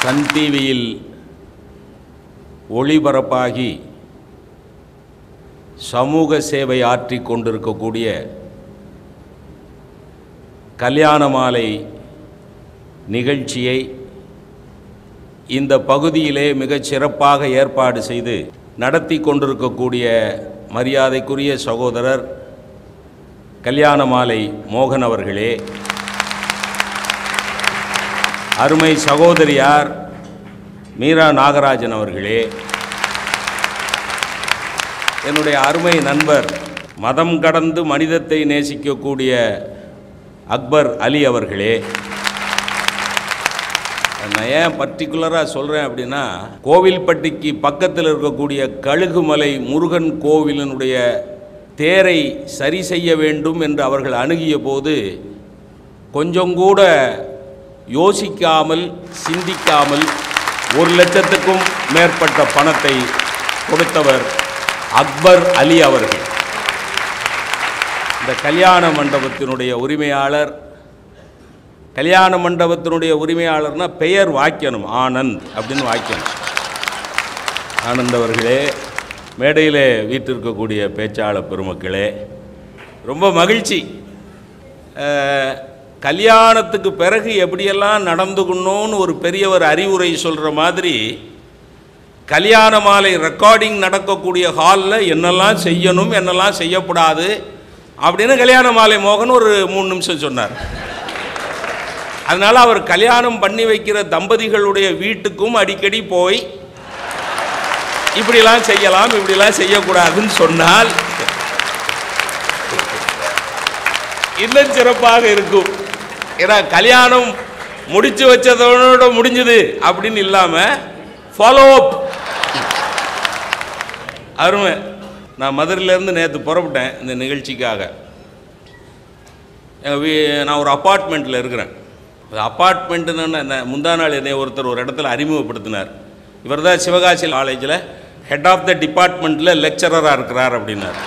Sun டிவியில் ஒளிபரப்பாகி சமூக சேவை ஆற்றிக் கொண்டிருக்கக்கூடிய கல்யாண மாலை நிகழ்ச்சியை இந்த பகுதியிலே மிகச் சிறப்பாக ஏற்பாடு செய்து நடத்தி கொண்டிருக்கக்கூடிய மரியாதைக்குரிய சகோதரர் கல்யாண மாலை மோகன் அவர்களே அருமை சகோதரியார் மீரா நாகராஜன் அவர்களே என்னுடைய அருமை நண்பர் மதம் கடந்து மனிதத்தை நேசிக்கக்கூடிய அக்பர் அலி அவர்களே நான் ஏன் பர்டிகுலராக சொல்கிறேன் அப்படின்னா கோவில்பட்டிக்கு பக்கத்தில் இருக்கக்கூடிய கழுகுமலை முருகன் கோவிலினுடைய தேரை சரி செய்ய வேண்டும் என்று அவர்கள் அணுகிய போது கொஞ்சம் கூட யோசிக்காமல் சிந்திக்காமல் ஒரு லட்சத்துக்கும் மேற்பட்ட பணத்தை கொடுத்தவர் அக்பர் அலி அவர்கள் இந்த கல்யாண மண்டபத்தினுடைய உரிமையாளர் கல்யாண மண்டபத்தினுடைய உரிமையாளர்னா பெயர் வாய்க்கணும் ஆனந்த் அப்படின்னு வாய்க்கணும் ஆனந்த் அவர்களே மேடையில் வீட்டிருக்கக்கூடிய பேச்சாளர் பெருமக்களே ரொம்ப மகிழ்ச்சி அஹ், கல்யாணத்துக்கு பிறகு எப்படியெல்லாம் நடந்துக்கணும்னு ஒரு பெரியவர் அறிவுரை சொல்கிற மாதிரி கல்யாண மாலை ரெக்கார்டிங் நடக்கக்கூடிய ஹாலில் என்னெல்லாம் செய்யணும் என்னெல்லாம் செய்யக்கூடாது அப்படின்னு கல்யாண மாலை மோகன் ஒரு மூணு நிமிஷம் சொன்னார் அதனால் அவர் கல்யாணம் பண்ணி வைக்கிற தம்பதிகளுடைய வீட்டுக்கும் அடிக்கடி போய் இப்படிலாம் செய்யலாம் இப்படிலாம் செய்யக்கூடாதுன்னு சொன்னால் இன்னும் சிறப்பாக இருக்கும் ஏன்னா கல்யாணம் முடிச்சு வச்சதோட முடிஞ்சது அப்படின்னு இல்லாமல் ஃபாலோ அப் அருமை நான் மதுரையிலேருந்து நேற்று புறப்பட்டேன் இந்த நிகழ்ச்சிக்காக எங்கள் வீ நான் ஒரு அப்பார்ட்மெண்ட்டில் இருக்கிறேன் அது அப்பார்ட்மெண்ட்டுன்னு என்ன முந்தா நாள் என்னை ஒருத்தர் ஒரு இடத்துல அறிமுகப்படுத்தினார் இவர் தான் சிவகாசி காலேஜில் ஹெட் ஆஃப் த டிபார்ட்மெண்ட்டில் லெக்சரராக இருக்கிறார் அப்படின்னார்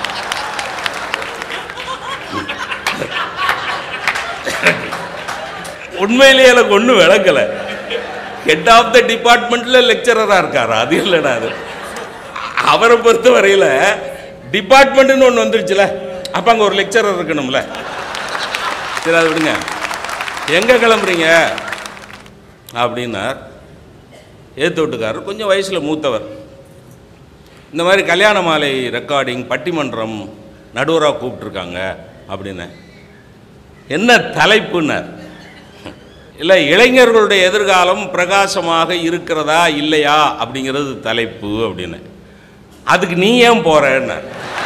உண்மையிலேயே எனக்கு ஒன்றும் விளக்கலை ஹெட் ஆஃப் த டிபார்ட்மெண்ட்டில் லெக்சரராக இருக்கார் அது இல்லைடா அது அவரை பொறுத்த வரையில் டிபார்ட்மெண்ட்டுன்னு ஒன்று வந்துருச்சுல அப்போ அங்கே ஒரு லெக்சரர் இருக்கணும்ல சரி அதை விடுங்க எங்கே கிளம்புறீங்க அப்படின்னார் ஏத்து வீட்டுக்காரர் கொஞ்சம் வயசில் மூத்தவர் இந்த மாதிரி கல்யாண மாலை ரெக்கார்டிங் பட்டிமன்றம் நடுவராக கூப்பிட்ருக்காங்க அப்படின்னு என்ன தலைப்புன்னார் இல்லை இளைஞர்களுடைய எதிர்காலம் பிரகாசமாக இருக்கிறதா இல்லையா அப்படிங்கிறது தலைப்பு அப்படின்னு அதுக்கு நீ ஏன் போறேன்னு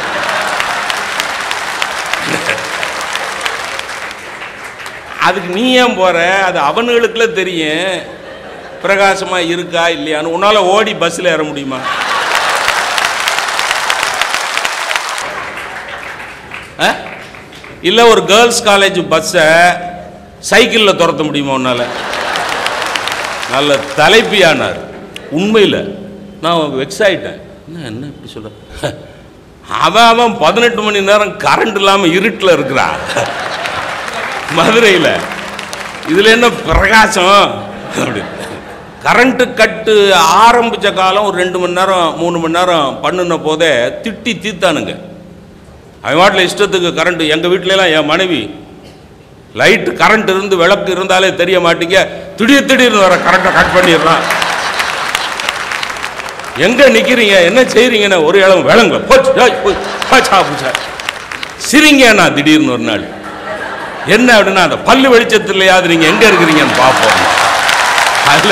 அதுக்கு நீ ஏன் போற அது அவனுங்களுக்குள்ள தெரியும் பிரகாசமா இருக்கா இல்லையான்னு உன்னால ஓடி பஸ்ஸில் ஏற முடியுமா ஆ? இல்ல ஒரு கேர்ள்ஸ் காலேஜ் பஸ்ஸை சைக்கிளில் துரத்த முடியுமா உன்னால நல்ல தலைப்பியானார் உண்மையில் நான் வெக்ஸ் ஆயிட்டேன் என்ன என்ன இப்படி சொல்ற அவன் அவன் பதினெட்டு மணி நேரம் கரண்ட் இல்லாமல் இருட்டில் இருக்கிறான் மதுரையில் இதில் என்ன பிரகாசம் அப்படி கரண்ட்டு கட்டு ஆரம்பித்த காலம் ஒரு ரெண்டு மணி நேரம் மூணு மணி நேரம் பண்ணுன போதே திட்டி தீத்தானுங்க அவன் வாட்டில் இஷ்டத்துக்கு கரண்ட்டு எங்கள் வீட்டிலலாம் என் மனைவி லைட் கரண்ட் இருந்து விளக்கு இருந்தாலே தெரிய மாட்டீங்க திடீர் திடீர்னு வர கரண்ட்டை கட் பண்ணிடுறான் எங்க நிக்கிறீங்க என்ன செய்றீங்கன்னு ஒரு இடம் விளங்க போச்சு ஏய், போய், போச்சா, போச்சா. சிரிங்கண்ணா திடீர்னு ஒரு நாள் என்ன அப்படின்னா அந்த பல்லு வெளிச்சத்துலையாவது நீங்க எங்க இருக்கிறீங்கன்னு பார்ப்போம் அதுல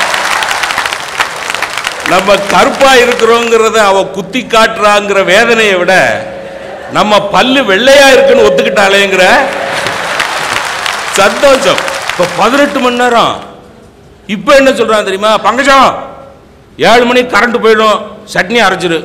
நம்ம கருப்பா இருக்கிறோங்கிறத அவ குத்தி காட்டுறாங்கிற வேதனையை விட நம்ம பல்லு வெள்ளையா இருக்குன்னு ஒத்துக்கிட்டாலேங்கிற சந்தோஷம் இப்ப பதினெட்டு மணி நேரம் இப்ப என்ன சொல்றான் தெரியுமா பங்கஜம் ஏழு மணிக்கு கரண்ட் போயிடும் சட்னி அரைச்சிரு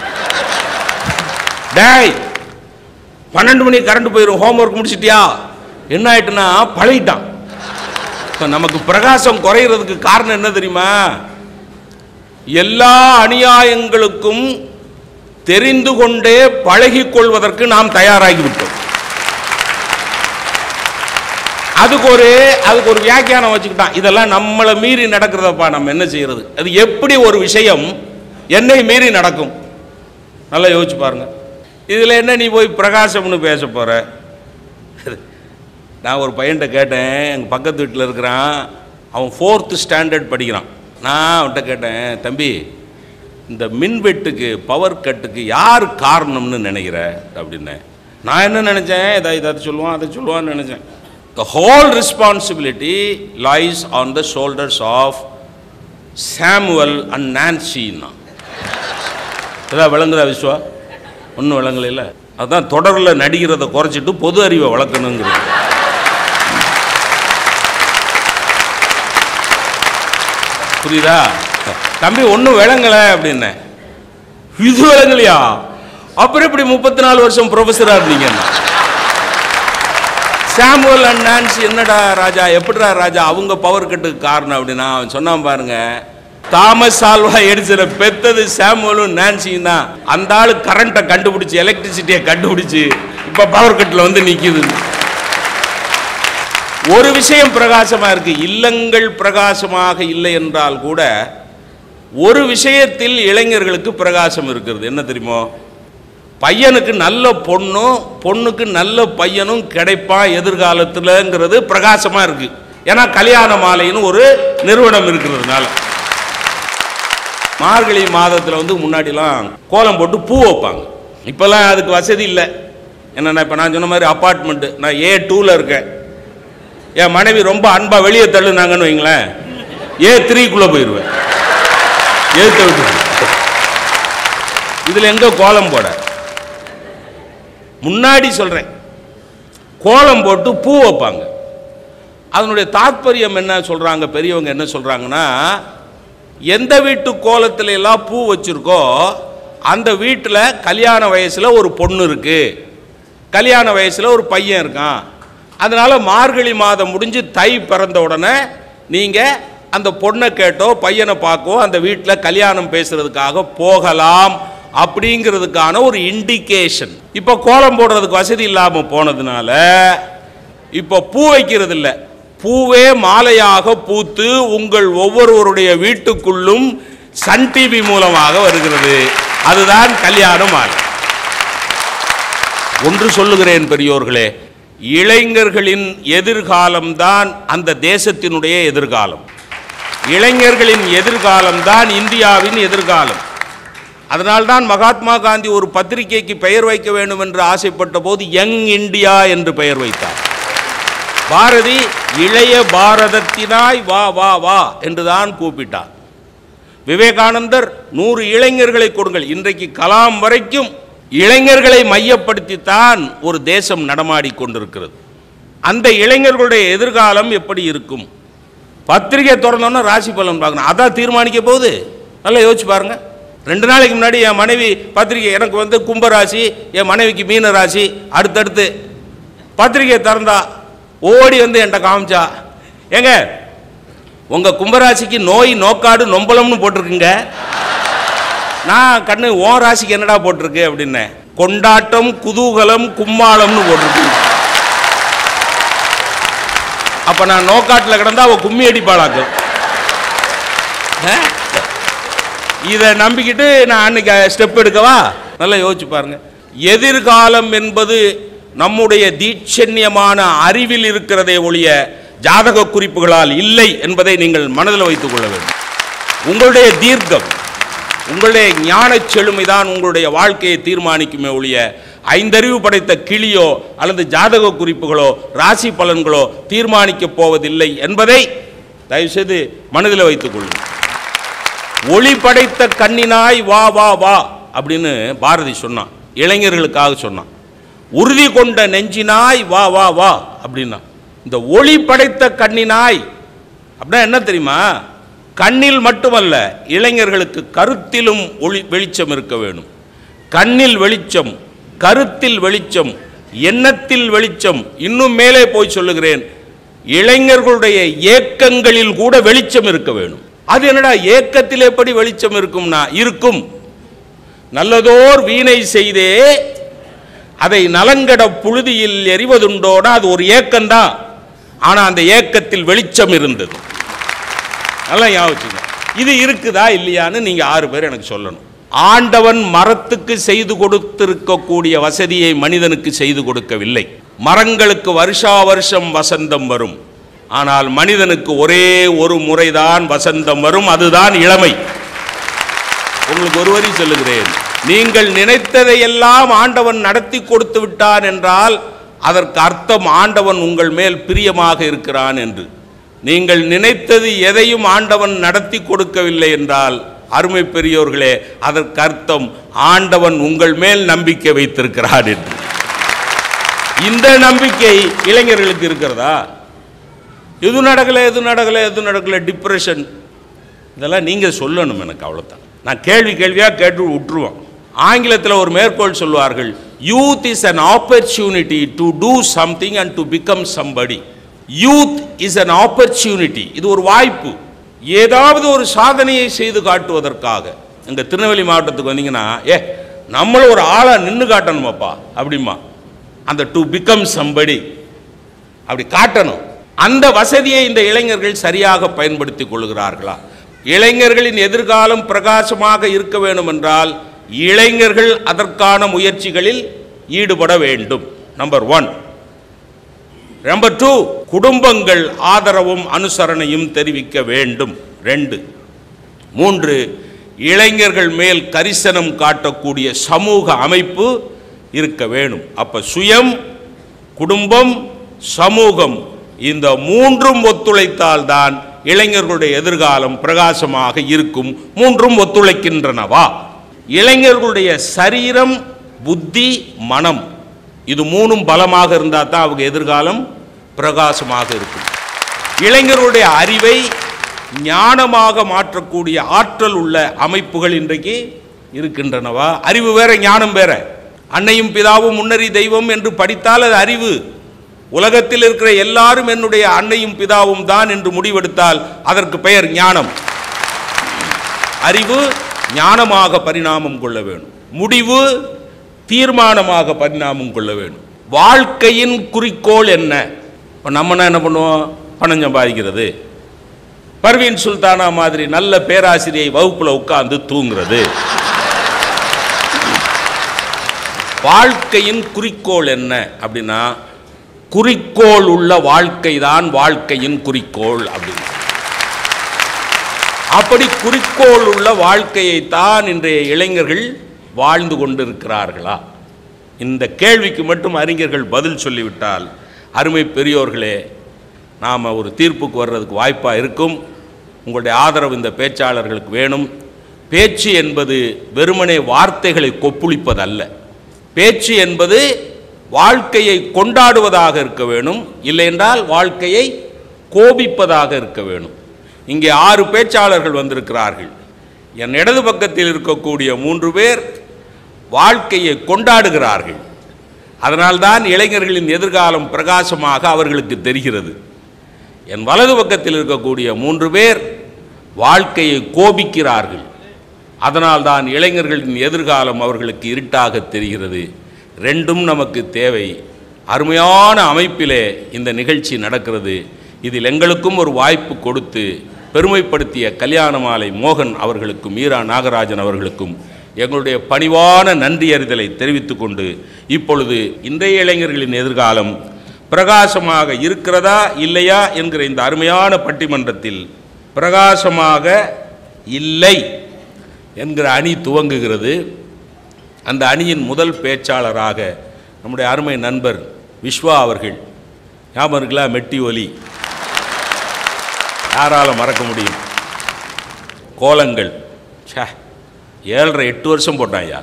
டேய் பன்னெண்டு மணிக்கு கரண்ட் போயிடும் ஹோம்ஒர்க் முடிச்சிட்டியா என்ன ஆயிட்டுனா பழகிட்டான் இப்ப நமக்கு பிரகாசம் குறையிறதுக்கு காரணம் என்ன தெரியுமா எல்லா அநியாயங்களுக்கும் தெரிந்து கொண்டே பழகிக் கொள்வதற்கு நாம் தயாராகிவிட்டோம் அதுக்கு ஒரு அதுக்கு ஒரு வியாக்கியானம் வச்சுக்கிட்டான் இதெல்லாம் நம்மளை மீறி நடக்கிறதப்பா நம்ம என்ன செய்யறது அது எப்படி ஒரு விஷயம் என்னை மீறி நடக்கும் நல்லா யோசிச்சு பாருங்க இதில் என்ன நீ போய் பிரகாசம்னு பேச போற நான் ஒரு பையன்கிட்ட கேட்டேன் எங்கள் பக்கத்து வீட்டில் இருக்கிறான் அவன் ஃபோர்த்து ஸ்டாண்டர்ட் படிக்கிறான் நான் அவன்கிட்ட கேட்டேன் தம்பி இந்த மின்வெட்டுக்கு பவர் கட்டுக்கு யார் காரணம்னு நினைக்கிற அப்படின்னேன் நான் என்ன நினச்சேன் இதை இதை சொல்லுவான் அதை சொல்லுவான்னு நினச்சேன் the whole responsibility lies on the shoulders of Samuel and நான்சின்னா இதான் விளங்குதா விஸ்வா ஒன்றும் விளங்கல இல்லை அதுதான் தொடரில் நடிக்கிறத குறைச்சிட்டு பொது அறிவை வளர்க்கணுங்கிறது புரியுதா தம்பி ஒன்றும் விளங்கலை அப்படின்னேன் இது விளங்கலையா அப்புறம் இப்படி முப்பத்தி நாலு வருஷம் ப்ரொஃபஸராக இருந்தீங்க சாமுவல் அண்ட் நான்சி என்னடா ராஜா எப்படிடா ராஜா அவங்க பவர் கட்டுக்கு காரணம் அப்படின்னா அவன் சொன்னான் பாருங்க தாமஸ் ஆல்வா எடிசனை பெத்தது சாமுவலும் நான்சியும் தான் அந்த ஆளு கரண்ட்டை கண்டுபிடிச்சு எலக்ட்ரிசிட்டியை கண்டுபிடிச்சு இப்ப பவர் கட்டில் வந்து நிக்குது ஒரு விஷயம் பிரகாசமா இருக்கு இல்லங்கள் பிரகாசமாக இல்லை என்றால் கூட ஒரு விஷயத்தில் இளைஞர்களுக்கு பிரகாசம் இருக்கிறது என்ன தெரியுமோ பையனுக்கு நல்ல பொண்ணும் பொண்ணுக்கு நல்ல பையனும் கிடைப்பான் எதிர்காலத்துலங்கிறது பிரகாசமா இருக்கு ஏன்னா கல்யாண மாலைன்னு ஒரு நிறுவனம் இருக்கிறதுனால மார்கழி மாதத்தில் வந்து முன்னாடிலாம் கோலம் போட்டு பூ வைப்பாங்க இப்போல்லாம் அதுக்கு வசதி இல்லை என்னென்ன இப்போ நான் சொன்ன மாதிரி அப்பார்ட்மெண்ட்டு நான் ஏ டூவில் இருக்கேன் என் மனைவி ரொம்ப அன்பாக வெளியே தள்ளுனாங்கன்னு வைங்களேன் ஏ த்ரீக்குள்ளே போயிடுவேன் ஏத்த விட்டு இதில் எங்கே கோலம் போட முன்னாடி சொல்கிறேன் கோலம் போட்டு பூ வைப்பாங்க அதனுடைய தாத்பரியம் என்ன சொல்கிறாங்க பெரியவங்க என்ன சொல்கிறாங்கன்னா எந்த வீட்டு கோலத்துல எல்லாம் பூ வச்சிருக்கோ அந்த வீட்டில் கல்யாண வயசில் ஒரு பொண்ணு இருக்கு கல்யாண வயசில் ஒரு பையன் இருக்கான் அதனால மார்கழி மாதம் முடிஞ்சு தை பிறந்த உடனே நீங்கள் அந்த பொண்ணை கேட்டோ பையனை பார்க்கோ அந்த வீட்டில் கல்யாணம் பேசுறதுக்காக போகலாம் அப்படிங்கிறதுக்கான ஒரு இண்டிகேஷன் இப்போ கோலம் போடுறதுக்கு வசதி இல்லாமல் போனதுனால இப்போ பூ வைக்கிறது இல்ல பூவே மாலையாக பூத்து உங்கள் ஒவ்வொருவருடைய வீட்டுக்குள்ளும் சன் டிவி மூலமாக வருகிறது அதுதான் கல்யாண மாலை ஒன்று சொல்லுகிறேன் பெரியோர்களே இளைஞர்களின் எதிர்காலம்தான் அந்த தேசத்தினுடைய எதிர்காலம் இளைஞர்களின் எதிர்காலம்தான் இந்தியாவின் எதிர்காலம் அதனால்தான் மகாத்மா காந்தி ஒரு பத்திரிகைக்கு பெயர் வைக்க வேண்டும் என்று ஆசைப்பட்ட போது யங் இந்தியா என்று பெயர் வைத்தார் பாரதி இளைய பாரதத்தினாய் வா வா வா என்றுதான் கூப்பிட்டார் விவேகானந்தர் நூறு இளைஞர்களை கொடுங்கள் இன்றைக்கு கலாம் வரைக்கும் இளைஞர்களை மையப்படுத்தித்தான் ஒரு தேசம் நடமாடி கொண்டிருக்கிறது அந்த இளைஞர்களுடைய எதிர்காலம் எப்படி இருக்கும் பத்திரிகை திறந்தோன்னா ராசி பலன் பார்க்கணும் அதான் தீர்மானிக்க போகுது நல்லா யோசிச்சு பாருங்க ரெண்டு நாளைக்கு முன்னாடி என் மனைவி பத்திரிகை எனக்கு வந்து கும்பராசி என் மனைவிக்கு மீன ராசி அடுத்தடுத்து பத்திரிகை திறந்தா ஓடி வந்து என்கிட்ட காமிச்சா ஏங்க உங்க கும்பராசிக்கு நோய் நோக்காடு நொம்பலம்னு போட்டிருக்குங்க நான் கண்ணு ஓ ராசிக்கு என்னடா போட்டிருக்கு அப்படின்னேன் கொண்டாட்டம் குதூகலம் கும்மாளம்னு போட்டிருக்கு அப்ப நான் நோக்காட்டில் கிடந்தா அவ கும்மி அடிப்பாளாக்கும் இதை நம்பிக்கிட்டு நான் அன்னைக்கு ஸ்டெப் எடுக்கவா நல்லா யோசிச்சு பாருங்க எதிர்காலம் என்பது நம்முடைய தீட்சண்யமான அறிவில் இருக்கிறதே ஒழிய ஜாதக குறிப்புகளால் இல்லை என்பதை நீங்கள் மனதில் வைத்துக் கொள்ள வேண்டும் உங்களுடைய தீர்க்கம் உங்களுடைய ஞானச் செழுமைதான் உங்களுடைய வாழ்க்கையை தீர்மானிக்குமே ஒழிய ஐந்தறிவு படைத்த கிளியோ அல்லது ஜாதக குறிப்புகளோ ராசி பலன்களோ தீர்மானிக்கப் போவதில்லை என்பதை தயவுசெய்து மனதில் வைத்துக் கொள்ளுங்கள் ஒளி படைத்த கண்ணினாய் வா வா வா அப்படின்னு பாரதி சொன்னான் இளைஞர்களுக்காக சொன்னான் உறுதி கொண்ட நெஞ்சினாய் வா வா வா அப்படின்னா இந்த ஒளி படைத்த கண்ணினாய் அப்படின்னா என்ன தெரியுமா கண்ணில் மட்டுமல்ல இளைஞர்களுக்கு கருத்திலும் ஒளி வெளிச்சம் இருக்க வேணும் கண்ணில் வெளிச்சம் கருத்தில் வெளிச்சம் எண்ணத்தில் வெளிச்சம் இன்னும் மேலே போய் சொல்லுகிறேன் இளைஞர்களுடைய ஏக்கங்களில் கூட வெளிச்சம் இருக்க வேணும் அது என்னடா ஏக்கத்தில் எப்படி வெளிச்சம் இருக்கும்னா இருக்கும் நல்லதோர் வீணை செய்தே அதை நலங்கட புழுதியில் எறிவதுண்டோனா அது ஒரு ஏக்கம்தான் ஆனா அந்த ஏக்கத்தில் வெளிச்சம் இருந்தது நல்லா ஞாபகம் வச்சுங்க. இது இருக்குதா இல்லையான்னு நீங்க ஆறு பேர் எனக்கு சொல்லணும் ஆண்டவன் மரத்துக்கு செய்து கொடுத்திருக்கக்கூடிய வசதியை மனிதனுக்கு செய்து கொடுக்கவில்லை மரங்களுக்கு வருஷா வருஷம் வசந்தம் வரும் ஆனால் மனிதனுக்கு ஒரே ஒரு முறைதான் வசந்தம் வரும் அதுதான் இளமை உங்களுக்கு ஒரு வரி சொல்லுகிறேன் நீங்கள் நினைத்ததையெல்லாம் ஆண்டவன் நடத்தி கொடுத்து விட்டான் என்றால் அதற்கு அர்த்தம் ஆண்டவன் உங்கள் மேல் பிரியமாக இருக்கிறான் என்று நீங்கள் நினைத்தது எதையும் ஆண்டவன் நடத்தி கொடுக்கவில்லை என்றால் அருமை பெரியோர்களே அதற்கு அர்த்தம் ஆண்டவன் உங்கள் மேல் நம்பிக்கை வைத்திருக்கிறான் என்று இந்த நம்பிக்கை இளைஞர்களுக்கு இருக்கிறதா எது நடக்கல எது நடக்கல எது நடக்கல டிப்ரெஷன் இதெல்லாம் நீங்கள் சொல்லணும் எனக்கு அவ்வளோதான் நான் கேள்வி கேள்வியாக கேட்டு விட்டுருவோம் ஆங்கிலத்தில் ஒரு மேற்கோள் சொல்வார்கள் youth is an opportunity to do something and to become somebody youth is an opportunity இது ஒரு வாய்ப்பு ஏதாவது ஒரு சாதனையை செய்து காட்டுவதற்காக இங்கே திருநெல்வேலி மாவட்டத்துக்கு வந்தீங்கன்னா ஏ நம்மளும் ஒரு ஆளாக நின்று காட்டணுமாப்பா அப்படிமா அந்த டு பிகம் somebody அப்படி காட்டணும் அந்த வசதியை இந்த இளைஞர்கள் சரியாக பயன்படுத்தி கொள்கிறார்களா இளைஞர்களின் எதிர்காலம் பிரகாசமாக இருக்க வேண்டும் என்றால் இளைஞர்கள் அதற்கான முயற்சிகளில் ஈடுபட வேண்டும் நம்பர் ஒன் நம்பர் டூ குடும்பங்கள் ஆதரவும் அனுசரணையும் தெரிவிக்க வேண்டும் ரெண்டு மூன்று இளைஞர்கள் மேல் கரிசனம் காட்டக்கூடிய சமூக அமைப்பு இருக்க வேணும் அப்ப சுயம் குடும்பம் சமூகம் இந்த மூன்றும் ஒத்துழைத்தால் தான் இளைஞர்களுடைய எதிர்காலம் பிரகாசமாக இருக்கும் மூன்றும் ஒத்துழைக்கின்றனவா இளைஞர்களுடைய சரீரம் புத்தி மனம் இது மூணும் பலமாக இருந்தால் தான் அவங்க எதிர்காலம் பிரகாசமாக இருக்கும் இளைஞர்களுடைய அறிவை ஞானமாக மாற்றக்கூடிய ஆற்றல் உள்ள அமைப்புகள் இன்றைக்கு இருக்கின்றனவா அறிவு வேற ஞானம் வேற அன்னையும் பிதாவும் முன்னறி தெய்வம் என்று படித்தால் அது அறிவு உலகத்தில் இருக்கிற எல்லாரும் என்னுடைய அன்னையும் பிதாவும் தான் என்று முடிவெடுத்தால் அதற்கு பெயர் ஞானம் அறிவு ஞானமாக பரிணாமம் கொள்ள வேணும் முடிவு தீர்மானமாக பரிணாமம் கொள்ள வேணும் வாழ்க்கையின் குறிக்கோள் என்ன இப்போ நம்ம என்ன பண்ணுவோம் பணம் சம்பாதிக்கிறது பர்வீன் சுல்தானா மாதிரி நல்ல பேராசிரியை வகுப்புல உட்கார்ந்து தூங்குறது வாழ்க்கையின் குறிக்கோள் என்ன அப்படின்னா குறிக்கோள் உள்ள வாழ்க்கை தான் வாழ்க்கையின் குறிக்கோள் அப்படின்னு அப்படி குறிக்கோள் உள்ள வாழ்க்கையை தான் இன்றைய இளைஞர்கள் வாழ்ந்து கொண்டிருக்கிறார்களா இந்த கேள்விக்கு மட்டும் அறிஞர்கள் பதில் சொல்லிவிட்டால் அருமை பெரியோர்களே நாம் ஒரு தீர்ப்புக்கு வர்றதுக்கு வாய்ப்பாக இருக்கும் உங்களுடைய ஆதரவு இந்த பேச்சாளர்களுக்கு வேணும் பேச்சு என்பது வெறுமனே வார்த்தைகளை கொப்புளிப்பதல்ல பேச்சு என்பது வாழ்க்கையை கொண்டாடுவதாக இருக்க வேணும் இல்லையென்றால் வாழ்க்கையை கோபிப்பதாக இருக்க வேணும் இங்கே ஆறு பேச்சாளர்கள் வந்திருக்கிறார்கள் என் இடது பக்கத்தில் இருக்கக்கூடிய மூன்று பேர் வாழ்க்கையை கொண்டாடுகிறார்கள் அதனால்தான் இளைஞர்களின் எதிர்காலம் பிரகாசமாக அவர்களுக்கு தெரிகிறது என் வலது பக்கத்தில் இருக்கக்கூடிய மூன்று பேர் வாழ்க்கையை கோபிக்கிறார்கள் அதனால்தான் இளைஞர்களின் எதிர்காலம் அவர்களுக்கு இருட்டாக தெரிகிறது ரெண்டும் நமக்கு தேவை அருமையான அமைப்பிலே இந்த நிகழ்ச்சி நடக்கிறது இதில் எங்களுக்கும் ஒரு வாய்ப்பு கொடுத்து பெருமைப்படுத்திய கல்யாண மாலை மோகன் அவர்களுக்கும் மீரா நாகராஜன் அவர்களுக்கும் எங்களுடைய பணிவான நன்றி அறிதலை தெரிவித்துக் கொண்டு இப்பொழுது இன்றைய இளைஞர்களின் எதிர்காலம் பிரகாசமாக இருக்கிறதா இல்லையா என்கிற இந்த அருமையான பட்டிமன்றத்தில் பிரகாசமாக இல்லை என்கிற அணி துவங்குகிறது அந்த அணியின் முதல் பேச்சாளராக நம்முடைய அருமை நண்பர் விஸ்வா அவர்கள் ஞாபகம் இருக்குல்ல மெட்டி ஒலி யாரால மறக்க முடியும் கோலங்கள் ச்சே ஏழரை எட்டு வருஷம் போட்டான் ஐயா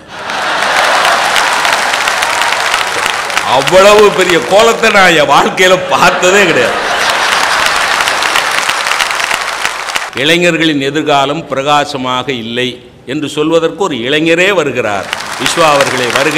அவ்வளவு பெரிய கோலத்தை நான் என் வாழ்க்கையில பார்த்ததே கிடையாது இளைஞர்களின் எதிர்காலம் பிரகாசமாக இல்லை என்று சொல்வதற்கு ஒரு இளைஞரே வருகிறார் விஸ்வா அவர்களே வருக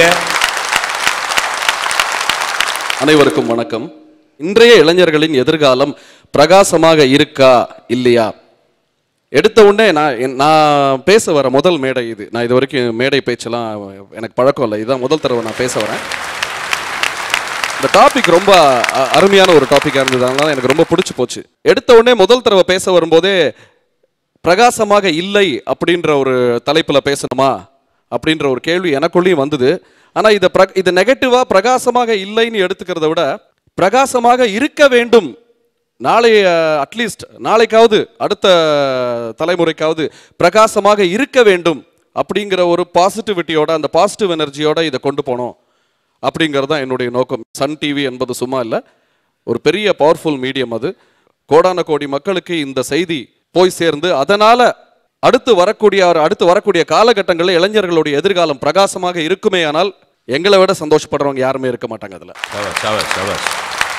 அனைவருக்கும் வணக்கம் இன்றைய இளைஞர்களின் எதிர்காலம் பிரகாசமாக இருக்கா இல்லையா எடுத்த உடனே நான் என்- நான் பேச வர முதல் மேடை இது நான் இது வரைக்கும் மேடை பேச்செல்லாம் எனக்கு பழக்கம் இல்லை இதுதான் முதல் தடவை நான் பேச வரேன் இந்த டாபிக் ரொம்ப அ- அருமையான ஒரு டாபிக்காக இருந்தது அதனால எனக்கு ரொம்ப பிடிச்சி போச்சு எடுத்த உடனே முதல் தடவை பேச வரும்போதே பிரகாசமாக இல்லை அப்படின்ற ஒரு தலைப்புல பேசணுமா அப்படின்ற ஒரு கேள்வி எனக்குள்ளேயும் வந்தது ஆனா இதை பிர இது நெகட்டிவா பிரகாசமாக இல்லைன்னு எடுத்துக்கிறத விட பிரகாசமாக இருக்க வேண்டும் நாளை அட்லீஸ்ட் நாளைக்காவது அடுத்த தலைமுறைக்காவது பிரகாசமாக இருக்க வேண்டும் அப்படிங்கிற ஒரு பாசிட்டிவிட்டியோட அந்த பாசிட்டிவ் எனர்ஜியோட இதை கொண்டு போனோம் அப்படிங்கிறது தான் என்னுடைய நோக்கம் சன் டிவி என்பது சும்மா இல்லை ஒரு பெரிய பவர்ஃபுல் மீடியம் அது கோடான கோடி மக்களுக்கு இந்த செய்தி போய் சேர்ந்து அதனால அடுத்து வரக்கூடிய அடுத்து வரக்கூடிய காலகட்டங்களில் இளைஞர்களுடைய எதிர்காலம் பிரகாசமாக இருக்குமே ஆனால் எங்களை விட சந்தோஷப்படுறவங்க யாருமே இருக்க மாட்டாங்க அதில் சவஸ் சவஸ் சவஸ்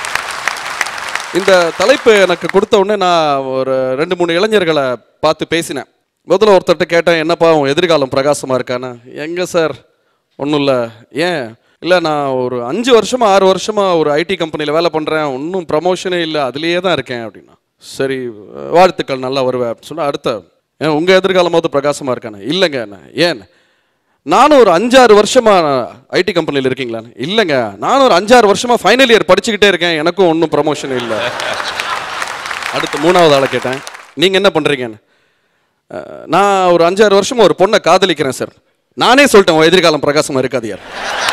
இந்த தலைப்பு எனக்கு கொடுத்த உடனே நான் ஒரு ரெண்டு மூணு இளைஞர்களை பார்த்து பேசினேன் முதல்ல ஒருத்தர்கிட்ட கேட்டேன் என்னப்பா உன் எதிர்காலம் பிரகாசமா இருக்கான்னு எங்க சார் ஒன்றும் இல்லை ஏன் இல்லை நான் ஒரு அஞ்சு வருஷமா ஆறு வருஷமா ஒரு ஐடி கம்பெனியில் வேலை பண்ணுறேன் ஒன்றும் ப்ரமோஷனே இல்லை அதுலேயே தான் இருக்கேன் அப்படின்னா சரி வாழ்த்துக்கள் நல்லா வருவேன் அப்படின்னு சொன்னா அடுத்த ஏன் உங்கள் எதிர்காலமாவது பிரகாசமா இருக்கானே இல்லைங்க என்ன ஏன் நானும் ஒரு அஞ்சாறு வருஷமா ஐடி கம்பெனியில் இருக்கீங்களா இல்லைங்க நானும் ஒரு அஞ்சாறு வருஷமா ஃபைனல் இயர் படிச்சுக்கிட்டே இருக்கேன் எனக்கும் ஒன்றும் ப்ரமோஷன் இல்லை அடுத்து மூணாவது ஆளை கேட்டேன் நீங்கள் என்ன பண்ணுறீங்கன்னு அஹ், நான் ஒரு அஞ்சாறு வருஷமா ஒரு பொண்ணை காதலிக்கிறேன் சார் நானே சொல்லிட்டேன் உன் எதிர்காலம் பிரகாசமா இருக்காது யார்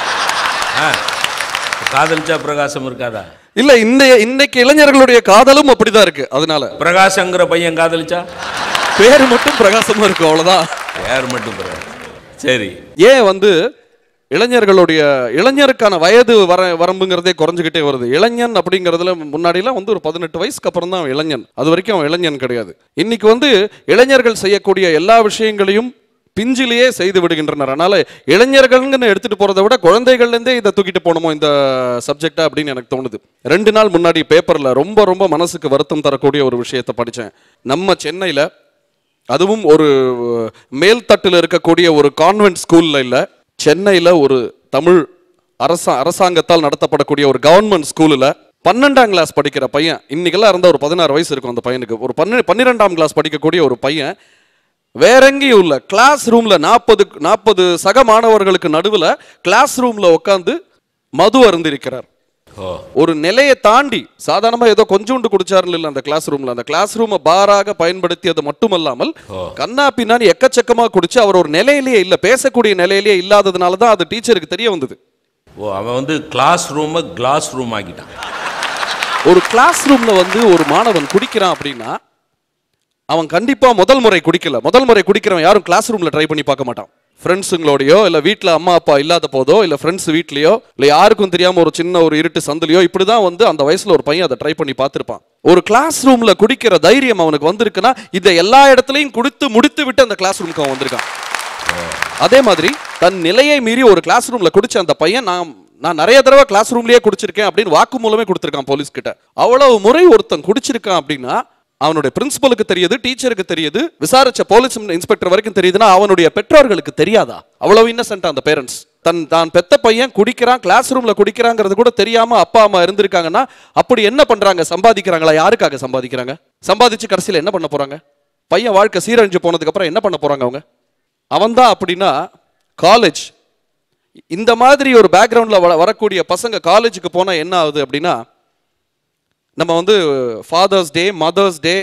ஆ காதலிச்சா பிரகாசம் இருக்காதா இல்ல இந்த இன்னைக்கு இளைஞர்களுடைய காதலும் அப்படிதான் இருக்கு அதனால பிரகாசங்கிற பையன் காதலிச்சா பேர் மட்டும் பிரகாசமா இருக்கும் அவ்வளவுதான் யார் மட்டும் பிரகாசம் சரி ஏன் வந்து இளைஞர்களுடைய இளைஞருக்கான வயது வர வரம்புங்கிறதே குறைஞ்சிக்கிட்டே வருது இளைஞன் அப்படிங்கிறதுல முன்னாடிலாம் வந்து ஒரு பதினெட்டு வயசுக்கு அப்புறம் தான் அவன் இளைஞன் அது வரைக்கும் அவன் இளைஞன் கிடையாது இன்னைக்கு வந்து இளைஞர்கள் செய்யக்கூடிய எல்லா விஷயங்களையும் பிஞ்சிலேயே செய்து விடுகின்றனர் அதனால இளைஞர்கள்னு எடுத்துட்டு போறதை விட குழந்தைகள்லேருந்தே இதை தூக்கிட்டு போகணுமோ இந்த சப்ஜெக்டா அப்படின்னு எனக்கு தோணுது ரெண்டு நாள் முன்னாடி பேப்பர்ல ரொம்ப ரொம்ப மனசுக்கு வருத்தம் தரக்கூடிய ஒரு விஷயத்தை படிச்சேன் நம்ம சென்னையில அதுவும் ஒரு மேல்தட்டில் இருக்கக்கூடிய ஒரு கான்வென்ட் ஸ்கூல்ல இல்ல சென்னையில ஒரு தமிழ் அரசா அரசாங்கத்தால் நடத்தப்படக்கூடிய ஒரு கவர்மெண்ட் ஸ்கூல்ல பன்னெண்டாம் கிளாஸ் படிக்கிற பையன் இன்னைக்கெல்லாம் இருந்தா ஒரு பதினாறு வயசு இருக்கும் அந்த பையனுக்கு ஒரு பன்ன பன்னிரெண்டாம் கிளாஸ் படிக்கக்கூடிய ஒரு பையன் வேற எங்கேயும் இல்ல கிளாஸ் ரூம்ல நாற்பது நாற்பது சக மாணவர்களுக்கு நடுவுல கிளாஸ் ரூம்ல உட்காந்து மது அருந்திருக்கிறார் ஓ ஒரு நிலையை தாண்டி சாதாரணமா ஏதோ கொஞ்சோண்டு குடிச்சாருன்னு இல்ல அந்த கிளாஸ் ரூம்ல அந்த கிளாஸ் ரூமை பாராக பயன்படுத்தியது மட்டுமல்லாமல் கண்ணா பின்னாடி எக்கச்சக்கமா குடிச்சு அவர் ஒரு நிலையிலேயே இல்ல பேசக்கூடிய நிலையிலேயே இல்லாததுனால தான் அது டீச்சருக்கு தெரிய வந்தது ஓ அவன் வந்து கிளாஸ் ரூமை கிளாஸ் ரூம் ஆக்கிட்டான் ஒரு கிளாஸ் ரூம்ல வந்து ஒரு மாணவன் குடிக்கிறான் அப்படின்னா அவன் கண்டிப்பா முதல் முறை குடிக்கல முதல் முறை குடிக்கிறவன் யாரும் கிளாஸ் ரூம்ல ட்ரை பண்ணி பார்க்க மாட்டான் ஃப்ரெண்ட்ஸுங்களோடயோ இல்ல வீட்ல அம்மா அப்பா இல்லாத போதோ இல்ல ஃப்ரெண்ட்ஸ் வீட்லயோ இல்ல யாருக்கும் தெரியாம ஒரு சின்ன ஒரு இருட்டு சந்திலையோ இப்படிதான் வந்து அந்த வயசுல ஒரு பையன் அதை ட்ரை பண்ணி பார்த்திருப்பான் ஒரு கிளாஸ் ரூம்ல குடிக்கிற தைரியம் அவனுக்கு வந்திருக்குன்னா இதை எல்லா இடத்துலயும் குடித்து முடித்து விட்டு அந்த கிளாஸ் ரூமுக்கு அவன் வந்திருக்கான் அதே மாதிரி தன் நிலையை மீறி ஒரு கிளாஸ் ரூம்ல குடிச்ச அந்த பையன் நான் நான் நிறைய தடவை கிளாஸ் ரூம்லயே குடிச்சிருக்கேன் அப்படின்னு வாக்கு மூலமே கொடுத்திருக்கான் போலீஸ் கிட்ட அவ்வளவு முறை ஒருத்தன் குடிச்சிருக்கான் அப்படின்னா அவனுடைய பிரின்சிபலுக்கு தெரியுது டீச்சருக்கு தெரியுது விசாரிச்ச போலீஸ் இன்ஸ்பெக்டர் வரைக்கும் தெரியுதுன்னா அவனுடைய பெற்றோர்களுக்கு தெரியாதா அவ்வளவு இன்னசென்ட் அந்த பேரண்ட்ஸ் தன் தான் பெத்த பையன் குடிக்கிறான் கிளாஸ் ரூம்ல குடிக்கிறாங்கிறது கூட தெரியாம அப்பா அம்மா இருந்திருக்காங்கன்னா அப்படி என்ன பண்றாங்க சம்பாதிக்கிறாங்களா யாருக்காக சம்பாதிக்கிறாங்க சம்பாதிச்சு கடைசியில என்ன பண்ண போறாங்க பையன் வாழ்க்கை சீரழிஞ்சு போனதுக்கு அப்புறம் என்ன பண்ண போறாங்க அவங்க அவன்தான் அப்படின்னா காலேஜ் இந்த மாதிரி ஒரு பேக்ரவுண்டில் வர வரக்கூடிய பசங்க காலேஜுக்கு போனால் என்ன ஆகுது அப்படின்னா நம்ம வந்து ஃபாதர்ஸ் டே மதர்ஸ் டே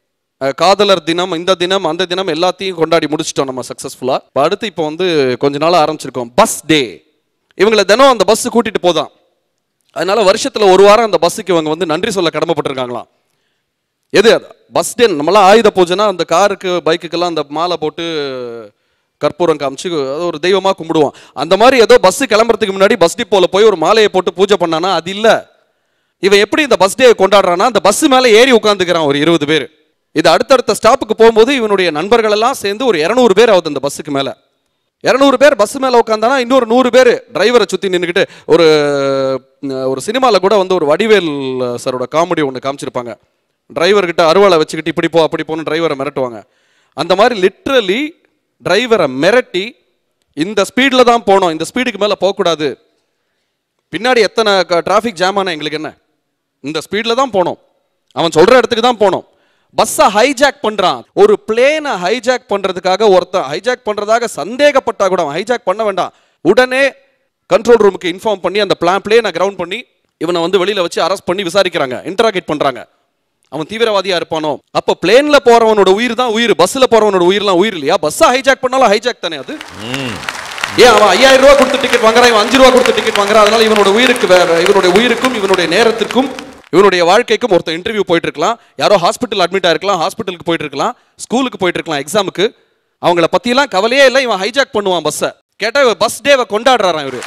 காதலர் தினம் இந்த தினம் அந்த தினம் எல்லாத்தையும் கொண்டாடி முடிச்சிட்டோம் நம்ம சக்ஸஸ்ஃபுல்லாக இப்போ அடுத்து இப்போ வந்து கொஞ்ச நாள் ஆரம்பிச்சிருக்கோம் பஸ் டே இவங்களை தினம் அந்த பஸ் கூட்டிட்டு போதான் அதனால வருஷத்துல ஒரு வாரம் அந்த பஸ்ஸுக்கு இவங்க வந்து நன்றி சொல்ல கடமைப்பட்டிருக்காங்களாம் எது அது பஸ் டே நம்மளாம் ஆயுத பூஜைனா அந்த காருக்கு பைக்குக்கெல்லாம் அந்த மாலை போட்டு கற்பூரம் காமிச்சு அது ஒரு தெய்வமா கும்பிடுவோம் அந்த மாதிரி ஏதோ பஸ் கிளம்புறதுக்கு முன்னாடி பஸ் டிப்போல போய் ஒரு மாலையை போட்டு பூஜை பண்ணானா அது இல்ல இவன் எப்படி இந்த பஸ் டே கொண்டாடுறான்னா அந்த பஸ் மேல ஏறி உட்காந்துக்கிறான் ஒரு இருபது பேர் இது அடுத்தடுத்த ஸ்டாப்புக்கு போகும்போது இவனுடைய நண்பர்கள் எல்லாம் சேர்ந்து ஒரு இரநூறு பேர் ஆகுது அந்த பஸ்ஸுக்கு மேல இரநூறு பேர் பஸ் மேல உட்காந்தானா இன்னொரு நூறு பேர் டிரைவரை சுத்தி நின்றுக்கிட்டு ஒரு அஹ், ஒரு சினிமால கூட வந்து ஒரு வடிவேல் சரோட காமெடி ஒன்று காமிச்சிருப்பாங்க டிரைவர் கிட்ட அருவாளை வச்சுக்கிட்டு இப்படி போ அப்படி போன்னு டிரைவரை மிரட்டுவாங்க அந்த மாதிரி லிட்ரலி டிரைவரை மிரட்டி இந்த ஸ்பீடில் தான் போனோம் இந்த ஸ்பீடுக்கு மேலே போகக்கூடாது பின்னாடி எத்தனை டிராஃபிக் ஜாம் ஆனா எங்களுக்கு என்ன இந்த ஸ்பீடில் தான் போனோம் அவன் சொல்ற இடத்துக்கு தான் போனோம் பஸ்ஸை ஹைஜாக் பண்றான் ஒரு பிளேனை ஹைஜாக் பண்றதுக்காக ஒருத்தன் ஹைஜாக் பண்றதாக சந்தேகப்பட்டா கூட அவன் ஹைஜாக் பண்ண வேண்டாம் உடனே கண்ட்ரோல் ரூமுக்கு இன்ஃபார்ம் பண்ணி அந்த பிளான் பிளேனை கிரவுண்ட் பண்ணி இவனை வந்து வெளியில வச்சு அரெஸ்ட் பண்ணி விசாரிக்கிறாங்க இன்டராகேட் பண்றாங்க அவன் தீவிரவாதியா இருப்பானோ அப்ப பிளேன்ல போறவனோட உயிர் தான் உயிர் பஸ்ல போறவனோட உயிர்லாம் உயிர் இல்லையா பஸ்ஸா ஹைஜாக் பண்ணாலும் ஹைஜாக் தானே அது ஏன் அவன் ஐயாயிரம் ரூபாய் கொடுத்து டிக்கெட் வாங்குறான் இவன் அஞ்சு ரூபா கொடுத்து டிக்கெட் வாங்குறான் அதனால இவனோட உயிருக்கு வேற இவனுடைய உயிருக்கும் இவனுடைய நேரத்திற்கும் இவனுடைய வாழ்க்கைக்கும் ஒருத்தர் இன்டர்வியூ போயிட்டு இருக்கலாம் யாரோ ஹாஸ்பிட்டல் அட்மிட் ஆயிருக்கலாம் ஹாஸ்பிட்டலுக்கு போயிட்டு இருக்கலாம் ஸ்கூலுக்கு போயிட்டு இருக்கலாம் எக்ஸாமுக்கு அவங்கள பத்தியெல்லாம் கவலையே இல்லை இவன் ஹைஜாக் பண்ணுவான் பஸ்ஸை கேட்டா பஸ் டேவை கொண்டாடுறாராம் இவரு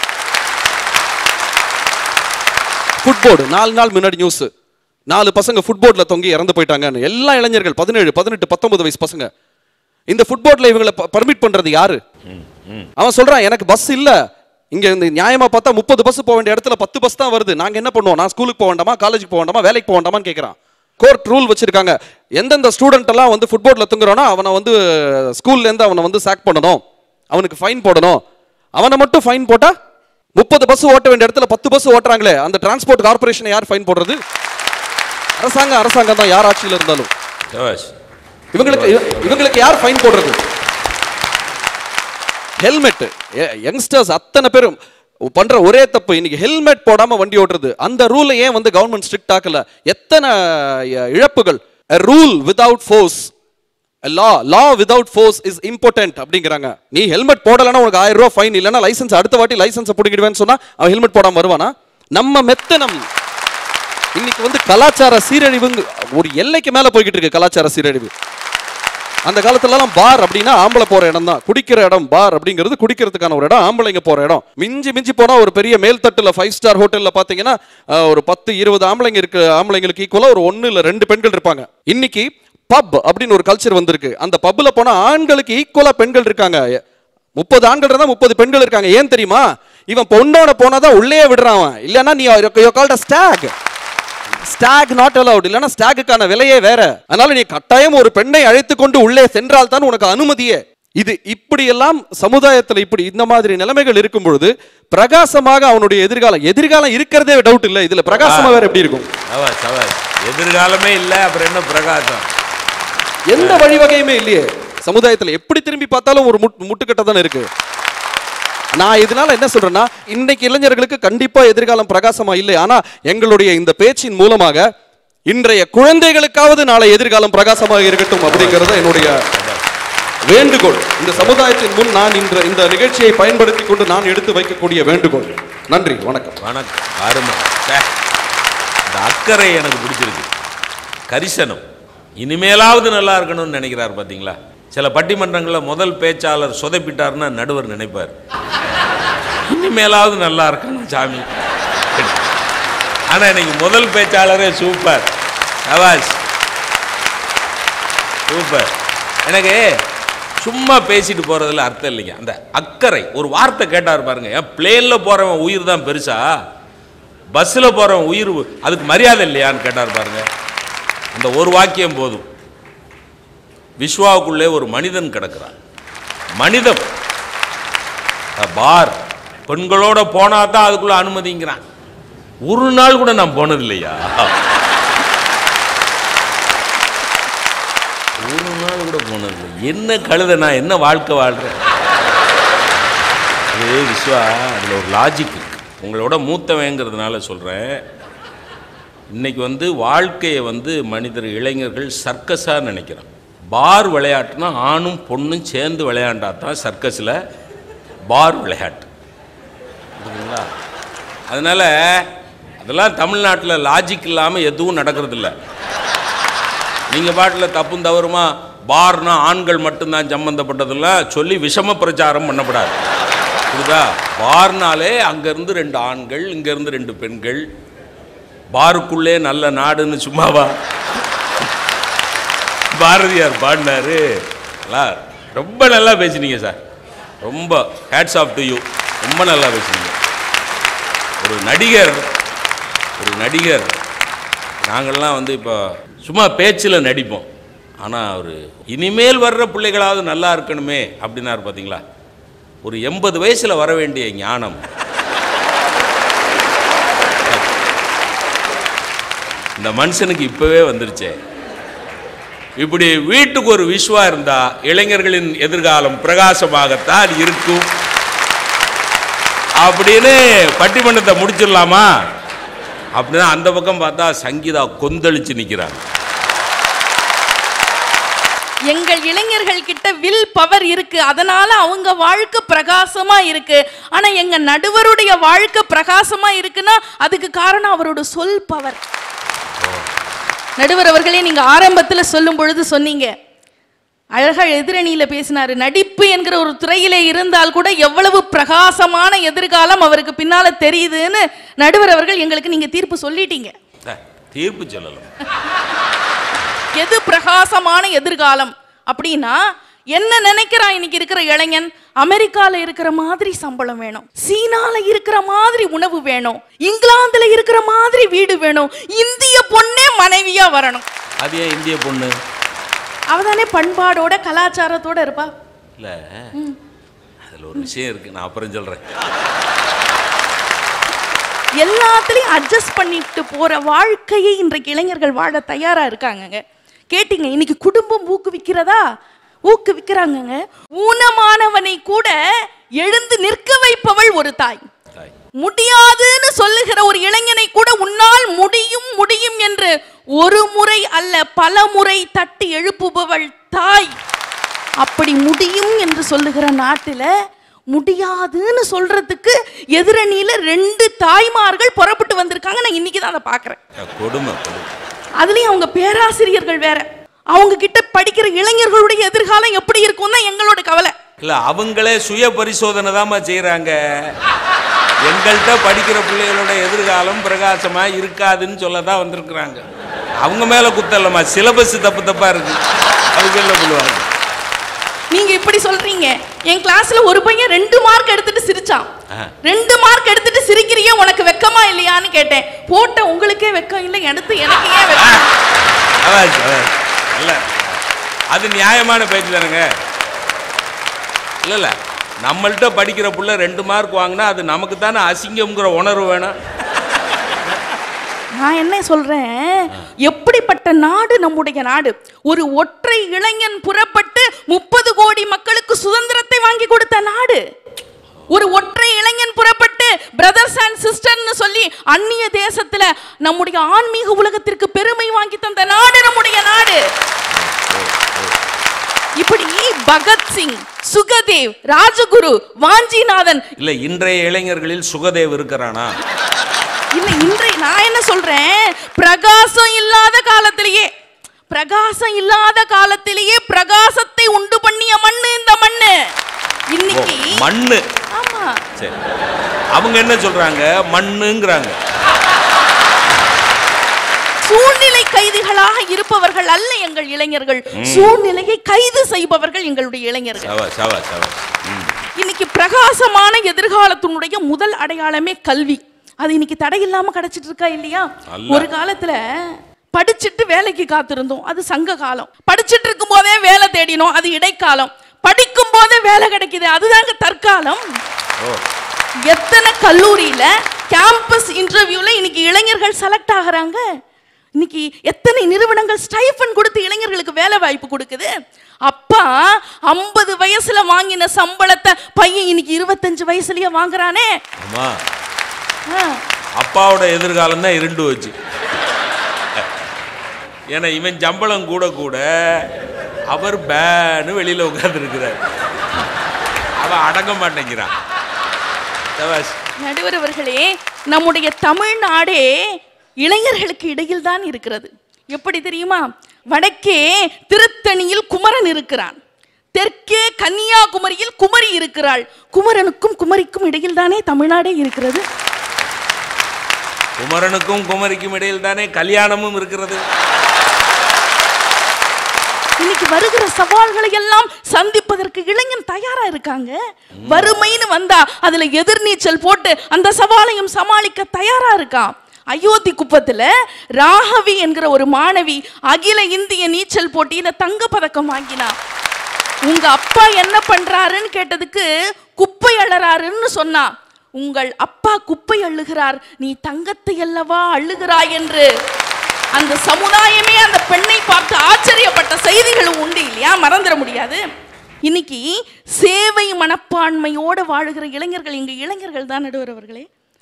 ஃபுட்போர்டு நாலு நாள் முன்னாடி நியூஸ் நாலு பசங்க ஃபுட்போர்டில் தொங்கி இறந்து போயிட்டாங்கன்னு எல்லா இளைஞர்கள் பதினேழு பதினெட்டு பத்தொன்பது வயசு பசங்க இந்த ஃபுட்போர்டில் இவங்களை பர்மிட் பண்றது யாரு அவன் சொல்றான் எனக்கு பஸ் இல்ல இங்க இந்த நியாயமா பார்த்தா முப்பது பஸ் போக வேண்டிய இடத்துல பத்து பஸ் தான் வருது நாங்க என்ன பண்ணுவோம் நான் ஸ்கூலுக்கு போக வேண்டாமா காலேஜுக்கு போக வேண்டாமா வேலைக்கு போக வேண்டாமான்னு கேட்கறான் கோர்ட் ரூல் வச்சிருக்காங்க எந்தெந்த ஸ்டூடெண்ட் எல்லாம் வந்து ஃபுட்போர்டில் தூங்குறானோ அவனை வந்து ஸ்கூல்ல இருந்து அவனை வந்து சாக் பண்ணணும் அவனுக்கு ஃபைன் போடணும் அவனை மட்டும் ஃபைன் போட்டா முப்பது பஸ் ஓட்ட வேண்டிய இடத்துல பத்து பஸ் ஓட்டுறாங்களே அந்த டிரான்ஸ்போர்ட் கார்பரேஷன் யார் ஃபைன் போடுறது அரசாங்கம் அரசாங்கம் தான் யார் ஆட்சியில் இருந்தாலும் சபாஷ் இவங்களுக்கு இவங்களுக்கு யார் ஃபைன் போடுறது ஹெல்மெட் யங்ஸ்டர்ஸ் அத்தனை பேரும் பண்ற ஒரே தப்பு இன்னைக்கு ஹெல்மெட் போடாம வண்டி ஓட்டுறது அந்த ரூலை ஏன் வந்து கவர்மெண்ட் ஸ்ட்ரிக்ட் ஆக்கல எத்தனை அஹ், இழப்புகள் rule without force law law without force is important அப்படிங்கிறாங்க நீ ஹெல்மெட் போடலைன்னா உனக்கு ஆயிரம் ரூபாய் ஃபைன் இல்லைன்னா லைசன்ஸ் அடுத்த வாட்டி லைசன்ஸ் பிடிக்கிடுவேன்னு சொன்னா அவன் ஹெல்மெட் போடாம வருவானா நம்ம மெத்தனம் இன்னைக்கு வந்து கலாச்சார சீரழிவு ஒரு எல்லைக்கு மேல போய்கிட்டு இருக்கு கலாச்சார சீரழிவு அந்த காலத்துலலாம் பார் அப்படின்னா ஆம்பளை போற இடம் தான் குடிக்கிற இடம் பார் அப்படிங்கிறது குடிக்கிறதுக்கான ஒரு இடம் ஆம்பளைங்க போற இடம் மிஞ்சி மிஞ்சி போனா ஒரு பெரிய மேல்தட்டுல ஃபைவ் ஸ்டார் ஹோட்டல்ல பாத்தீங்கன்னா அஹ், ஒரு பத்து இருபது ஆம்பளைங்க இருக்கு ஆம்பளைங்களுக்கு ஈக்குவலா ஒரு ஒன்னு இல்ல ரெண்டு பெண்கள் இருப்பாங்க இன்னைக்கு பப் அப்படின்னு ஒரு கல்ச்சர் வந்திருக்கு அந்த பப்ல போனா ஆண்களுக்கு ஈக்குவலா பெண்கள் இருக்காங்க முப்பது ஆண்கள் இருந்தா முப்பது பெண்கள் இருக்காங்க ஏன் தெரியுமா இவன் பொண்ணோட போனாதான் உள்ளே விடுறான் அவன் இல்லைன்னா நீ called stock stock not allowed இல்லைன்னா ஸ்டாக்குக்கான விலையே வேற அதனால நீ கட்டாயம் ஒரு பெண்ணை அழைத்து கொண்டு உள்ளே சென்றால் தான் உனக்கு அனுமதியே இது இப்படியெல்லாம் சமுதாயத்துல இப்படி இந்த மாதிரி நிலைமைகள் இருக்கும் பொழுது பிரகாசமாக அவனுடைய எதிர்காலம் எதிர்காலம் இருக்கிறதே டவுட் இல்ல இதுல பிரகாசமா வேற எப்படி இருக்கும் சபாஷ் சபாஷ் எதிர்காலமே இல்லை அப்புறம் என்ன பிரகாசம் எந்த வழிவகையுமே இல்லையே சமுதாயத்துல எப்படி திரும்பி பார்த்தாலும் ஒரு முட்டு முட்டுக்கட்டை தானே இருக்கு நான் இதனால என்ன சொல்றேன்னா இன்னைக்கு இளைஞர்களுக்கு கண்டிப்பா எதிர்காலம் பிரகாசமா இல்லை ஆனா எங்களுடைய இந்த பேச்சின் மூலமாக இன்றைய குழந்தைகளுக்காவது நாளை எதிர்காலம் பிரகாசமாக இருக்கட்டும் அப்படிங்கறது என்னுடைய வேண்டுகோள் இந்த சமுதாயத்தின் முன் நான் இன்ற இந்த நிகழ்ச்சியை பயன்படுத்தி கொண்டு நான் எடுத்து வைக்கக்கூடிய வேண்டுகோள் நன்றி வணக்கம் வணக்கம் அருமை ச்சே. இந்த அக்கறை எனக்கு பிடிச்சிருக்கு கரிசனம் இனிமேலாவது நல்லா இருக்கணும்னு நினைக்கிறார் பார்த்தீங்களா சில பட்டிமன்றங்களில் முதல் பேச்சாளர் சொதப்பிட்டார்னா நடுவர் நினைப்பார் இனிமேலாவது நல்லா இருக்கணும் சாமி ஆனால் இன்னைக்கு முதல் பேச்சாளரே சூப்பர் சபாஷ் சூப்பர் எனக்கு சும்மா பேசிட்டு போறதுல அர்த்தம் இல்லைங்க அந்த அக்கறை ஒரு வார்த்தை கேட்டார் பாருங்க ஏன் பிளேன்ல போறவன் உயிர் தான் பெருசா பஸ்ஸில் போறவன் உயிர் அதுக்கு மரியாதை இல்லையான்னு கேட்டார் பாருங்க அந்த ஒரு வாக்கியம் போதும் விஸ்வாவுக்குள்ளே ஒரு மனிதன் கிடக்கிறான் மனிதம் அஹ் பார் பெண்களோட போனா தான் அதுக்குள்ள அனுமதிங்கிறான் ஒரு நாள் கூட நான் போனது இல்லையா ஒரு நாள் கூட போனது இல்லை என்ன கழுத நான் என்ன வாழ்க்கை வாழ்றேன் அது விஸ்வா அதில் ஒரு லாஜிக் இருக்கு உங்களோட மூத்தவங்கிறதுனால சொல்கிறேன் இன்னைக்கு வந்து வாழ்க்கையை வந்து மனிதர் இளைஞர்கள் சர்க்கஸாக நினைக்கிறான் பார் விளையாட்டுனா ஆணும் பொண்ணும் சேர்ந்து விளையாண்டா தான் சர்க்கஸில் பார் விளையாட்டு புரியுதுங்களா அதனால் அதெல்லாம் தமிழ்நாட்டில் லாஜிக் இல்லாமல் எதுவும் நடக்கிறதில்ல நீங்கள் பாட்டில் தப்பும் தவறுமா பார்னா ஆண்கள் மட்டும்தான் சம்பந்தப்பட்டதெல்லாம் சொல்லி விஷம பிரச்சாரம் பண்ணப்படாது புரியுதா பார்னாலே அங்கேருந்து ரெண்டு ஆண்கள் இங்கேருந்து ரெண்டு பெண்கள் பாருக்குள்ளே நல்ல நாடுன்னு சும்மாவா பாரதியார் பாடினாரு நல்லா ரொம்ப நல்லா பேசினீங்க சார் ரொம்ப ஹேட்ஸ் ஆஃப் டு யூ ரொம்ப நல்லா பேசுனீங்க ஒரு நடிகர் ஒரு நடிகர் நாங்கள்லாம் வந்து இப்போ சும்மா பேச்சில் நடிப்போம் ஆனால் அவர் இனிமேல் வர்ற பிள்ளைகளாவது நல்லா இருக்கணுமே அப்படின்னாரு பார்த்தீங்களா ஒரு எண்பது வயசில் வர வேண்டிய ஞானம் இந்த மனுஷனுக்கு இப்போவே வந்துருச்சே இப்படி வீட்டுக்கு ஒரு விஸ்வா இருந்தா இளைஞர்களின் எதிர்காலம் பிரகாசமாகத்தான் இருக்கும் அப்படின்னு பட்டிமன்றத்தை முடிச்சிடலாமா அப்படின்னா அந்த பக்கம் பார்த்தா சங்கீதா கொந்தளிச்சு நிக்கிறாங்க எங்கள் இளைஞர்கள் கிட்ட வில் பவர் இருக்கு அதனால அவங்க வாழ்க்கை பிரகாசமா இருக்கு ஆனா எங்க நடுவருடைய வாழ்க்கை பிரகாசமா இருக்குன்னா அதுக்கு காரணம் அவரோட சொல் பவர் நடுவர் அவர்களே நீங்க ஆரம்பத்துல சொல்லும் பொழுது சொன்னீங்க அழகா எதிரணியில பேசினாரு நடிப்பு என்கிற ஒரு துறையிலே இருந்தால் கூட எவ்வளவு பிரகாசமான எதிர்காலம் அவருக்கு பின்னால தெரியுதுன்னு நடுவர் அவர்கள் எங்களுக்கு நீங்க தீர்ப்பு சொல்லிட்டீங்க அஹ், தீர்ப்பு சொல்லலாம் எது பிரகாசமான எதிர்காலம் அப்படின்னா என்ன நினைக்கிறான் இன்னைக்கு இருக்கிற இளைஞன் அமெரிக்கால இருக்கிற மாதிரி சம்பளம் வேணும் சீனால இருக்கிற மாதிரி உணவு வேணும் இங்கிலாந்துல இருக்கிற மாதிரி வீடு வேணும் இந்திய பொண்ணே மனைவியா வரணும் அது ஏன் இந்திய பொண்ணு அவதானே பண்பாடோட கலாச்சாரத்தோட இருப்பா இல்ல அதுல ஒரு விஷயம் இருக்கு நான் அப்புறம் சொல்றேன் எல்லாத்துலயும் அட்ஜஸ்ட் பண்ணிட்டு போற வாழ்க்கையை இன்றைக்கு இளைஞர்கள் வாழ தயாரா இருக்காங்கங்க கேட்டீங்க இன்னைக்கு குடும்பம் ஊக்குவிக்கிறதா ஊக்குவிக்கிறாங்கங்க ஊனமானவனை கூட எழுந்து நிற்க வைப்பவள் ஒரு தாய் தாய். முடியாதுன்னு சொல்லுகிற ஒரு இளைஞனை கூட உன்னால் முடியும் முடியும் என்று ஒரு முறை அல்ல பல முறை தட்டி எழுப்புபவள் தாய் அப்படி முடியும் என்று சொல்லுகிற நாட்டுல முடியாதுன்னு சொல்றதுக்கு எதிரணியில ரெண்டு தாய்மார்கள் புறப்பட்டு வந்திருக்காங்க நான் இன்னைக்கு தான் அதை பார்க்கறேன் அஹ், கொடுமை கொடுமை அதுலயும் அவங்க பேராசிரியர்கள் வேற அவங்க கிட்ட படிக்கிற இளைஞர்களுடைய எதிர்காலம் எப்படி இருக்கும் தான் எங்களோட கவலை இல்ல அவங்களே சுய பரிசோதனை தாம்மா செய்றாங்க எங்கள்கிட்ட படிக்கிற பிள்ளைகளோட எதிர்காலம் பிரகாசமா இருக்காதுன்னு சொல்ல தான் வந்திருக்கிறாங்க அவங்க மேல குத்தல்லம்மா சிலபஸ் தப்பு தப்பா இருக்கு அவங்க என்ன பண்ணுவாங்க நீங்க இப்படி சொல்றீங்க என் கிளாஸ்ல ஒரு பையன் ரெண்டு மார்க் எடுத்துட்டு சிரிச்சான் ஆ. ரெண்டு மார்க் எடுத்துட்டு சிரிக்கிறியே உனக்கு வெக்கமா இல்லையான்னு கேட்டேன் போட்ட உங்களுக்கே வெக்கம் இல்லை எடுத்து எனக்கு ஏன் வெக்கம் அதான் அதான். இல்ல அது நியாயமான பேச்சு தானுங்க இல்ல இல்ல நம்மள்ட்ட படிக்கிற புள்ள ரெண்டு மார்க் வாங்கினா அது நமக்கு தானே அசிங்கம்ங்கிற உணர்வு வேணும் நான் என்ன சொல்றேன் எப்படிப்பட்ட நாடு நம்முடைய நாடு ஒரு ஒற்றை இளைஞன் புறப்பட்டு முப்பது கோடி மக்களுக்கு சுதந்திரத்தை வாங்கி கொடுத்த நாடு ஒரு ஒற்றை இளைஞன் புறப்பட்டு பிரதர்ஸ் அண்ட் சிஸ்டர்னு சொல்லி அந்நிய தேசத்துல நம்முடைய ஆன்மீக உலகத்திற்கு பெருமை வாங்கி தந்த நாடு நம்முடைய நாடு இப்படி பகத்சிங் சுகதேவ் ராஜகுரு வாஞ்சிநாதன் இல்ல இன்றைய இளைஞர்களில் சுகதேவ் இருக்கிறானா இல்ல இன்றைய நான் என்ன சொல்றேன் பிரகாசம் இல்லாத காலத்திலேயே பிரகாசம் இல்லாத காலத்திலேயே பிரகாசத்தை உண்டு பண்ணிய மண்ணு இந்த மண்ணு ஓ, இன்னைக்கு மண்ணு ஆமா சரி அவங்க என்ன சொல்றாங்க மண்ணுங்கிறாங்க சூழ்நிலை கைதிகளாக இருப்பவர்கள் அல்ல எங்கள் இளைஞர்கள் சூழ்நிலையை கைது செய்பவர்கள் எங்களுடைய இளைஞர்கள் சவா சவா சவா ம் இன்னைக்கு பிரகாசமான எதிர்காலத்தினுடைய முதல் அடையாளமே கல்வி அது இன்னைக்கு தடை இல்லாம கிடைச்சிட்டு இருக்கா இல்லையா அல்ல. ஒரு காலத்துல படிச்சுட்டு வேலைக்கு காத்திருந்தோம் அது சங்க காலம் படிச்சுட்டு இருக்கும் போதே வேலை தேடினோம் அது இடைக்காலம் படிக்கும் போதே வேலை கிடைக்குது அதுதாங்க தற்காலம் ஓ எத்தனை கல்லூரியில கேம்பஸ் இன்டர்வியூல இன்னைக்கு இளைஞர்கள் செலக்ட் ஆகுறாங்க இன்னைக்கு எத்தனை நிறுவனங்கள் ஸ்டைஃபன் கொடுத்து இளைஞர்களுக்கு வேலை வாய்ப்பு கொடுக்குது அப்பா ஐம்பது வயசுல வாங்கின சம்பளத்தை பையன் இன்னைக்கு இருபத்தஞ்சு வயசுலயே வாங்குறானே ஆமா ஆ, அப்பாவோட எதிர்காலம் தான் இருண்டு வச்சு ஏன்னா இவன் சம்பளம் கூட கூட அவர் பேன்னு வெளியில உட்கார்ந்துருக்கிறார் அவன் அடங்க மாட்டேங்கிறான் சபாஷ். நடுவர் அவர்களே நம்முடைய தமிழ்நாடே இளைஞர்களுக்கு இடையில் தான் இருக்கிறது எப்படி தெரியுமா வடக்கே திருத்தணியில் குமரன் இருக்கிறான் தெற்கே கன்னியாகுமரியில் குமரி இருக்கிறாள் குமரனுக்கும் குமரிக்கும் இடையில் தானே தமிழ்நாடே இருக்கிறது குமரனுக்கும் குமரிக்கும் இடையில் தானே கல்யாணமும் இருக்கிறது இன்னைக்கு வருகிற சவால்களை எல்லாம் சந்திப்பதற்கு இளைஞன் தயாரா இருக்காங்க வறுமைன்னு வந்தா அதுல எதிர்நீச்சல் போட்டு அந்த சவாலையும் சமாளிக்க தயாரா இருக்கான் அயோத்தி குப்பத்துல ராகவி என்கிற ஒரு மாணவி அகில இந்திய நீச்சல் போட்டியில தங்க பதக்கம் வாங்கினா உங்க அப்பா என்ன பண்றாருன்னு கேட்டதுக்கு குப்பை அள்ளறாருன்னு சொன்னா உங்கள் அப்பா குப்பை அள்ளுகிறார் நீ தங்கத்தை அல்லவா அள்ளுகிறாய் என்று அந்த சமுதாயமே அந்த பெண்ணை பார்த்து ஆச்சரியப்பட்ட செய்திகளும் உண்டு இல்லையா மறந்துட முடியாது இன்னைக்கு சேவை மனப்பான்மையோடு வாழுகிற இளைஞர்கள் இங்க இளைஞர்கள் தான் நடுவர் அவர்களே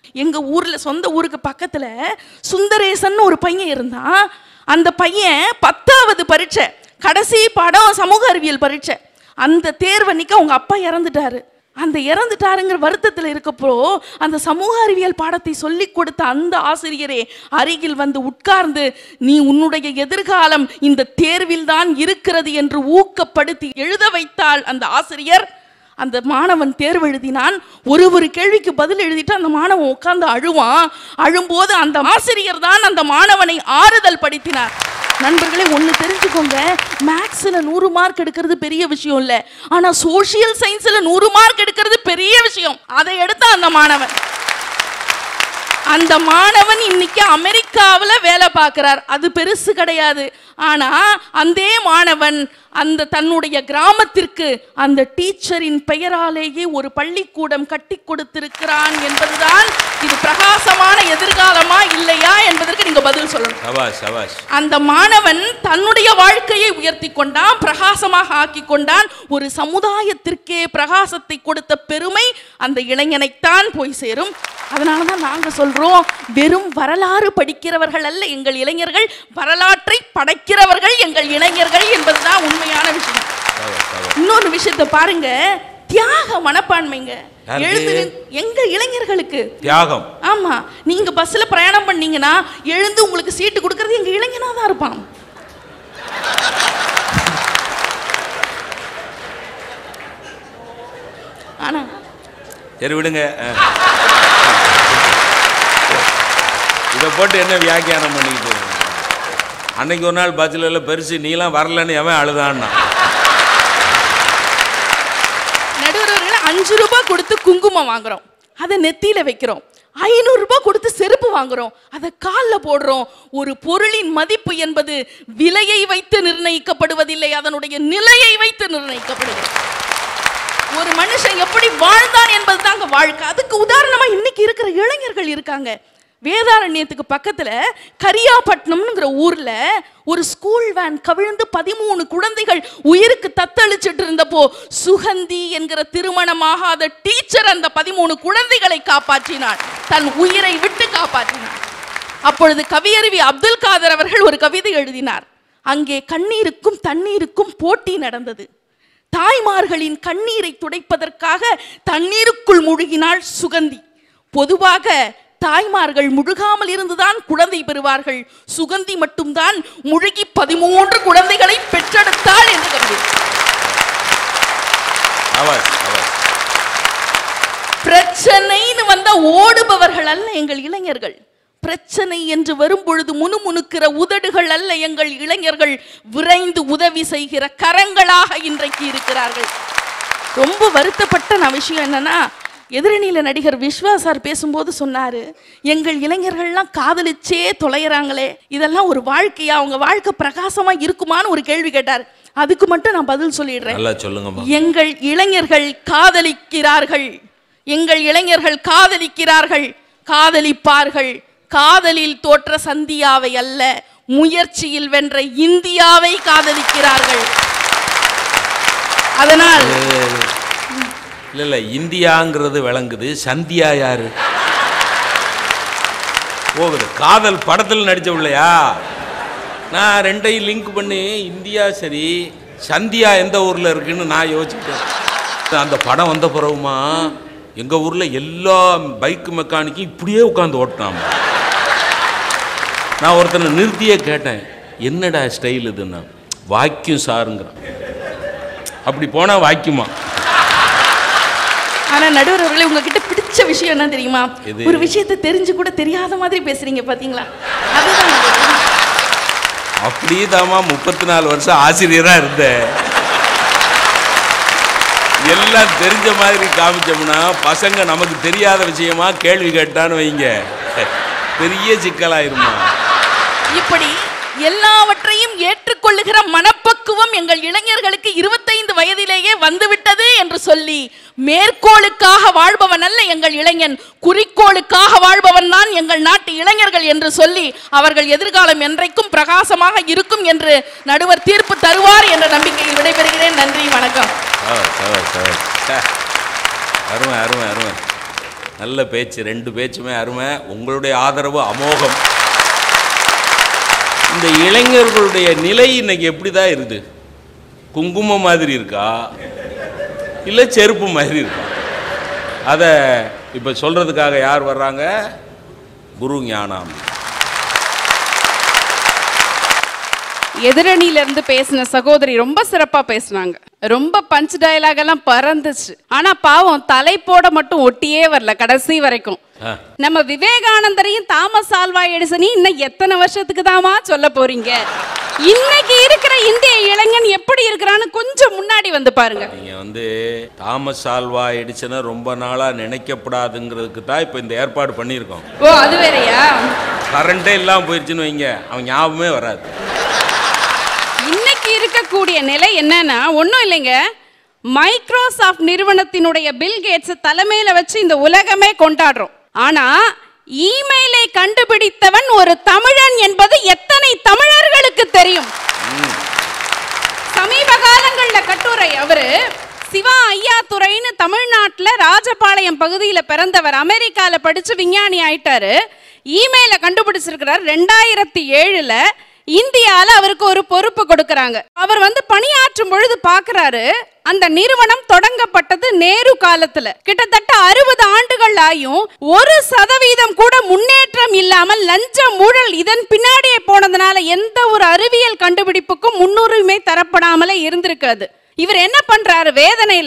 எங்க ஊர்ல சொந்த ஊருக்கு பக்கத்துல சுந்தரேசன் ஒரு பையன் இருந்தான் அந்த பையன் பத்தாவது பரீட்சை கடைசி பாடம் சமூக அறிவியல் பரீட்சை அந்த தேர்வன்னைக்கு அவங்க அப்பா இறந்துட்டாரு அந்த இறந்துட்டாருங்கிற வருத்தத்தில் இருக்கப்போ அந்த சமூக அறிவியல் பாடத்தை சொல்லி கொடுத்த அந்த ஆசிரியரே அருகில் வந்து உட்கார்ந்து நீ உன்னுடைய எதிர்காலம் இந்த தேர்வில் தான் இருக்கிறது என்று ஊக்கப்படுத்தி எழுத வைத்தாள் அந்த ஆசிரியர் அந்த மாணவன் தேர்வு எழுதினான் ஒரு ஒரு கேள்விக்கு பதில் எழுதிட்டு அந்த மாணவன் உட்கார்ந்து அழுவான் அழும்போது அந்த ஆசிரியர் தான் அந்த மாணவனை ஆறுதல் படுத்தினார் நண்பர்களே ஒன்று தெரிஞ்சுக்கோங்க மேக்ஸில் நூறு மார்க் எடுக்கிறது பெரிய விஷயம் இல்லை ஆனால் சோஷியல் சயின்ஸில் நூறு மார்க் எடுக்கிறது பெரிய விஷயம் அதை எடுத்த அந்த மாணவன் அந்த மாணவன் இன்னைக்கு அமெரிக்காவில் வேலை பார்க்கிறார் அது பெருசு கிடையாது ஆனா அந்த மாணவன் அந்த தன்னுடைய கிராமத்திற்கு அந்த டீச்சரின் பெயராலேயே ஒரு பள்ளிக்கூடம் கட்டி கொடுத்திருக்கிறான் என்பதுதான் இது பிரகாசமான எதிர்காலமா இல்லையா என்பதற்கு நீங்க பதில் சொல்லணும் சபாஷ் சபாஷ் அந்த மாணவன் தன்னுடைய வாழ்க்கையை உயர்த்தி கொண்டான் பிரகாசமாக ஆக்கி கொண்டான் ஒரு சமுதாயத்திற்கே பிரகாசத்தை கொடுத்த பெருமை அந்த இளைஞனைத்தான் போய் சேரும் அதனால தான் நாங்க சொல்றோம் வெறும் வரலாறு படிக்கிறவர்கள் அல்ல எங்கள் இளைஞர்கள் வரலாற்றை படைக்கிறவர்கள் எங்கள் இளைஞர்கள் என்பதுதான் உண்மையான விஷயம் சபாஷ் சபாஷ் இன்னொரு விஷயத்தை பாருங்க தியாக மனப்பான்மைங்க யாருக்கு? எழுந்து நின்- எங்க இளைஞர்களுக்கு தியாகம் ஆமா நீங்க பஸ்ல பிரயாணம் பண்ணீங்கன்னா எழுந்து உங்களுக்கு சீட்டு கொடுக்கறது எங்க இளைஞனா தான் இருப்பான் ஆனா சரி விடுங்க அஹ். இதை போட்டு என்ன வியாக்கியானம் பண்ணிக்கிட்டு அன்னைக்கு ஒரு நாள் பஸ்ஸில் பெருசு நீலாம் வரலன்னு எவன் அழுதான்னா நடுவர்கள அஞ்சு ரூபாய் கொடுத்து குங்குமம் வாங்குறோம் அதை நெத்தியில வைக்கிறோம் ஐநூறு ரூபாய் கொடுத்து செருப்பு வாங்குறோம் அதை காலில் போடுறோம் ஒரு பொருளின் மதிப்பு என்பது விலையை வைத்து நிர்ணயிக்கப்படுவதில்லை அதனுடைய நிலையை வைத்து நிர்ணயிக்கப்படுகிறது ஒரு மனுஷன் எப்படி வாழ்ந்தான் என்பது தாங்க வாழ்க்கை அதுக்கு உதாரணமா இன்னைக்கு இருக்கிற இளைஞர்கள் இருக்காங்க வேதாரண்யத்துக்கு பக்கத்துல கரியாப்பட்டினம்ங்கிற ஊர்ல ஒரு ஸ்கூல் வேன் கவிழ்ந்து பதிமூணு குழந்தைகள் உயிருக்கு தத்தளிச்சிட்டு இருந்தப்போ சுகந்தி என்கிற திருமணமாகாத டீச்சர் அந்த பதிமூணு குழந்தைகளை காப்பாற்றினார் தன் உயிரை விட்டு காப்பாற்றினார் அப்பொழுது கவியருவி அப்துல் காதர் அவர்கள் ஒரு கவிதை எழுதினார் அங்கே கண்ணீருக்கும் தண்ணீருக்கும் போட்டி நடந்தது தாய்மார்களின் கண்ணீரை துடைப்பதற்காக தண்ணீருக்குள் முழுகினாள் சுகந்தி பொதுவாக தாய்மார்கள் முழுகாமல் இருந்துதான் குழந்தை பெறுவார்கள் சுகந்தி மட்டும்தான் முழுகி பதிமூன்று குழந்தைகளை பெற்றெடுத்தாள் என்று கவிதை சபாஷ் சபாஷ் பிரச்சனைன்னு வந்தா ஓடுபவர்கள் அல்ல எங்கள் இளைஞர்கள் பிரச்சனை என்று வரும் பொழுது முணுமுணுக்கிற உதடுகள் அல்ல எங்கள் இளைஞர்கள் விரைந்து உதவி செய்கிற கரங்களாக இன்றைக்கு இருக்கிறார்கள் ரொம்ப வருத்தப்பட்ட நான் விஷயம் என்னன்னா எதிரணியில நடிகர் விஸ்வா சார் பேசும்போது சொன்னாரு எங்கள் இளைஞர்கள்லாம் காதலிச்சே தொலைகிறாங்களே இதெல்லாம் ஒரு வாழ்க்கையா அவங்க வாழ்க்கை பிரகாசமா இருக்குமான்னு ஒரு கேள்வி கேட்டார் அதுக்கு மட்டும் நான் பதில் சொல்லிடுறேன் நல்லா சொல்லுங்கம்மா எங்கள் இளைஞர்கள் காதலிக்கிறார்கள் எங்கள் இளைஞர்கள் காதலிக்கிறார்கள் காதலிப்பார்கள் காதலில் தோற்ற சந்தியாவை அல்ல முயற்சியில் வென்ற இந்தியாவை காதலிக்கிறார்கள் அதனால் இல்லை இல்லை இந்தியாங்கிறது விளங்குது சந்தியா யாரு ஓகுது காதல் படத்தில் நடிச்சவில்லையா நான் ரெண்டையும் லிங்க் பண்ணி இந்தியா சரி சந்தியா எந்த ஊரில் இருக்குன்னு நான் யோசிச்சிட்டேன் அந்த படம் வந்த பிறகுமா எங்கள் ஊரில் எல்லா பைக் மெக்கானிக்கும் இப்படியே உட்காந்து ஓட்டினாங்க நான் ஒருத்தனை நிறுத்தியே கேட்டேன் என்னடா ஸ்டைல் இதுன்னா வாக்கியம் சாருங்கிறான் அப்படி போனால் வாக்கியமா ஆனா நடுவர் அவர்களே உங்ககிட்ட பிடிச்ச விஷயம் என்ன தெரியுமா எது? ஒரு விஷயத்தை தெரிஞ்சு கூட தெரியாத மாதிரி பேசுறீங்க பாத்தீங்களா அதுதான் எனக்கு. அப்படியே தாமா முப்பத்தி நாலு வருஷம் ஆசிரியராக இருந்தேன் எல்லாம் தெரிஞ்ச மாதிரி காமிச்சோம்னா பசங்க நமக்கு தெரியாத விஷயமா கேள்வி கேட்டான்னு வைங்க பெரிய சிக்கலாயிருமா இப்படி எல்லாவற்றையும் ஏற்றுக்கொள்ளுகிற மனப்பக்குவம் எங்கள் இளைஞர்களுக்கு இருபத்தைந்து வயதிலேயே வந்துவிட்டது என்று சொல்லி மேற்கோளுக்காக வாழ்பவன் அல்ல எங்கள் இளைஞன் குறிக்கோளுக்காக வாழ்பவன் தான் எங்கள் நாட்டு இளைஞர்கள் என்று சொல்லி அவர்கள் எதிர்காலம் என்றைக்கும் பிரகாசமாக இருக்கும் என்று நடுவர் தீர்ப்பு தருவார் என்ற நம்பிக்கையில் விடைபெறுகிறேன் நன்றி வணக்கம் சவ, சவ, சவ. சே. அருமை அருமை அருமை நல்ல பேச்சு ரெண்டு பேச்சுமே அருமை உங்களுடைய ஆதரவு அமோகம் இந்த இளைஞர்களுடைய நிலை இன்னைக்கு எப்படி தான் இருக்குது குங்குமம் மாதிரி இருக்கா இல்லை செருப்பு மாதிரி இருக்கா அதை இப்போ சொல்கிறதுக்காக யார் வர்றாங்க குரு ஞானாம் எதிரணியில இருந்து பேசின சகோதரி ரொம்ப சிறப்பா பேசுனாங்க ரொம்ப பஞ்ச் டயலாக் எல்லாம் பறந்துச்சு ஆனா பாவம் தலைப்போட மட்டும் ஒட்டியே வரல கடைசி வரைக்கும் ஆ. நம்ம விவேகானந்தரையும் தாமஸ் ஆல்வா எடிசனையும் இன்னும் எத்தனை வருஷத்துக்கு தாமா சொல்ல போறீங்க இன்னைக்கு இருக்கிற இந்திய இளைஞன் எப்படி இருக்கிறான்னு கொஞ்சம் முன்னாடி வந்து பாருங்க நீங்கள் வந்து தாமஸ் ஆல்வா எடிசனை ரொம்ப நாளாக நினைக்கப்படாதுங்கிறதுக்கு தான் இப்போ இந்த ஏற்பாடு பண்ணியிருக்கோம் ஓ அது வேறயா கரண்ட்டே இல்லாமல் போயிடுச்சுன்னு வைங்க அவன் ஞாபகமே வராது இன்னைக்கு இருக்கக்கூடிய நிலை என்னன்னா ஒன்றும் இல்லைங்க மைக்ரோசாஃப்ட் நிறுவனத்தினுடைய பில் கேட்ஸ் தலைமையில வச்சு இந்த உலகமே கொண்டாடுறோம் ஆனா இமெயிலை கண்டுபிடித்தவன் ஒரு தமிழன் என்பது எத்தனை தமிழர்களுக்கு தெரியும் சமீப காலங்கள்ல கட்டுரை அவரு சிவா ஐயாத்துறைன்னு தமிழ்நாட்டுல ராஜபாளையம் பகுதியில பிறந்தவர் அமெரிக்கால படிச்சு விஞ்ஞானி ஆயிட்டாரு இமெயில கண்டுபிடிச்சிருக்கிறார் ரெண்டாயிரத்தி ஏழுல இந்தியால அவருக்கு ஒரு பொறுப்பு கொடுக்கறாங்க அவர் வந்து பணியாற்றும் பொழுது பார்க்கறாரு அந்த நிறுவனம் தொடங்கப்பட்டது நேரு காலத்துல கிட்டத்தட்ட அறுபது ஆண்டுகள் ஆயும் ஒரு சதவீதம் கூட முன்னேற்றம் இல்லாமல் லஞ்சம் ஊழல் இதன் பின்னாடியே போனதுனால எந்த ஒரு அறிவியல் கண்டுபிடிப்புக்கும் முன்னுரிமை தரப்படாமலே இருந்திருக்கிறது இவர் என்ன பண்றாரு வேதனையில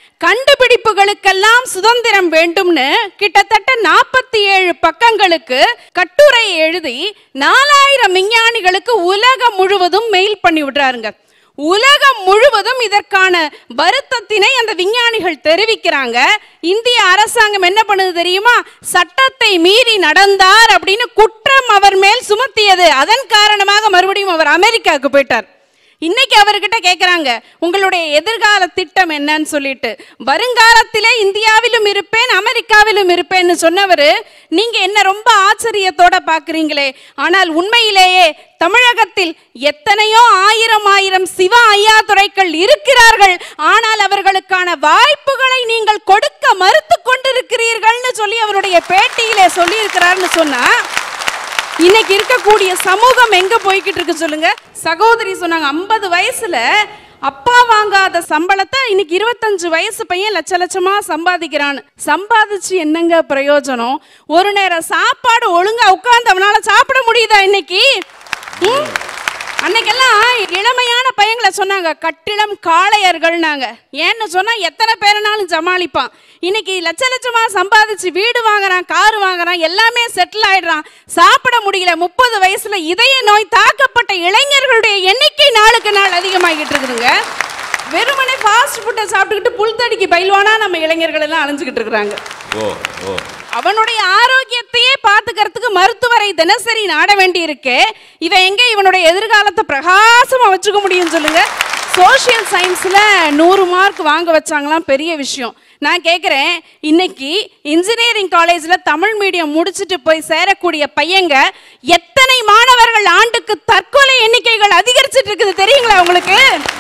கண்டுபிடிப்புகளுக்கெல்லாம் சுதந்திரம் வேண்டும்னு கிட்டத்தட்ட நாற்பத்தி ஏழு பக்கங்களுக்கு கட்டுரை எழுதி நாலாயிரம் விஞ்ஞானிகளுக்கு உலகம் முழுவதும் மெயில் பண்ணி விடுறாருங்க உலகம் முழுவதும் இதற்கான வருத்தத்தினை அந்த விஞ்ஞானிகள் தெரிவிக்கிறாங்க இந்திய அரசாங்கம் என்ன பண்ணுது தெரியுமா சட்டத்தை மீறி நடந்தார் அப்படின்னு குற்றம் அவர் மேல் சுமத்தியது அதன் காரணமாக மறுபடியும் அவர் அமெரிக்காவுக்கு போயிட்டார் இன்னைக்கு அவர்கிட்ட கேட்குறாங்க உங்களுடைய எதிர்கால திட்டம் என்னன்னு சொல்லிட்டு வருங்காலத்திலே இந்தியாவிலும் இருப்பேன் அமெரிக்காவிலும் இருப்பேன்னு சொன்னவர் நீங்க என்ன ரொம்ப ஆச்சரியத்தோட பார்க்குறீங்களே ஆனால் உண்மையிலேயே தமிழகத்தில் எத்தனையோ ஆயிரம் ஆயிரம் சிவ ஐயா துறைகள் இருக்கிறார்கள் ஆனால் அவர்களுக்கான வாய்ப்புகளை நீங்கள் கொடுக்க மறுத்து கொண்டிருக்கிறீர்கள்னு சொல்லி அவருடைய பேட்டியிலே சொல்லியிருக்கிறார்னு சொன்னா இன்னைக்கு இருக்கக்கூடிய சமூகம் எங்க போய்கிட்டு இருக்கு சொல்லுங்க சகோதரி சொன்னாங்க ஐம்பது வயசுல அப்பா வாங்காத சம்பளத்தை இன்னைக்கு இருபத்தஞ்சு வயசு பையன் லட்ச லட்சமா சம்பாதிக்கிறான்னு சம்பாதிச்சு என்னங்க பிரயோஜனம் ஒரு நேரம் சாப்பாடு ஒழுங்கா உட்கார்ந்து அவனால சாப்பிட முடியுதா இன்னைக்கு ம்? அன்னைக்கெல்லாம் இளமையான பையங்களை சொன்னாங்க கட்டிடம் காளையர்கள்னாங்க ஏன்னு சொன்னா எத்தனை பேரனாலும் சமாளிப்பான் இன்னைக்கு லட்ச லட்சமா சம்பாதிச்சு வீடு வாங்குறான் கார் வாங்குறான் எல்லாமே செட்டில் ஆயிடுறான் சாப்பிட முடியல முப்பது வயசுல இதய நோய் தாக்கப்பட்ட இளைஞர்களுடைய எண்ணிக்கை நாளுக்கு நாள் அதிகமாகிட்டு இருக்குதுங்க வெறுமனே ஃபாஸ்ட் ஃபுட்டை சாப்பிட்டுக்கிட்டு புல்தடிக்கு பயில்வானா நம்ம இளைஞர்கள் எல்லாம் அலைஞ்சுக்கிட்டு இருக்கிறாங்க ஓ ஓ அவனுடைய ஆரோக்கியத்தையே பார்த்துக்கிறதுக்கு மருத்துவரை தினசரி நாட வேண்டி இருக்கு இவன் எங்க இவனுடைய எதிர்காலத்தை பிரகாசமா வச்சுக்க முடியும் சொல்லுங்க சோஷியல் சயின்ஸ்ல நூறு மார்க் வாங்க வச்சாங்களாம் பெரிய விஷயம் நான் கேட்குறேன் இன்னைக்கு இன்ஜினியரிங் காலேஜில் தமிழ் மீடியம் முடிச்சுட்டு போய் சேரக்கூடிய பையங்க எத்தனை மாணவர்கள் ஆண்டுக்கு தற்கொலை எண்ணிக்கைகள் அதிகரிச்சிட்டு இருக்குது தெரியுங்களா உங்களுக்கு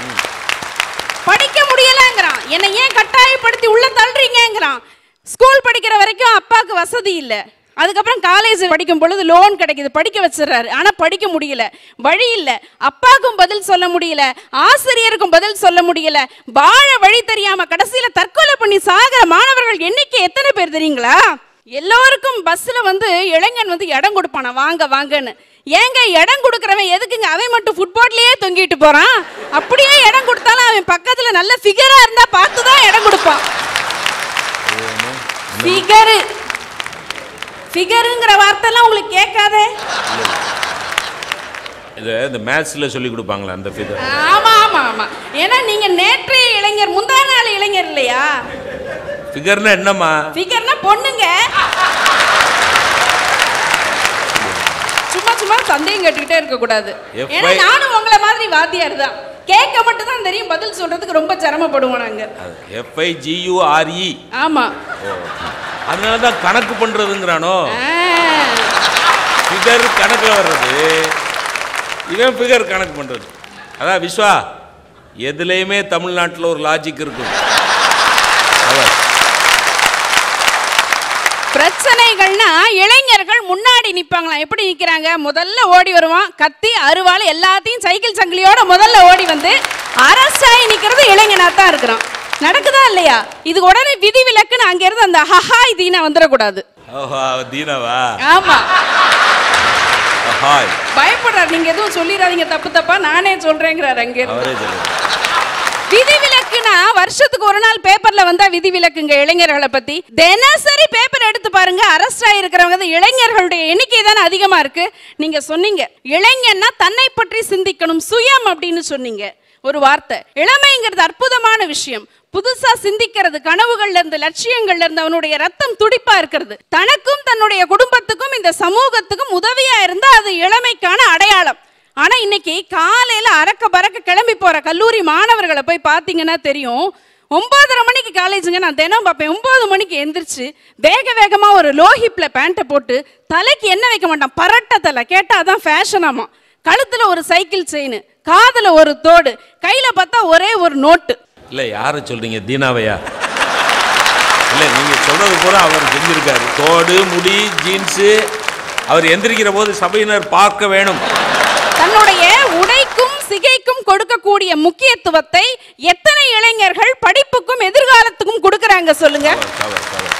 படிக்க முடியலங்கிறான் என்னை ஏன் கட்டாயப்படுத்தி உள்ள தள்ளுறீங்கங்கிறான் ஸ்கூல் படிக்கிற வரைக்கும் அப்பாவுக்கு வசதி இல்லை அதுக்கப்புறம் காலேஜ் படிக்கும் பொழுது லோன் கிடைக்குது படிக்க வச்சிடுறாரு ஆனா படிக்க முடியல வழி இல்லை அப்பாவுக்கும் பதில் சொல்ல முடியல ஆசிரியருக்கும் பதில் சொல்ல முடியல வாழ வழி தெரியாம கடைசியில தற்கொலை பண்ணி சாகிற மாணவர்கள் எண்ணிக்கை எத்தனை பேர் தெரியுங்களா எல்லோருக்கும் பஸ்ல வந்து இளைஞன் வந்து இடம் கொடுப்பானா வாங்க வாங்கன்னு ஏங்க இடம் கொடுக்குறவன் எதுக்குங்க அவன் மட்டும் ஃபுட்போர்ட்லயே தொங்கிட்டு போறான் அப்படியே இடம் கொடுத்தாலும் அவன் பக்கத்துல நல்ல ஃபிகரா இருந்தா பார்த்து தான் இடம் கொடுப்பான் ஃபிகரு ஃபிகருங்கிற வார்த்தைலாம் உங்களுக்கு கேட்காதே இதை இந்த மேத்ஸில் சொல்லி கொடுப்பாங்களே அந்த ஃபிகர் ஆமா ஆமா ஆமா ஏன்னா நீங்க நேற்றைய இளைஞர் முந்தா நாள் இளைஞர் இல்லையா ஃபிகர்னா என்னம்மா ஃபிகர்னா பொண்ணுங்க சும்மா சும்மா சந்தேகம் கேட்டுக்கிட்டே இருக்க கூடாது FI ஏன்னா நானும் உங்களை மாதிரி வாத்தியார் தான் கேட்க மட்டும் தான் தெரியும் பதில் சொல்றதுக்கு ரொம்ப சிரமப்படுவோம் நாங்க எஃப்ஐஜியூஆர்இ ஆமா அதனால தான் கணக்கு பண்ணுறதுங்கிறானோ ஆ. ஃபிகர் கணக்கில் வர்றது இவன் ஃபிகர் கணக்கு பண்ணுறது அதான் விஸ்வா எதுலேயுமே தமிழ்நாட்டில் ஒரு லாஜிக் இருக்கும் அதான் பண்டிகைகள்னா இளைஞர்கள் முன்னாடி நிப்பாங்களாம் எப்படி நிக்கிறாங்க முதல்ல ஓடி வருவான் கத்தி அருவாள் எல்லாத்தையும் சைக்கிள் சங்கிலியோட முதல்ல ஓடி வந்து அரசாயி நிக்கிறது இளைஞனா தான் இருக்கிறான் நடக்குதா இல்லையா இது உடனே விதி விலக்குன்னு அங்க இருந்து அந்த ஹஹாய் தீனா வந்துடக்கூடாது ஓஹோ தீனாவா ஆமா ஹாய் பயப்படுறாரு நீங்க எதுவும் சொல்லிடாதீங்க தப்பு தப்பா நானே சொல்றேங்கிறாரு அங்க இருந்து அவரே சொல்லுங்க விதிவிலக்குனா வருஷத்துக்கு ஒரு நாள் பேப்பர்ல வந்தா விதிவிலக்குங்க இளைஞர்களை பத்தி தினசரி பேப்பர் எடுத்து பாருங்க அரெஸ்ட் ஆயிருக்கிறவங்க தான் இளைஞர்களுடைய எண்ணிக்கை தானே அதிகமா இருக்கு நீங்க சொன்னீங்க இளைஞன்னா தன்னை பற்றி சிந்திக்கணும் சுயம் அப்படின்னு சொன்னீங்க ஒரு வார்த்தை இளமைங்கிறது அற்புதமான விஷயம் புதுசா சிந்திக்கிறது கனவுகள்ல இருந்து லட்சியங்கள்ல இருந்து அவனுடைய ரத்தம் துடிப்பா இருக்கிறது தனக்கும் தன்னுடைய குடும்பத்துக்கும் இந்த சமூகத்துக்கும் உதவியா இருந்தா அது இளமைக்கான அடையாளம் ஆனா இன்னைக்கு காலையில அறக்க பறக்க கிளம்பி போற கல்லூரி மாணவர்களை போய் பாத்தீங்கன்னா தெரியும் ஒன்பதரை மணிக்கு காலேஜுங்க நான் தினம் பார்ப்பேன் ஒன்பது மணிக்கு எந்திரிச்சு வேக வேகமா ஒரு லோஹிப்ல பேண்ட்டை போட்டு தலைக்கு என்ன வைக்க மாட்டான் பரட்ட தலை கேட்டா அதான் ஃபேஷனாமா கழுத்துல ஒரு சைக்கிள் செயின் காதுல ஒரு தோடு கையில பார்த்தா ஒரே ஒரு நோட்டு இல்லை யாரை சொல்றீங்க தீனாவையா இல்லை நீங்க சொல்றது பூரா அவர் செஞ்சிருக்காரு தோடு முடி ஜீன்ஸு அவர் எந்திரிக்கிற போது சபையினர் பார்க்க வேணும் தன்னுடைய உடைக்கும் சிகைக்கும் கொடுக்கக்கூடிய முக்கியத்துவத்தை எத்தனை இளைஞர்கள் படிப்புக்கும் எதிர்காலத்துக்கும் கொடுக்கறாங்க சொல்லுங்க கவர் கவர்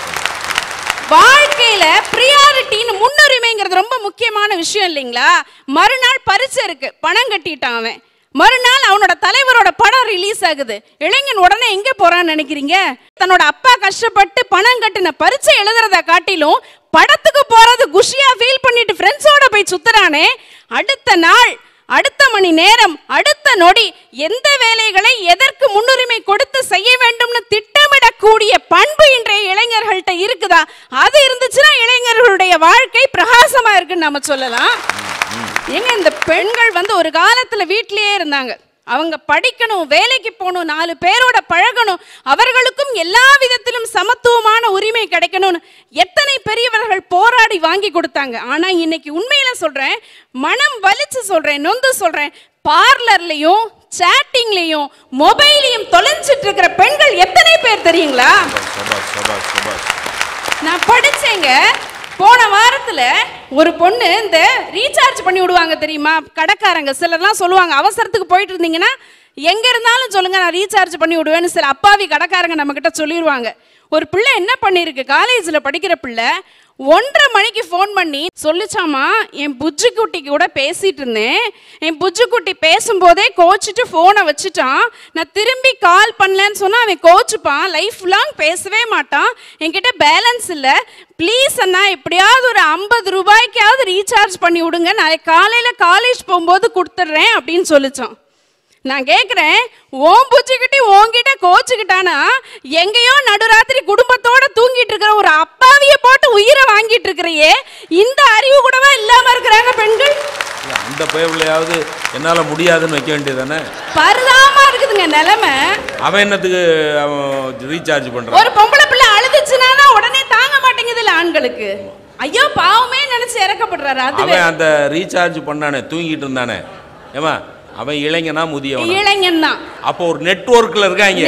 வாழ்க்கையில ப்ரியாரிட்டின்னு முன்னுரிமைங்கிறது ரொம்ப முக்கியமான விஷயம் இல்லைங்களா மறுநாள் பரிசு இருக்கு பணம் கட்டிட்டான் அவன் மறுநாள் அவனோட தலைவரோட படம் ரிலீஸ் ஆகுது இளைஞன் உடனே எங்க போறான்னு நினைக்கிறீங்க தன்னோட அப்பா கஷ்டப்பட்டு பணம் கட்டின பரீட்சை எழுதுறத காட்டிலும் படத்துக்கு போறது குஷியா ஃபீல் பண்ணிட்டு ஃப்ரெண்ட்ஸோட போய் சுத்துறானே அடுத்த நாள் அடுத்த மணி நேரம் அடுத்த நொடி எந்த வேலைகளை எதற்கு முன்னுரிமை கொடுத்து செய்ய வேண்டும்னு திட்டமிடக்கூடிய பண்பு இன்றைய இளைஞர்கள்ட்ட இருக்குதா அது இருந்துச்சுன்னா இளைஞர்களுடைய வாழ்க்கை பிரகாசமா இருக்குன்னு நம்ம சொல்லலாம் ஏங்க இந்த பெண்கள் வந்து ஒரு காலத்துல வீட்டிலேயே இருந்தாங்க அவங்க படிக்கணும் வேலைக்கு போகணும் நாலு பேரோட பழகணும் அவர்களுக்கும் எல்லா விதத்திலும் சமத்துவமான உரிமை கிடைக்கணும்னு எத்தனை பெரியவர்கள் போராடி வாங்கி கொடுத்தாங்க ஆனா இன்னைக்கு உண்மையில சொல்றேன் மனம் வலிச்சு சொல்றேன் நொந்து சொல்றேன் பார்லர்லயும் சேட்டிங்லயும் மொபைலையும் தொலைஞ்சிட்டு இருக்கிற பெண்கள் எத்தனை பேர் தெரியுங்களா சபாஷ் சபாஷ் சபாஷ் நான் படிச்சேங்க போன வாரத்துல ஒரு பொண்ணு இந்த ரீசார்ஜ் பண்ணி விடுவாங்க தெரியுமா கடைக்காரங்க சிலர்லாம் சொல்லுவாங்க அவசரத்துக்கு போயிட்டு இருந்தீங்கன்னா எங்க இருந்தாலும் சொல்லுங்க நான் ரீசார்ஜ் பண்ணி விடுவேன்னு சில அப்பாவி கடைக்காரங்க நம்ம கிட்ட சொல்லிடுவாங்க ஒரு பிள்ளை என்ன பண்ணிருக்கு காலேஜ்ல படிக்கிற பிள்ளை ஒன்றரை மணிக்கு ஃபோன் பண்ணி சொல்லிச்சாமா என் புஜ்ஜு குட்டி கூட பேசிட்டு இருந்தேன் என் புஜ்ஜு குட்டி பேசும்போதே கோச்சிட்டு ஃபோனை வச்சுட்டான் நான் திரும்பி கால் பண்ணலன்னு சொன்னா அவன் கோச்சுப்பான் லைஃப் லாங் பேசவே மாட்டான் என்கிட்ட பேலன்ஸ் இல்லை ப்ளீஸ் அண்ணா எப்படியாவது ஒரு ஐம்பது ரூபாய்க்காவது ரீசார்ஜ் பண்ணி விடுங்க நாளைக்கு காலையில் காலேஜ் போகும்போது கொடுத்துட்றேன் அப்படின்னு சொல்லிச்சான் நான் கேட்குறேன் ஓம் பூச்சிக்கிட்டி உன்கிட்ட கோச்சுக்கிட்டானா எங்கேயோ நடுராத்திரி குடும்பத்தோட தூங்கிட்டு இருக்கிற ஒரு அப்பாவிய போட்டு உயிரை வாங்கிட்டு இருக்கிறையே இந்த அறிவு கூடவா இல்லாம இருக்கிறாங்க பெண்கள் இல்ல, அந்த பயவுலையாவது என்னால் முடியாதுன்னு வைக்க வேண்டியதானே பரிதாபமா இருக்குதுங்க நிலைமை அவன் என்னத்துக்கு அவன் ரீசார்ஜ் பண்ணுறான் ஒரு பொம்பளை பிள்ளை அழுதுச்சுன்னா தான் உடனே தாங்க மாட்டேங்குதுல்ல ஆண்களுக்கு ஐயோ பாவமே நினைச்சு இறக்கப்படுறாரு அதுவே அவன் அந்த ரீசார்ஜ் பண்ணானே தூங்கிட்டு இருந்தானே ஏமா அவன் இளைஞனா முதியவனா இளைஞன் தான் அப்போ ஒரு நெட்வொர்க்கில் இருக்காங்க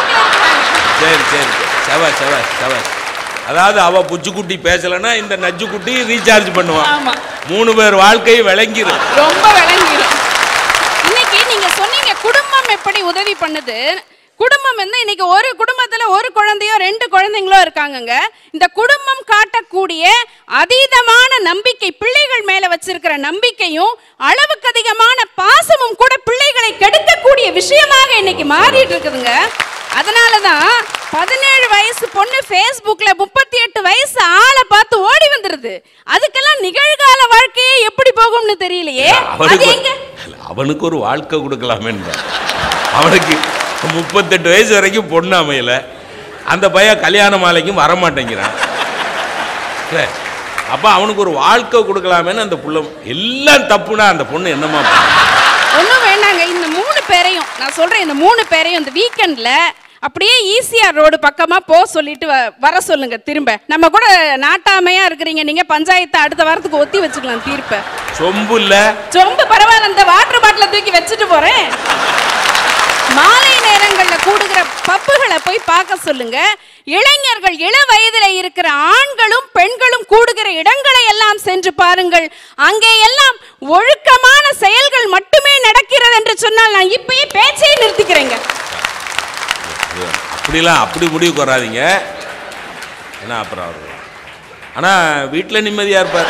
சரி சரி சரி. செவாஸ் செவாஸ் செவாஸ் அதாவது அவ புச்சுக்குட்டி பேசலைன்னா இந்த நச்சுக்குட்டி ரீசார்ஜ் பண்ணுவான் ஆமா மூணு பேர் வாழ்க்கை விளங்கிடும் ரொம்ப விளங்கிடும் இன்னைக்கு நீங்க சொன்னீங்க குடும்பம் எப்படி உதவி பண்ணுது குடும்பம் வந்து இன்னைக்கு ஒரு குடும்பத்துல ஒரு குழந்தையோ ரெண்டு குழந்தைங்களோ இருக்காங்கங்க இந்த குடும்பம் காட்டக்கூடிய அதீதமான நம்பிக்கை பிள்ளைகள் மேல வச்சிருக்கிற நம்பிக்கையும் அளவுக்கு அதிகமான பாசமும் கூட பிள்ளைகளை கெடுக்கக்கூடிய விஷயமாக இன்னைக்கு மாறிட்டு இருக்குதுங்க அதனாலதான் பதினேழு வயசு பொண்ணு Facebookல முப்பத்தி எட்டு வயசு ஆளை பார்த்து ஓடி வந்துருது அதுக்கெல்லாம் நிகழ்கால வாழ்க்கையே எப்படி போகும்னு தெரியலையே அது அவனுக்கு எங்க இல்ல, அவனுக்கு ஒரு வாழ்க்கை கொடுக்கலாமே அவனுக்கு முப்பத்தெட்டு வயசு வரைக்கும் பொண்ணு அமையல அந்த பையன் கல்யாண மாலைக்கும் வரமாட்டேங்கிறான் இல்ல, அப்ப அவனுக்கு ஒரு வாழ்க்கை கொடுக்கலாமேன்னு அந்த புள்ள எல்லாம் தப்புனா அந்த பொண்ணு என்னமா பண்ணும்? ஒன்றும் வேண்டாங்க இந்த மூணு பேரையும் நான் சொல்றேன் இந்த மூணு பேரையும் இந்த வீக்கெண்ட்ல அப்படியே ஈசிஆர் ரோடு பக்கமா போ சொல்லிட்டு வ- வர சொல்லுங்க திரும்ப நம்ம கூட நாட்டாமையா இருக்கிறீங்க நீங்க பஞ்சாயத்தை அடுத்த வாரத்துக்கு ஒத்தி வச்சுக்கலாம் தீர்ப்பை சொம்பு இல்ல ரொம்ப பரவாயில்ல இந்த வாட்டர் பாட்டில தூக்கி வச்சுட்டு போறேன் மாலை நேரங்கள்ல கூடுகிற பப்புகளை படங்களை போய் பார்க்க சொல்லுங்க இளைஞர்கள் இள வயதில இருக்கிற ஆண்களும் பெண்களும் கூடுகிற இடங்களை எல்லாம் சென்று பாருங்கள் அங்கே எல்லாம் ஒழுக்கமான செயல்கள் மட்டுமே நடக்கிறது என்று சொன்னால் நான் இப்பயே பேச்சையே நிறுத்திக்கிறேங்க அப்படிலாம் அப்படி முடிவுக்கு வராதீங்க ஏன்னா அப்புறம் அவர் ஆனால் வீட்டில் நிம்மதியாக இருப்பார்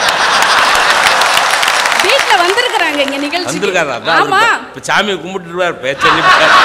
வீட்ல வந்திருக்கிறாங்க இங்க நிகழ்ச்சி வந்திருக்காரு அதான் ஆமா இப்போ சாமியை கும்பிட்டுருவார் பேச்சல்லி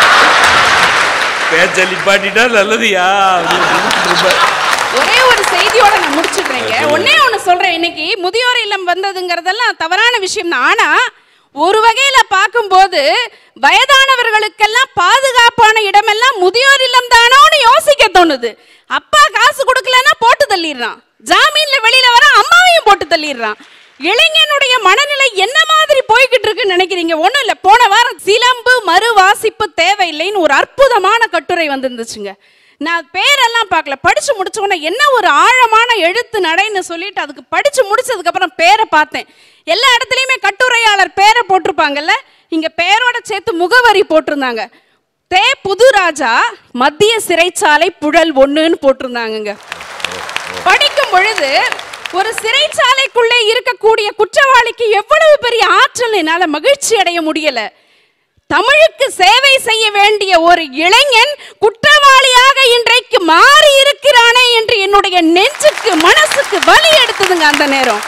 பேச்சல்லி பாட்டிட்டா நல்லதுயா அப்படின்னு கும்பிட்டுட்டு இருப்பார். ஒரே ஒரு செய்தியோட நான் முடிச்சுடுறேங்க ஒண்ணே ஒண்ணு சொல்றேன் இன்னைக்கு முதியோர் இல்லம் வந்ததுங்கிறதெல்லாம் தவறான விஷயம் தான் ஆனா ஒரு வகையில பார்க்கும்போது வயதானவர்களுக்கெல்லாம் பாதுகாப்பான இடமெல்லாம் முதியோர் இல்லம் தானோன்னு யோசிக்க தோணுது அப்பா காசு கொடுக்கலன்னா போட்டு தள்ளிடுறான் ஜாமீன்ல வெளியில வர அம்மாவையும் போட்டு தள்ளிடுறான் இளைஞனுடைய மனநிலை என்ன மாதிரி போய்கிட்டு இருக்குன்னு நினைக்கிறீங்க ஒண்ணும் இல்ல போன வாரம் சிலம்பு மறு வாசிப்பு தேவையில்லைன்னு ஒரு அற்புதமான கட்டுரை வந்திருந்துச்சுங்க நான் பேரெல்லாம் பார்க்கல படிச்சு முடிச்ச உடனே என்ன ஒரு ஆழமான எழுத்து நடைன்னு சொல்லிட்டு அதுக்கு படிச்சு முடிச்சதுக்கு அப்புறம் பேரை பார்த்தேன் எல்லா இடத்துலயுமே கட்டுரையாளர் பேரை போட்டிருப்பாங்கல்ல இங்க பேரோட சேர்த்து முகவரி போட்டிருந்தாங்க தே புதுராஜா மத்திய சிறைச்சாலை புழல் ஒண்ணுன்னு போட்டிருந்தாங்கங்க படிக்கும் பொழுது ஒரு சிறைச்சாலைக்குள்ளே இருக்கக்கூடிய குற்றவாளிக்கு எவ்வளவு பெரிய ஆற்றல் என்னால மகிழ்ச்சி அடைய முடியல தமிழுக்கு சேவை செய்ய வேண்டிய ஒரு இளைஞன் குற்றவாளியாக இன்றைக்கு மாறி இருக்கிறானே என்று என்னுடைய நெஞ்சுக்கு மனசுக்கு வலி எடுத்ததுங்க அந்த நேரம்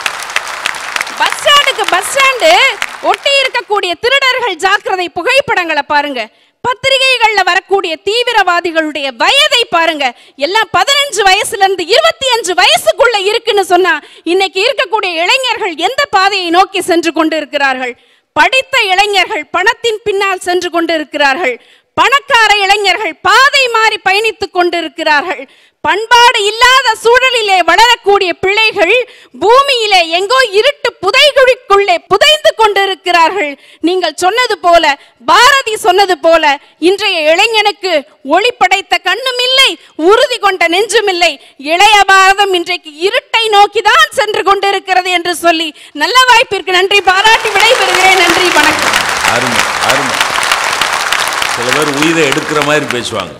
பஸ் ஸ்டாண்டுக்கு பஸ் ஸ்டாண்டு ஒட்டி இருக்கக்கூடிய திருடர்கள் ஜாக்கிரதை புகைப்படங்களை பாருங்க பத்திரிகைகள்ல வரக்கூடிய தீவிரவாதிகளுடைய வயதை பாருங்க எல்லாம் பதினஞ்சு வயசுல இருந்து இருபத்தி அஞ்சு வயசுக்குள்ள இருக்குன்னு சொன்னா இன்னைக்கு இருக்கக்கூடிய இளைஞர்கள் எந்த பாதையை நோக்கி சென்று கொண்டு இருக்கிறார்கள் படித்த இளைஞர்கள் பணத்தின் பின்னால் சென்று கொண்டு இருக்கிறார்கள் பணக்கார இளைஞர்கள் பாதை மாறி பயணித்துக் கொண்டிருக்கிறார்கள் பண்பாடு இல்லாத சூழலிலே வளரக்கூடிய பிள்ளைகள் பூமியிலே எங்கோ இருட்டு புதைகுழிக்குள்ளே புதைந்து கொண்டிருக்கிறார்கள் நீங்கள் சொன்னது போல பாரதி சொன்னது போல இன்றைய இளைஞனுக்கு ஒளி படைத்த கண்ணும் இல்லை உறுதி கொண்ட நெஞ்சும் இல்லை இளைய பாரதம் இன்றைக்கு இருட்டை நோக்கிதான் சென்று கொண்டிருக்கிறது என்று சொல்லி நல்ல வாய்ப்பிற்கு நன்றி பாராட்டி விடைபெறுகிறேன் நன்றி வணக்கம் அருமை அருமை சில பேர் உயிரை எடுக்கிற மாதிரி பேசுவாங்க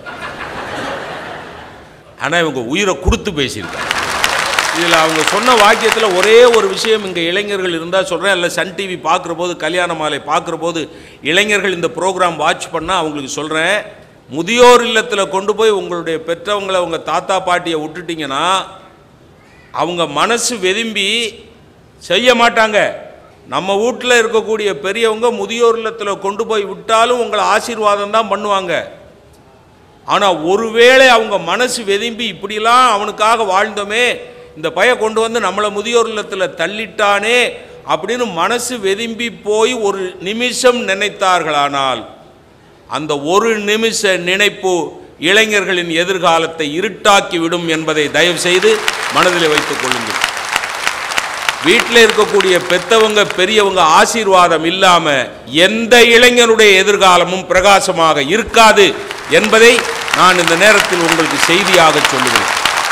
ஆனால் இவங்க உயிரை கொடுத்து பேசியிருக்காங்க இதில் அவங்க சொன்ன வாக்கியத்தில் ஒரே ஒரு விஷயம் இங்கே இளைஞர்கள் இருந்தால் சொல்கிறேன் இல்லை சன் டிவி பார்க்குற போது கல்யாண மாலை பார்க்குற போது இளைஞர்கள் இந்த ப்ரோக்ராம் வாட்ச் பண்ணால் அவங்களுக்கு சொல்கிறேன் முதியோர் இல்லத்தில் கொண்டு போய் உங்களுடைய பெற்றவங்களை உங்கள் தாத்தா பாட்டியை விட்டுட்டீங்கன்னா அவங்க மனசு வெதும்பி செய்ய மாட்டாங்க நம்ம வீட்டில் இருக்கக்கூடிய பெரியவங்க முதியோர் இல்லத்தில் கொண்டு போய் விட்டாலும் உங்களை ஆசீர்வாதம் தான் பண்ணுவாங்க ஆனால் ஒருவேளை அவங்க மனசு வெதும்பி இப்படிலாம் அவனுக்காக வாழ்ந்தோமே இந்த பைய கொண்டு வந்து நம்மளை முதியோர் இல்லத்தில் தள்ளிட்டானே அப்படின்னு மனசு வெதும்பி போய் ஒரு நிமிஷம் நினைத்தார்களானால் அந்த ஒரு நிமிஷ நினைப்பு இளைஞர்களின் எதிர்காலத்தை இருட்டாக்கி விடும் என்பதை தயவு செய்து மனதில் வைத்துக் கொள்ளுங்கள் வீட்டில் இருக்கக்கூடிய பெத்தவங்க பெரியவங்க ஆசீர்வாதம் இல்லாம எந்த இளைஞனுடைய எதிர்காலமும் பிரகாசமாக இருக்காது என்பதை நான் இந்த நேரத்தில் உங்களுக்கு செய்தியாக சொல்லுகிறேன்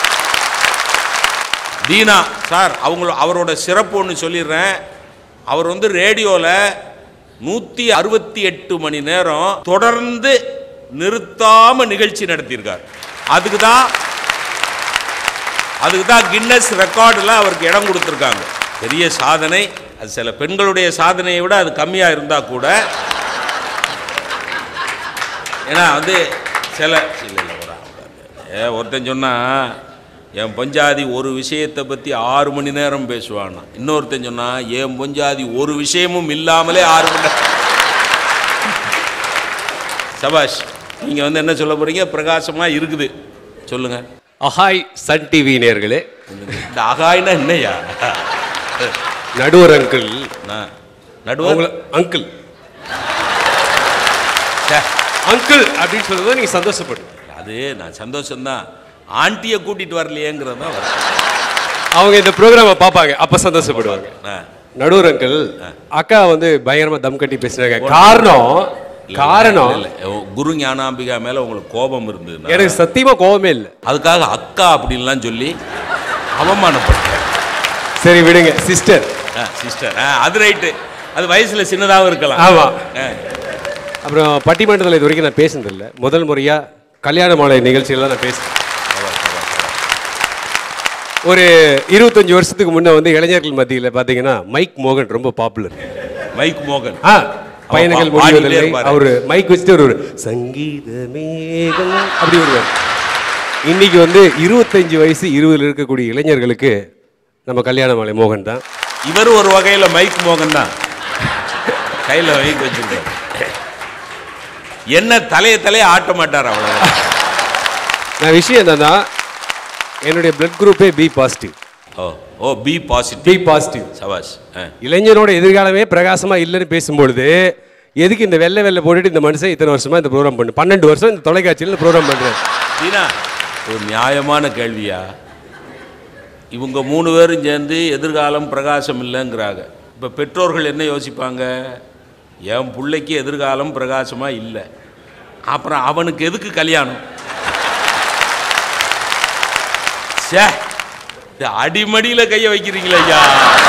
தீனா சார் அவங்க அவரோட சிறப்பு ஒன்று சொல்லிடுறேன் அவர் வந்து ரேடியோவில் நூற்றி அறுபத்தி எட்டு மணி நேரம் தொடர்ந்து நிறுத்தாம நிகழ்ச்சி நடத்தியிருக்கார் அதுக்கு தான் அதுக்கு தான் கின்னஸ் ரெக்கார்டில் அவருக்கு இடம் கொடுத்துருக்காங்க பெரிய சாதனை அது சில பெண்களுடைய சாதனையை விட அது கம்மியாக இருந்தால் கூட ஏன்னா வந்து சில இல்லை இல்லை ஒரு ஏ ஒருத்தன் சொன்னால் என் பஞ்சாதி ஒரு விஷயத்தை பற்றி ஆறு மணி நேரம் பேசுவானா இன்னொருத்தன் சொன்னால் என் பஞ்சாதி ஒரு விஷயமும் இல்லாமலே ஆறு மணி நேரம் சபாஷ் நீங்கள் வந்து என்ன சொல்ல போகிறீங்க பிரகாசமாக இருக்குது சொல்லுங்கள் அஹாய் சன் டிவி நேர்களே இந்த அகாய்னா என்னையா நடுவர் அங்கிள் நான் நடுவர் அவங்கள அங்கிள் ச்சே, அங்கிள் அப்படின்னு சொல்லும்போது நீங்க சந்தோஷப்படுங்க அது நான் சந்தோஷம்தான் ஆண்டியை கூட்டிட்டு வரலையேங்கிறது தான் வரும் அவங்க இந்த ப்ரோக்ராமை பார்ப்பாங்க அப்ப சந்தோஷப்படுவாங்க ஆ. நடுவர் அங்கிள் அக்கா வந்து பயங்கரமா தம் கட்டி பேசுனாங்க காரணம் இல்ல, காரணம் இல்ல, இல்ல. குரு ஞானாம்பிகா மேல உங்களுக்கு கோபம் இருந்தது எனக்கு சத்தியமா கோவமே இல்லை அதுக்காக அக்கா அப்படின்லாம் சொல்லி அவமானப்பட்டேன் சரி விடுங்க சிஸ்டர் சிஸ்டர் அது ரைட்டு அது வயசுல சின்னதாகவும் இருக்கலாம் ஆமா ஆ. அப்புறம் பட்டிமன்றத்தில் இது வரைக்கும் நான் பேசுனதில்லை முதல் முறையா கல்யாண மாலை நிகழ்ச்சியெல்லாம் நான் பேசுறேன் ஒரு இருபத்தஞ்சு வருஷத்துக்கு முன்ன வந்து இளைஞர்கள் மத்தியில் பார்த்தீங்கன்னா மைக் மோகன் ரொம்ப பாப்புலர் மைக் மோகன் ஆ பயணங்கள் பா- பாடிட்டே முடிவதில்லை இருப்பாரு. அவர் மைக் வச்சுட்டு ஒரு சங்கீத மேகம் அப்படி வருவார் இன்னைக்கு வந்து இருபத்தஞ்சு வயசு இருபதுல இருக்கக்கூடிய இளைஞர்களுக்கு நம்ம கல்யாண மாலை மோகன் தான் இவர் ஒரு வகையில மைக் மோகன் தான் கையில மைக் வச்சிருக்காரு என்ன தலைய தலைய ஆட்ட மாட்டார் அவ்வளவு நான் விஷயம் என்னன்னா என்னுடைய பிளட் குரூப்பே B positive O O B positive B positive சபாஷ் ஆ. இளைஞரோட எதிர்காலமே பிரகாசமா இல்லைன்னு பேசும்பொழுது எதுக்கு இந்த வெள்ளை வெள்ளை போட்டுட்டு இந்த மனுஷன் இத்தனை வருஷமா இந்த ப்ரோக்ராம் பண்ணு பன்னெண்டு வருஷம் இந்த தொலைக்காட்சியில் இந்த ப்ரோக்ராம் பண்றேன் தீனா ஒரு நியாயமான கேள்வியா இவங்க மூணு பேரும் சேர்ந்து எதிர்காலம் பிரகாசம் இல்லைங்கிறாங்க இப்போ பெற்றோர்கள் என்ன யோசிப்பாங்க என் பிள்ளைக்கு எதிர்காலம் பிரகாசமாக இல்லை அப்புறம் அவனுக்கு எதுக்கு கல்யாணம் ச்சே இந்த அடிமடியில் கையை வைக்கிறீங்களே ஐயா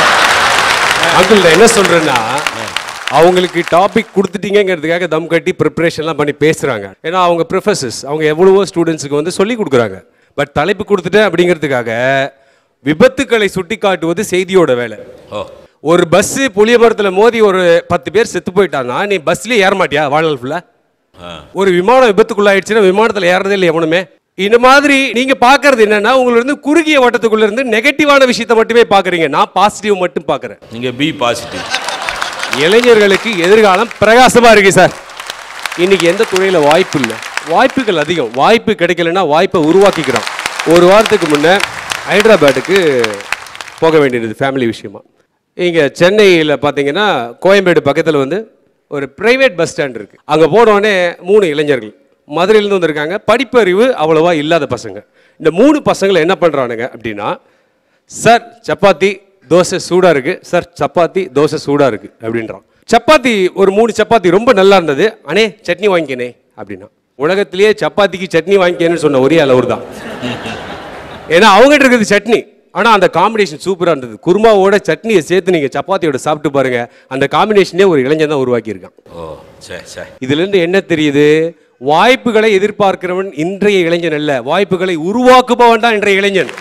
அங்கிள் நான் என்ன சொல்றேன்னா அவங்களுக்கு டாபிக் கொடுத்துட்டீங்கிறதுக்காக தம் கட்டி ப்ரிப்பரேஷன்லாம் பண்ணி பேசுறாங்க ஏன்னா அவங்க ப்ரொஃபசர்ஸ் அவங்க எவ்வளவோ ஸ்டூடெண்ட்ஸுக்கு வந்து சொல்லி கொடுக்குறாங்க பட் தலைப்பு கொடுத்துட்டேன் அப்படிங்கிறதுக்காக விபத்துக்களை சுட்டி காட்டுவது செய்தியோட வேலை ஓ ஒரு பஸ் புளிய மரத்தில் மோதி ஒரு பத்து பேர் செத்து போயிட்டான்னா நீ பஸ்லயே ஏற மாட்டியா வாழ்நாள் ஃபுல்லா ஆ ஒரு விமானம் விபத்துக்குள்ளாயிடுச்சுன்னா விமானத்தில் ஏறதே இல்லை எவனுமே இந்த மாதிரி நீங்க பாக்குறது என்னன்னா உங்கள இருந்து குறுகிய வட்டத்துக்குள்ள இருந்து நெகட்டிவான விஷயத்தை மட்டுமே பாக்குறீங்க நான் பாசிட்டிவ் மட்டும் பாக்குறேன் நீங்கள் பி பாசிட்டிவ் இளைஞர்களுக்கு எதிர்காலம் பிரகாசமா இருக்கு சார் இன்னைக்கு எந்த துறையில வாய்ப்பு இல்லை வாய்ப்புகள் அதிகம் வாய்ப்பு கிடைக்கலன்னா வாய்ப்பை உருவாக்கிக்கிறோம் ஒரு வாரத்துக்கு முன்ன ஹைதராபாத்துக்கு போக வேண்டியது ஃபேமிலி விஷயமா இங்கே சென்னையில் பார்த்தீங்கன்னா கோயம்பேடு பக்கத்தில் வந்து ஒரு பிரைவேட் பஸ் ஸ்டாண்ட் இருக்கு அங்கே போனோடனே மூணு இளைஞர்கள் மதுரையிலேருந்து வந்திருக்காங்க படிப்பறிவு அவ்வளவா இல்லாத பசங்க இந்த மூணு பசங்களை என்ன பண்ணுறானுங்க அப்படின்னா சார் சப்பாத்தி தோசை சூடா இருக்கு சார் சப்பாத்தி தோசை சூடா இருக்கு அப்படின்றான் சப்பாத்தி ஒரு மூணு சப்பாத்தி ரொம்ப நல்லா இருந்தது அண்ணே சட்னி வாங்கிக்கனே அப்படின்னா உலகத்திலேயே சப்பாத்திக்கு சட்னி வாங்கிக்கன்னு சொன்ன ஒரே ஆள் அவர் தான் ஏன்னா அவங்ககிட்ட இருக்கிறது சட்னி ஆனா அந்த காம்பினேஷன் சூப்பரா இருந்தது குருமாவோட சட்னியை சேர்த்து நீங்க சப்பாத்தியோட சாப்பிட்டு பாருங்க அந்த காம்பினேஷனே ஒரு இளைஞன் தான் உருவாக்கி இருக்கான் ஓ சரி சரி இதுல இருந்து என்ன தெரியுது வாய்ப்புகளை எதிர்பார்க்கிறவன் இன்றைய இளைஞன் அல்ல வாய்ப்புகளை உருவாக்குபவன் தான் இன்றைய இளைஞன்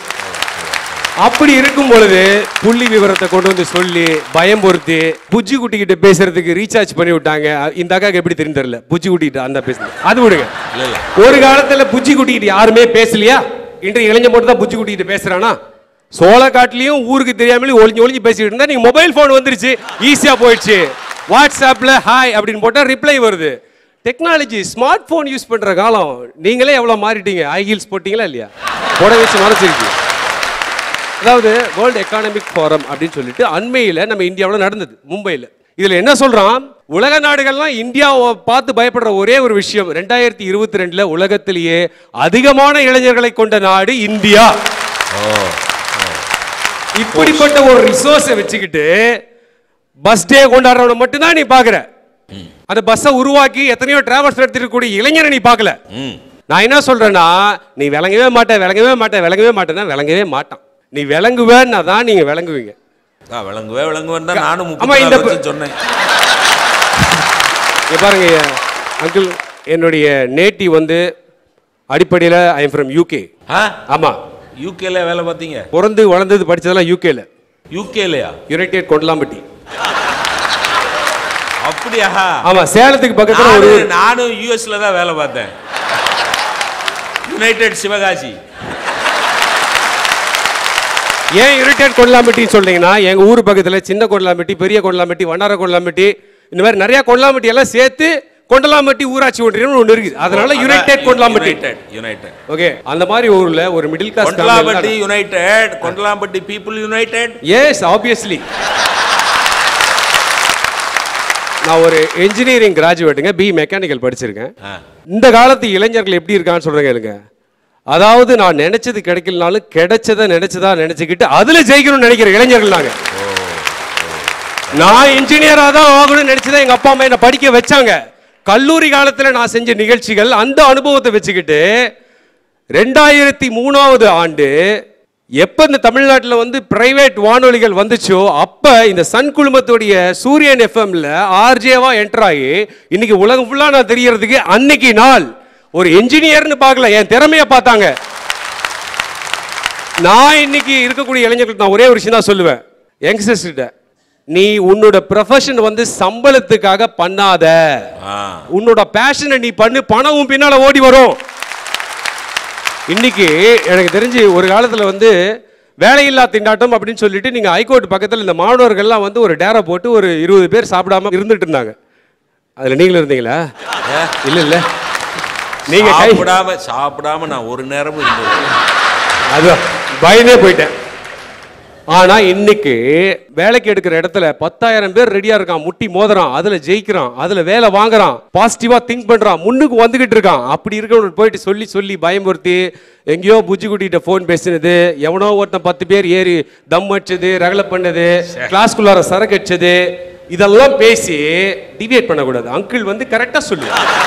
அப்படி இருக்கும் பொழுது புள்ளி விவரத்தை கொண்டு வந்து சொல்லி பயம் பொருத்தி புஜ்ஜி குட்டி கிட்ட பேசுறதுக்கு ரீசார்ஜ் பண்ணி விட்டாங்க இந்த அக்காக்கு எப்படி தெரியும் தெரியல புஜ்ஜி குட்டி கிட்ட அந்த பேசுறது அது விடுங்க இல்லை இல்லை ஒரு காலத்துல புஜ்ஜி குட்டி கிட்ட யாருமே பேசலையா இன்றைய இளைஞன் மட்டும் தான் புஜ்ஜி குட்டி கிட்ட பேசுறானா சோளக்காட்டுலயும் ஊருக்கு தெரியாமலே ஒளிஞ்சு ஒளிஞ்சு பேசிட்டு இருந்தா நீங்க மொபைல் போன் வந்துருச்சு ஈஸியா போயிடுச்சு வாட்ஸ்அப்ல ஹாய் அப்படின்னு போட்டா ரிப்ளை வருது டெக்னாலஜி ஸ்மார்ட் போன் யூஸ் பண்ற காலம் நீங்களே எவ்வளவு மாறிட்டீங்க ஹை ஹீல்ஸ் போட்டீங்களா இல்லையா போட வச்சு மறைச்சிருக்கீங்க அதாவது வேர்ல்டு எக்கானமிக் ஃபோரம் அப்படின்னு சொல்லிட்டு அண்மையில் நம்ம இந்தியாவில் நடந்தது மும்பையில் இதில் என்ன சொல்றான் உலக நாடுகள்லாம் இந்தியாவை பார்த்து பயப்படுற ஒரே ஒரு விஷயம் ரெண்டாயிரத்தி இருபத்தி ரெண்டுல உலகத்திலேயே அதிகமான இளைஞர்களை கொண்ட நாடு இந்தியா இப்படிப்பட்ட ஒரு ரிசோர்ஸை வச்சுக்கிட்டு பஸ் டே கொண்டாடுறவனை மட்டும்தான் நீ பாக்குற அந்த பஸ்ஸை உருவாக்கி எத்தனையோ டிராவல்ஸ் எடுத்துருக்கக்கூடிய இளைஞரை நீ பார்க்கல ம் நான் என்ன சொல்றேன்னா நீ விளங்கவே மாட்ட விளங்கவே மாட்ட விளங்கவே மாட்டேன்னா விளங்கவே மாட்டான் நீ விளங்குவேன்னா தான் நீங்க விளங்குவீங்க ஆ விளங்குவே விளங்குவேன் தான் நானும் ஆமா, முப்பத்தி இந்த நாலு ப- வருஷம் சொன்னேன் இங்க பாருங்க அங்கிள் என்னுடைய நேட்டி வந்து அடிப்படையில் ஐ எம் ஃப்ரம் யூகே ஆ ஆமா யூகேல வேலை பார்த்தீங்க பிறந்து வளர்ந்தது படிச்சதெல்லாம் யூகேல யூகேலையா யுனைடெட் கொண்டலாம்பட்டி அப்படியா ஆமா சேலத்துக்கு பக்கத்துல ஒரு நானும் நானும் யூஎஸ்ல தான் வேலை பார்த்தேன் யுனைடெட் சிவகாசி ஏன் யுனைடெட் கொண்டலாம்பட்டின்னு சொல்றீங்கன்னா எங்க ஊர் பக்கத்துல சின்ன கொண்டலாம்பட்டி பெரிய கொண்டலாம்பட்டி வண்ணார கொண்டலாம்பட்டி இந்த மாதிரி நிறைய கொண்டலாம்பட்டி எல்லாம் சேர்த்து கொண்டலாம்பட்டி ஊராட்சி ஒன்றியம் ஒன்று இருக்குது அதனால united Kondalampatti united united okay அந்த மாதிரி ஊர்ல ஒரு middle class Kondalampatti united Kondalampatti people united yes obviously நான் ஒரு இன்ஜினியரிங் கிராஜுவேட்டுங்க பி மெக்கானிக்கல் படிச்சிருக்கேன் இந்த காலத்து இளைஞர்கள் எப்படி இருக்கான்னு சொல்றேங்க இல்லைங்க அதாவது நான் நினைச்சது கிடைக்கலனாலும் கிடைச்சதை நினைச்சதா நினைச்சுக்கிட்டு அதுல ஜெயிக்கணும்னு நினைக்கிற இளைஞர்கள் நாங்க நான் இன்ஜினியரா தான் ஆகணும்னு நினைச்சுதான் எங்க அப்பா அம்மா என்ன படிக்க வச்சாங்க கல்லூரி காலத்துல நான் செஞ்ச நிகழ்ச்சிகள் அந்த அனுபவத்தை வச்சுக்கிட்டு ரெண்டாயிரத்தி மூணாவது ஆண்டு எப்ப இந்த தமிழ்நாட்டுல வந்து பிரைவேட் வானொலிகள் வந்துச்சோ அப்ப இந்த சன் குழுமத்துடைய சூரியன் எஃப்எம்ல ஆர்ஜேவா என்டர் ஆகி இன்னைக்கு உலகம் ஃபுல்லா நான் தெரியறதுக்கு அன்னைக்கு நாள் ஒரு என்ஜினியர்னு பார்க்கல என் திறமைய பார்த்தாங்க நான் இன்னைக்கு இருக்கக்கூடிய இளைஞர்களுக்கு நான் ஒரே ஒரு விஷயம் தான் சொல்லுவேன் யங்ஸ்டர்ஸ் கிட்ட நீ உன்னோட ப்ரொஃபஷன் வந்து சம்பளத்துக்காக பண்ணாத ஆ உன்னோட பேஷனை நீ பண்ணு பணம் உன் பின்னால ஓடி வரும் இன்னைக்கு எனக்கு தெரிஞ்சு ஒரு காலத்துல வந்து வேலையில்லா திண்டாட்டம் அப்படின்னு சொல்லிட்டு நீங்க ஹைகோர்ட் பக்கத்துல இந்த மாணவர்கள்லாம் வந்து ஒரு டேரா போட்டு ஒரு இருபது பேர் சாப்பிடாம இருந்துட்டு இருந்தாங்க அதுல நீங்களும் இருந்தீங்களா இல்ல இல்ல நீங்க கை சாப்பிடாம சாப்பிடாம நான் ஒரு நேரமும் இருந்தது அதான் பயனே போயிட்டேன் ஆனா இன்னைக்கு வேலைக்கு எடுக்கிற இடத்துல பத்தாயிரம் பேர் ரெடியா இருக்கான் முட்டி மோதுறான் அதுல ஜெயிக்கிறான் அதுல வேலை வாங்குறான் பாசிட்டிவா திங்க் பண்றான் முன்னுக்கு வந்துகிட்டு இருக்கான் அப்படி இருக்கவங்க போயிட்டு சொல்லி சொல்லி பயமுறுத்தி எங்கேயோ புஜ்ஜி குட்டிகிட்ட ஃபோன் பேசினது எவனோ ஒருத்தன் பத்து பேர் ஏறி தம் அடிச்சது ரகலை பண்ணது கிளாஸ்குள்ளார சரக்கு அடிச்சது இதெல்லாம் பேசி டிவியேட் பண்ணக்கூடாது அங்கிள் வந்து கரெக்டா சொல்லு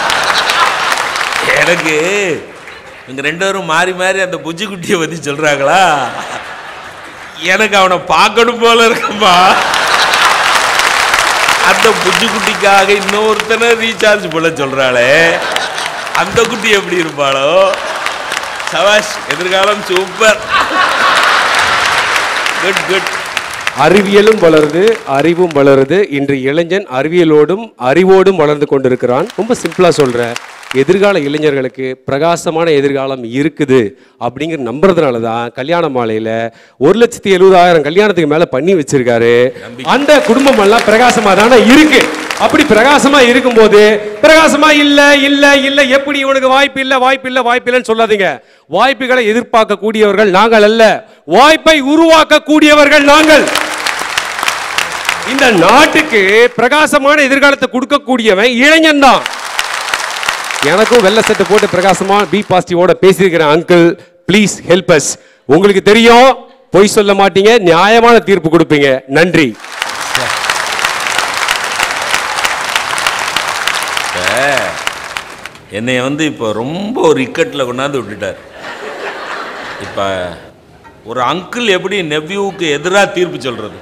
எனக்கு இவங்க ரெண்டு பேரும் மாறி மாறி அந்த புஜ்ஜி குட்டியை பத்தி சொல்றாங்களா எனக்கு அவனை பார்க்கணும் போல இருக்கும்பா அந்த புஜ்ஜி குட்டிக்காக இன்னொருத்தனை ரீசார்ஜ் பண்ண சொல்றாளே அந்த குட்டி எப்படி இருப்பாளோ சபாஷ் எதிர்காலம் சூப்பர் குட் குட் அறிவியலும் வளருது அறிவும் வளருது இன்று இளைஞன் அறிவியலோடும் அறிவோடும் வளர்ந்து கொண்டிருக்கிறான் ரொம்ப சிம்பிளா சொல்றேன் எதிர்கால இளைஞர்களுக்கு பிரகாசமான எதிர்காலம் இருக்குது அப்படிங்கிற நம்புறதுனால தான் கல்யாண மாலையில ஒரு லட்சத்தி எழுபதாயிரம் கல்யாணத்துக்கு மேல பண்ணி வச்சிருக்காரு அந்த குடும்பம் எல்லாம் பிரகாசமா தானே இருக்கு அப்படி பிரகாசமா இருக்கும்போது பிரகாசமா இல்ல இல்ல இல்ல எப்படி இவனுக்கு வாய்ப்பு இல்ல வாய்ப்பு இல்ல வாய்ப்பு இல்லைன்னு சொல்லாதீங்க வாய்ப்புகளை எதிர்பார்க்க கூடியவர்கள் நாங்கள் அல்ல வாய்ப்பை உருவாக்க கூடியவர்கள் நாங்கள் இந்த நாட்டுக்கு பிரகாசமான எதிர்காலத்தை கொடுக்கக்கூடியவன் இளைஞன் தான் எனக்கும் வெள்ளை சட்டை போட்டு பிரகாசமா பி பாசிட்டிவோட பேசியிருக்கிறேன் அங்கிள் ப்ளீஸ் ஹெல்ப் அஸ் உங்களுக்கு தெரியும் பொய் சொல்ல மாட்டீங்க நியாயமான தீர்ப்பு கொடுப்பீங்க நன்றி என்னை வந்து இப்போ ரொம்ப ஒரு இக்கட்டில் கொண்டாந்து விட்டுட்டார் இப்போ ஒரு அங்கிள் எப்படி நெவ்யூவுக்கு எதிராக தீர்ப்பு சொல்றது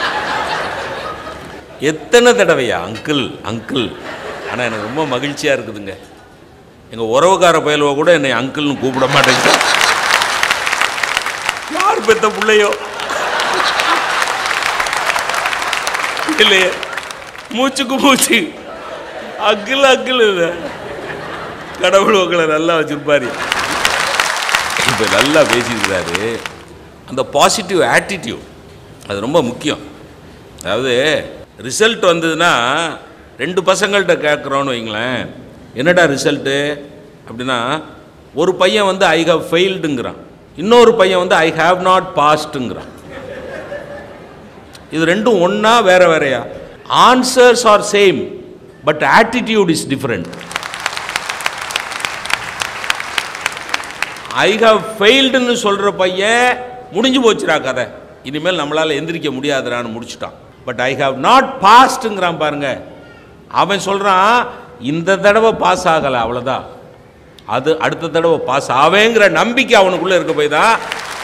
எத்தனை தடவையா அங்கிள் அங்கிள் ஆனால் எனக்கு ரொம்ப மகிழ்ச்சியாக இருக்குதுங்க எங்கள் உறவுக்கார பயலுவ கூட என்னை அங்கிள்னு கூப்பிட மாட்டேங்க யார் பெத்த பிள்ளையோ இல்லையே மூச்சுக்கு மூச்சு அங்கிள் அங்கிள் இல்லை கடவுள் உங்களை நல்லா வச்சிருப்பாரு இப்போ நல்லா பேசியிருக்கிறாரு அந்த பாசிட்டிவ் ஆட்டிடியூட் அது ரொம்ப முக்கியம் அதாவது ரிசல்ட் வந்ததுன்னா ரெண்டு பசங்கள்கிட்ட கேட்குறோன்னு வைங்களேன் என்னடா ரிசல்ட்டு அப்படின்னா ஒரு பையன் வந்து ஐ ஹவ் ஃபெயில்டுங்கிறான் இன்னொரு பையன் வந்து ஐ ஹாவ் நாட் பாஸ்ட்டுங்கிறான் இது ரெண்டும் ஒன்றா வேற வேறையா answers are same but attitude is different I have ஃபெயில்டுன்னு சொல்கிற பையன் முடிஞ்சு போச்சுடா கதை இனிமேல் நம்மளால் எந்திரிக்க முடியாதுடான்னு முடிச்சுட்டான் பட் ஐ ஹவ் நாட் பாஸ்ட்டுங்கிறான் பாருங்க அவன் சொல்கிறான் இந்த தடவை பாஸ் ஆகலை அவ்வளோதான் அது அடுத்த தடவை பாஸ் ஆவேங்கிற நம்பிக்கை அவனுக்குள்ளே இருக்க போய் தான்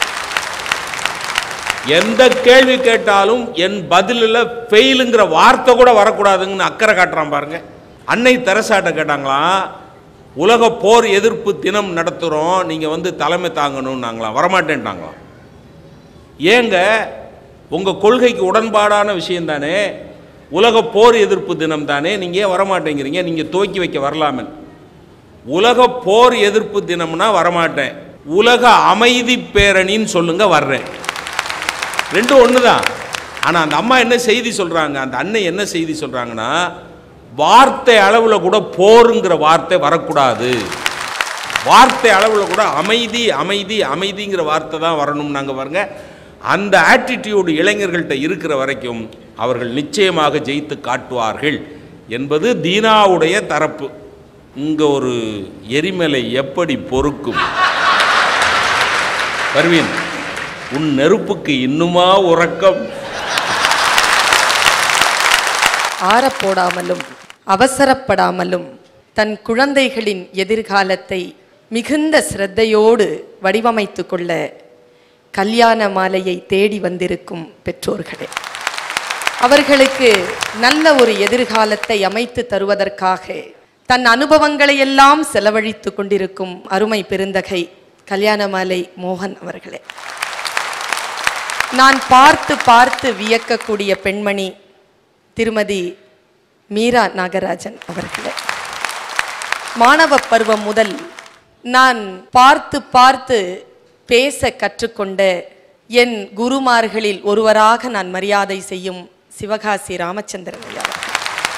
எந்த கேள்வி கேட்டாலும் என் பதிலில் ஃபெயிலுங்கிற வார்த்தை கூட வரக்கூடாதுங்கன்னு அக்கறை காட்டுறான் பாருங்க அன்னை தெரசாட்ட கேட்டாங்களாம் உலக போர் எதிர்ப்பு தினம் நடத்துகிறோம் நீங்கள் வந்து தலைமை தாங்கணும்னாங்களாம் வரமாட்டேன்ட்டாங்களாம் ஏங்க உங்கள் கொள்கைக்கு உடன்பாடான விஷயம் தானே உலக போர் எதிர்ப்பு தினம் தானே நீங்கள் ஏன் வரமாட்டேங்கிறீங்க நீங்கள் துவக்கி வைக்க வரலாமே உலக போர் எதிர்ப்பு தினம்னா வரமாட்டேன் உலக அமைதி பேரணின்னு சொல்லுங்க வர்றேன் ரெண்டும் ஒன்று தான் ஆனால் அந்த அம்மா என்ன செய்தி சொல்கிறாங்க அந்த அன்னை என்ன செய்தி சொல்கிறாங்கன்னா வார்த்தை அளவில் கூட போருங்கிற வார்த்தை வரக்கூடாது வார்த்தை அளவில் கூட அமைதி அமைதி அமைதிங்கிற வார்த்தை தான் வரணும் நாங்கள் பாருங்க அந்த ஆட்டிடியூடு இளைஞர்கள்ட்ட இருக்கிற வரைக்கும் அவர்கள் நிச்சயமாக ஜெயித்து காட்டுவார்கள் என்பது தீனாவுடைய தரப்பு இங்கே ஒரு எரிமலை எப்படி பொறுக்கும் பர்வீன் உன் நெருப்புக்கு இன்னுமா உறக்கம் ஆறப்போடாமலும் அவசரப்படாமலும் தன் குழந்தைகளின் எதிர்காலத்தை மிகுந்த சிரத்தையோடு வடிவமைத்து கொள்ள கல்யாண மாலையை தேடி வந்திருக்கும் பெற்றோர்களே அவர்களுக்கு நல்ல ஒரு எதிர்காலத்தை அமைத்து தருவதற்காக தன் அனுபவங்களை எல்லாம் செலவழித்து கொண்டிருக்கும் அருமை பெருந்தகை கல்யாணமாலை மோகன் அவர்களே நான் பார்த்து பார்த்து வியக்கக்கூடிய பெண்மணி திருமதி மீரா நாகராஜன் அவர்களே மாணவ பருவம் முதல் நான் பார்த்து பார்த்து பேச கற்றுக்கொண்ட என் குருமார்களில் ஒருவராக நான் மரியாதை செய்யும் சிவகாசி ராமச்சந்திரன் ஐயா அவர்கள்.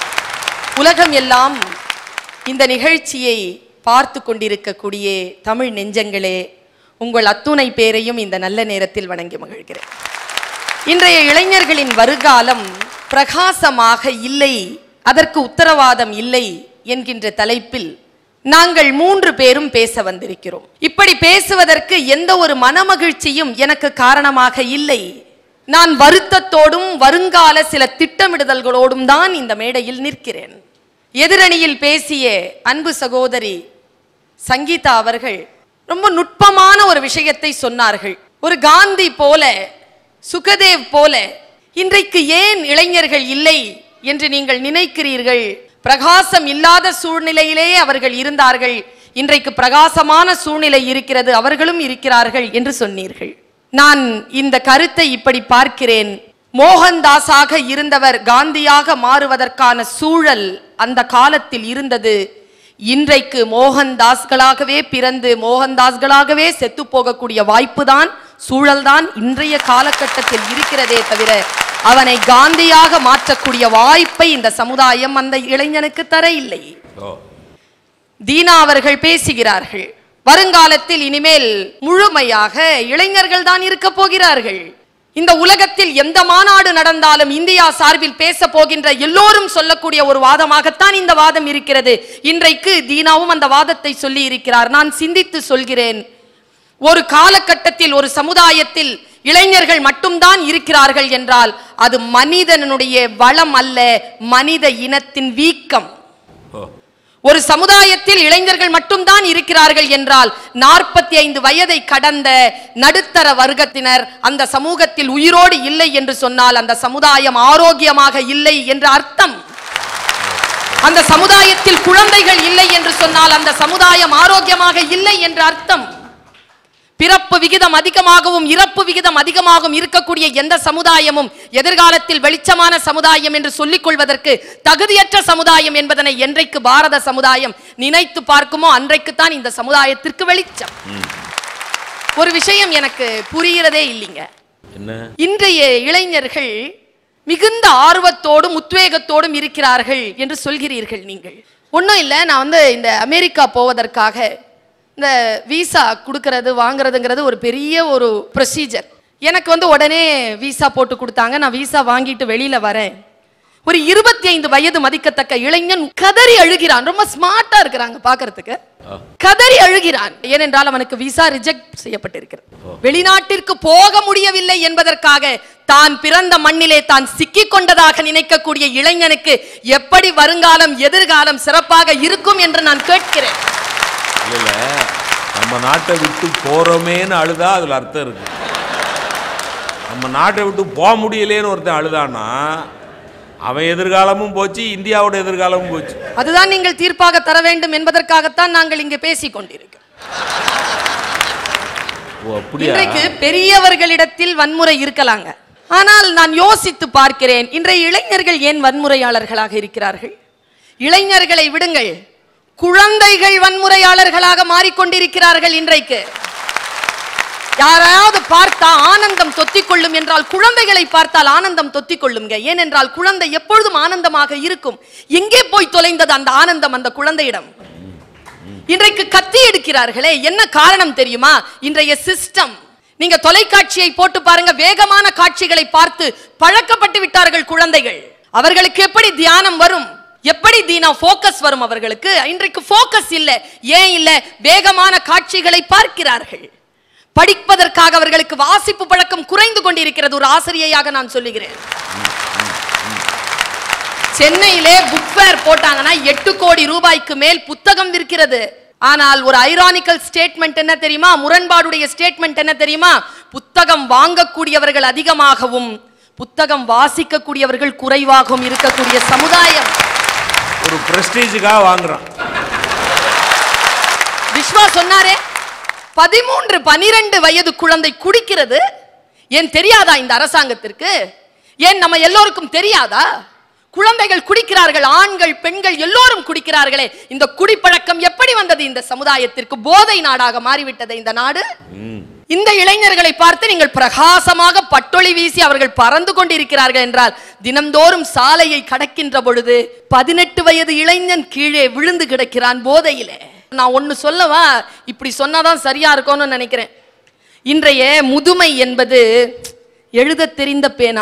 உலகம் எல்லாம் இந்த நிகழ்ச்சியை பார்த்து கொண்டிருக்கக்கூடிய தமிழ் நெஞ்சங்களே உங்கள் அத்துணை பேரையும் இந்த நல்ல நேரத்தில் வணங்கி மகிழ்கிறேன் இன்றைய இளைஞர்களின் வருகாலம் பிரகாசமாக இல்லை அதற்கு உத்தரவாதம் இல்லை என்கின்ற தலைப்பில் நாங்கள் மூன்று பேரும் பேச வந்திருக்கிறோம் இப்படி பேசுவதற்கு எந்த ஒரு மனமகிழ்ச்சியும் எனக்கு காரணமாக இல்லை நான் வருத்தத்தோடும் வருங்கால சில திட்டமிடுதல்களோடும் தான் இந்த மேடையில் நிற்கிறேன் எதிரணியில் பேசிய அன்பு சகோதரி சங்கீதா அவர்கள் ரொம்ப நுட்பமான ஒரு விஷயத்தை சொன்னார்கள் ஒரு காந்தி போல சுகதேவ் போல இன்றைக்கு ஏன் இளைஞர்கள் இல்லை என்று நீங்கள் நினைக்கிறீர்கள் பிரகாசம் இல்லாத சூழ்நிலையிலே அவர்கள் இருந்தார்கள் இன்றைக்கு பிரகாசமான சூழ்நிலை இருக்கிறது அவர்களும் இருக்கிறார்கள் என்று சொன்னீர்கள் நான் இந்த கருத்தை இப்படி பார்க்கிறேன் மோகன்தாஸாக இருந்தவர் காந்தியாக மாறுவதற்கான சூழல் அந்த காலத்தில் இருந்தது இன்றைக்கு மோகன்தாஸ்களாகவே பிறந்து மோகன்தாஸ்களாகவே செத்து போகக்கூடிய வாய்ப்புதான் சூழல்தான் இன்றைய காலகட்டத்தில் இருக்கிறதே தவிர அவனை காந்தியாக மாற்றக்கூடிய வாய்ப்பை இந்த சமுதாயம் அந்த இளைஞனுக்கு தர இல்லை ஓ தீனா அவர்கள் பேசுகிறார்கள் வருங்காலத்தில் இனிமேல் முழுமையாக இளைஞர்கள் தான் இருக்க போகிறார்கள் இந்த உலகத்தில் எந்த மாநாடு நடந்தாலும் இந்தியா சார்பில் பேச போகின்ற எல்லோரும் சொல்லக்கூடிய ஒரு வாதமாகத்தான் இந்த வாதம் இருக்கிறது இன்றைக்கு தீனாவும் அந்த வாதத்தை சொல்லி இருக்கிறார் நான் சிந்தித்து சொல்கிறேன் ஒரு காலகட்டத்தில் ஒரு சமுதாயத்தில் இளைஞர்கள் மட்டும்தான் இருக்கிறார்கள் என்றால் அது மனிதனுடைய வளம் அல்ல மனித இனத்தின் வீக்கம் ஓ ஒரு சமுதாயத்தில் இளைஞர்கள் மட்டும்தான் இருக்கிறார்கள் என்றால் நாற்பத்தி ஐந்து வயதை கடந்த நடுத்தர வர்க்கத்தினர் அந்த சமூகத்தில் உயிரோடு இல்லை என்று சொன்னால் அந்த சமுதாயம் ஆரோக்கியமாக இல்லை என்று அர்த்தம் அந்த சமுதாயத்தில் குழந்தைகள் இல்லை என்று சொன்னால் அந்த சமுதாயம் ஆரோக்கியமாக இல்லை என்று அர்த்தம் பிறப்பு விகிதம் அதிகமாகவும் இறப்பு விகிதம் அதிகமாகவும் இருக்கக்கூடிய எந்த சமுதாயமும் எதிர்காலத்தில் வெளிச்சமான சமுதாயம் என்று சொல்லிக் கொள்வதற்கு தகுதியற்ற சமுதாயம் என்பதனை என்றைக்கு பாரத சமுதாயம் நினைத்து பார்க்குமோ அன்றைக்குத்தான் இந்த சமுதாயத்திற்கு வெளிச்சம் ஒரு விஷயம் எனக்கு புரிகிறதே இல்லைங்க என்ன இன்றைய இளைஞர்கள் மிகுந்த ஆர்வத்தோடும் உத்வேகத்தோடும் இருக்கிறார்கள் என்று சொல்கிறீர்கள் நீங்கள் ஒன்றும் இல்லை நான் வந்து இந்த அமெரிக்கா போவதற்காக இந்த விசா கொடுக்கறது வாங்குறதுங்கிறது ஒரு பெரிய ஒரு ப்ரொசீஜர் எனக்கு வந்து உடனே விசா போட்டு கொடுத்தாங்க நான் விசா வாங்கிட்டு வெளியில வரேன் ஒரு இருபத்தி ஐந்து வயது மதிக்கத்தக்க இளைஞன் கதறி அழுகிறான் ரொம்ப ஸ்மார்ட்டா இருக்கிறாங்க பாக்குறதுக்கு கதறி அழுகிறான் ஏனென்றால் அவனுக்கு விசா ரிஜெக்ட் செய்யப்பட்டிருக்கிறது வெளிநாட்டிற்கு போக முடியவில்லை என்பதற்காக தான் பிறந்த மண்ணிலே தான் சிக்கிக் கொண்டதாக நினைக்கக்கூடிய இளைஞனுக்கு எப்படி வருங்காலம் எதிர்காலம் சிறப்பாக இருக்கும் என்று நான் கேட்கிறேன் இல்ல நம்ம நாட்டை விட்டு போறோமேன்னு அழுதா அதுல அர்த்தம் இருக்கு நம்ம நாட்டை விட்டு போக முடியலேன்னு ஒருத்தன் அழுதானா அவன் எதிர்காலமும் போச்சு இந்தியாவோட எதிர்காலமும் போச்சு அதுதான் நீங்கள் தீர்ப்பாக தர வேண்டும் என்பதற்காகத்தான் நாங்கள் இங்கு பேசிக் கொண்டிருக்கிறோம் ஓ அப்படியா இன்றைக்கு பெரியவர்களிடத்தில் வன்முறை இருக்கலாங்க ஆனால் நான் யோசித்து பார்க்கிறேன் இன்றைய இளைஞர்கள் ஏன் வன்முறையாளர்களாக இருக்கிறார்கள் இளைஞர்களை விடுங்கள் குழந்தைகள் வன்முறையாளர்களாக மாறிக்கொண்டிருக்கிறார்கள் இன்றைக்கு யாராவது பார்த்தா ஆனந்தம் தொத்திக் கொள்ளும் என்றால் குழந்தைகளை பார்த்தால் ஆனந்தம் தொத்திக் கொள்ளுங்க ஏனென்றால் குழந்தை எப்பொழுதும் ஆனந்தமாக இருக்கும் எங்கே போய் தொலைந்தது அந்த ஆனந்தம் அந்த குழந்தையிடம் இன்றைக்கு கத்தி எடுக்கிறார்களே என்ன காரணம் தெரியுமா இன்றைய சிஸ்டம் நீங்க தொலைக்காட்சியை போட்டு பாருங்க வேகமான காட்சிகளை பார்த்து பழக்கப்பட்டு விட்டார்கள் குழந்தைகள் அவர்களுக்கு எப்படி தியானம் வரும் எப்படி தீனா ஃபோக்கஸ் வரும் அவர்களுக்கு இன்றைக்கு ஃபோக்கஸ் இல்ல ஏன் இல்ல வேகமான காட்சிகளை பார்க்கிறார்கள் படிப்பதற்காக அவர்களுக்கு வாசிப்பு பழக்கம் குறைந்து கொண்டிருக்கிறது ஒரு ஆசிரியையாக நான் சொல்லுகிறேன் சென்னையிலே புக் ஃபேர் போட்டாங்கன்னா எட்டு கோடி ரூபாய்க்கு மேல் புத்தகம் விற்கிறது ஆனால் ஒரு ஐரானிக்கல் ஸ்டேட்மெண்ட் என்ன தெரியுமா முரண்பாடுடைய ஸ்டேட்மெண்ட் என்ன தெரியுமா புத்தகம் வாங்கக்கூடியவர்கள் அதிகமாகவும் புத்தகம் வாசிக்கக்கூடியவர்கள் குறைவாகவும் இருக்கக்கூடிய சமுதாயம் ஒரு பிரஸ்டீஜுக்காக வாங்குறான் விஸ்வா சொன்னாரே பதிமூன்று பனிரெண்டு வயது குழந்தை குடிக்கிறது ஏன் தெரியாதா இந்த அரசாங்கத்திற்கு ஏன் நம்ம எல்லோருக்கும் தெரியாதா குழந்தைகள் குடிக்கிறார்கள் ஆண்கள் பெண்கள் எல்லோரும் குடிக்கிறார்களே இந்த குடிப்பழக்கம் எப்படி வந்தது இந்த சமுதாயத்திற்கு போதை நாடாக மாறிவிட்டது இந்த நாடு இந்த இளைஞர்களை பார்த்து நீங்கள் பிரகாசமாக பட்டொளி வீசி அவர்கள் பறந்து கொண்டிருக்கிறார்கள் என்றால் தினம்தோறும் சாலையை கடக்கின்ற பொழுது பதினெட்டு வயது இளைஞன் கீழே விழுந்து கிடக்கிறான் போதையிலே நான் ஒன்னு சொல்லவா இப்படி சொன்னாதான் சரியா இருக்கும்னு நினைக்கிறேன் இன்றைய முதுமை என்பது எழுத தெரிந்த பேனா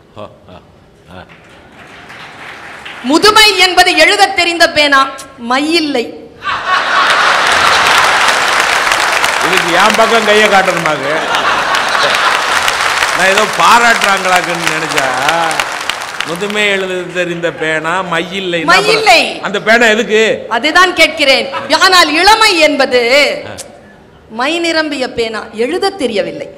முதுமை என்பது எழுத தெரிந்த பேனா மையில்லை இதுக்கு என் பக்கம் கையை காட்டணுமாங்க நான் ஏதோ பாராட்டுறாங்களாக்குன்னு நினைச்சா முதுமை எழுத தெரிந்த பேனா மையில்லை மையில்லை. அந்த பேனா எதுக்கு அதுதான் கேட்கிறேன் ஆனால் இளமை என்பது மை நிரம்பிய பேனா எழுத தெரியவில்லை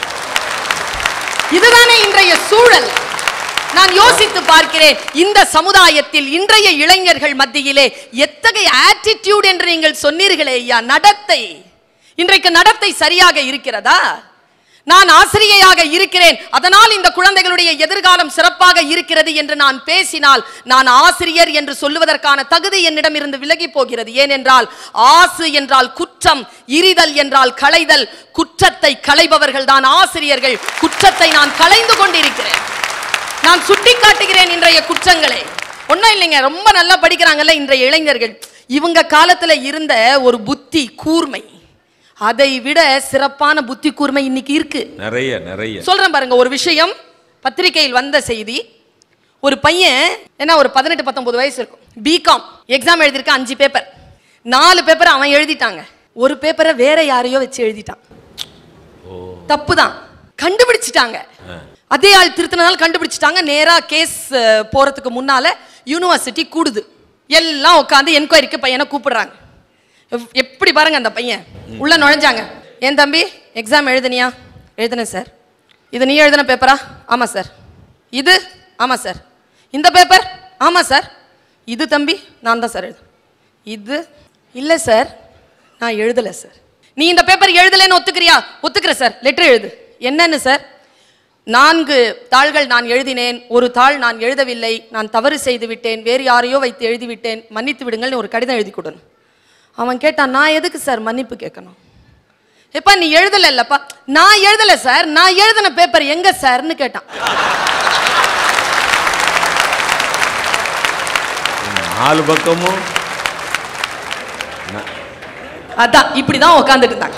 இதுதானே இன்றைய சூழல் நான் யோசித்து பார்க்கிறேன் இந்த சமுதாயத்தில் இன்றைய இளைஞர்கள் மத்தியிலே எத்தகைய ஆட்டிடியூட் என்று நீங்கள் சொன்னீர்களே ஐயா நடத்தை இன்றைக்கு நடத்தை சரியாக இருக்கிறதா நான் ஆசிரியையாக இருக்கிறேன் அதனால் இந்த குழந்தைகளுடைய எதிர்காலம் சிறப்பாக இருக்கிறது என்று நான் பேசினால் நான் ஆசிரியர் என்று சொல்லுவதற்கான தகுதி என்னிடம் இருந்து விலகி போகிறது ஏனென்றால் ஆசு என்றால் குற்றம் இரிதல் என்றால் களைதல் குற்றத்தை களைபவர்கள் தான் ஆசிரியர்கள் குற்றத்தை நான் களைந்து கொண்டிருக்கிறேன் நான் சுட்டி காட்டுகிறேன் இன்றைய குற்றங்களை ஒன்றும் இல்லைங்க ரொம்ப நல்லா படிக்கிறாங்கல்ல இன்றைய இளைஞர்கள் இவங்க காலத்துல இருந்த ஒரு புத்தி கூர்மை அதை விட சிறப்பான புத்தி கூர்மை இன்னைக்கு இருக்கு நிறைய நிறைய சொல்றேன் பாருங்க ஒரு விஷயம் பத்திரிகையில் வந்த செய்தி ஒரு பையன் என்ன ஒரு பதினெட்டு பத்தொன்பது வயசு இருக்கும் பிகாம் எக்ஸாம் எழுதியிருக்க அஞ்சு பேப்பர் நாலு பேப்பர் அவன் எழுதிட்டாங்க ஒரு பேப்பரை வேற யாரையோ வச்சு எழுதிட்டான் தப்பு தான் கண்டுபிடிச்சிட்டாங்க அதே ஆள் திருத்தினால கண்டுபிடிச்சிட்டாங்க நேரா கேஸ் போறதுக்கு முன்னால யூனிவர்சிட்டி கூடுது எல்லாம் உட்காந்து என்கொயரிக்கு பையனை கூப்பிடுறாங்க எப்- எப்படி பாருங்க அந்த பையன் உள்ள நுழைஞ்சாங்க ஏன் தம்பி எக்ஸாம் எழுதுனியா எழுதுனேன் சார் இது நீ எழுதின பேப்பரா ஆமா சார் இது ஆமா சார் இந்த பேப்பர் ஆமா சார் இது தம்பி நான் தான் சார் எழுது இது இல்லை சார் நான் எழுதலை சார் நீ இந்த பேப்பர் எழுதலைன்னு ஒத்துக்கிறியா ஒத்துக்கிறேன் சார் லெட்டர் எழுது என்னன்னு சார் நான்கு தாள்கள் நான் எழுதினேன் ஒரு தாள் நான் எழுதவில்லை நான் தவறு செய்து விட்டேன் வேறு யாரையோ வைத்து எழுதி விட்டேன் மன்னித்து விடுங்கள்னு ஒரு கடிதம் எழுதி கொடுன்னு அவன் கேட்டான் நான் எதுக்கு சார் மன்னிப்பு கேட்கணும் எப்பா நீ எழுதல இல்லப்பா நான் எழுதல சார் நான் எழுதின பேப்பர் எங்க சார்னு கேட்டான் நாலு பக்கமும் அதான் இப்படிதான் உட்காந்துட்டு இருந்தாங்க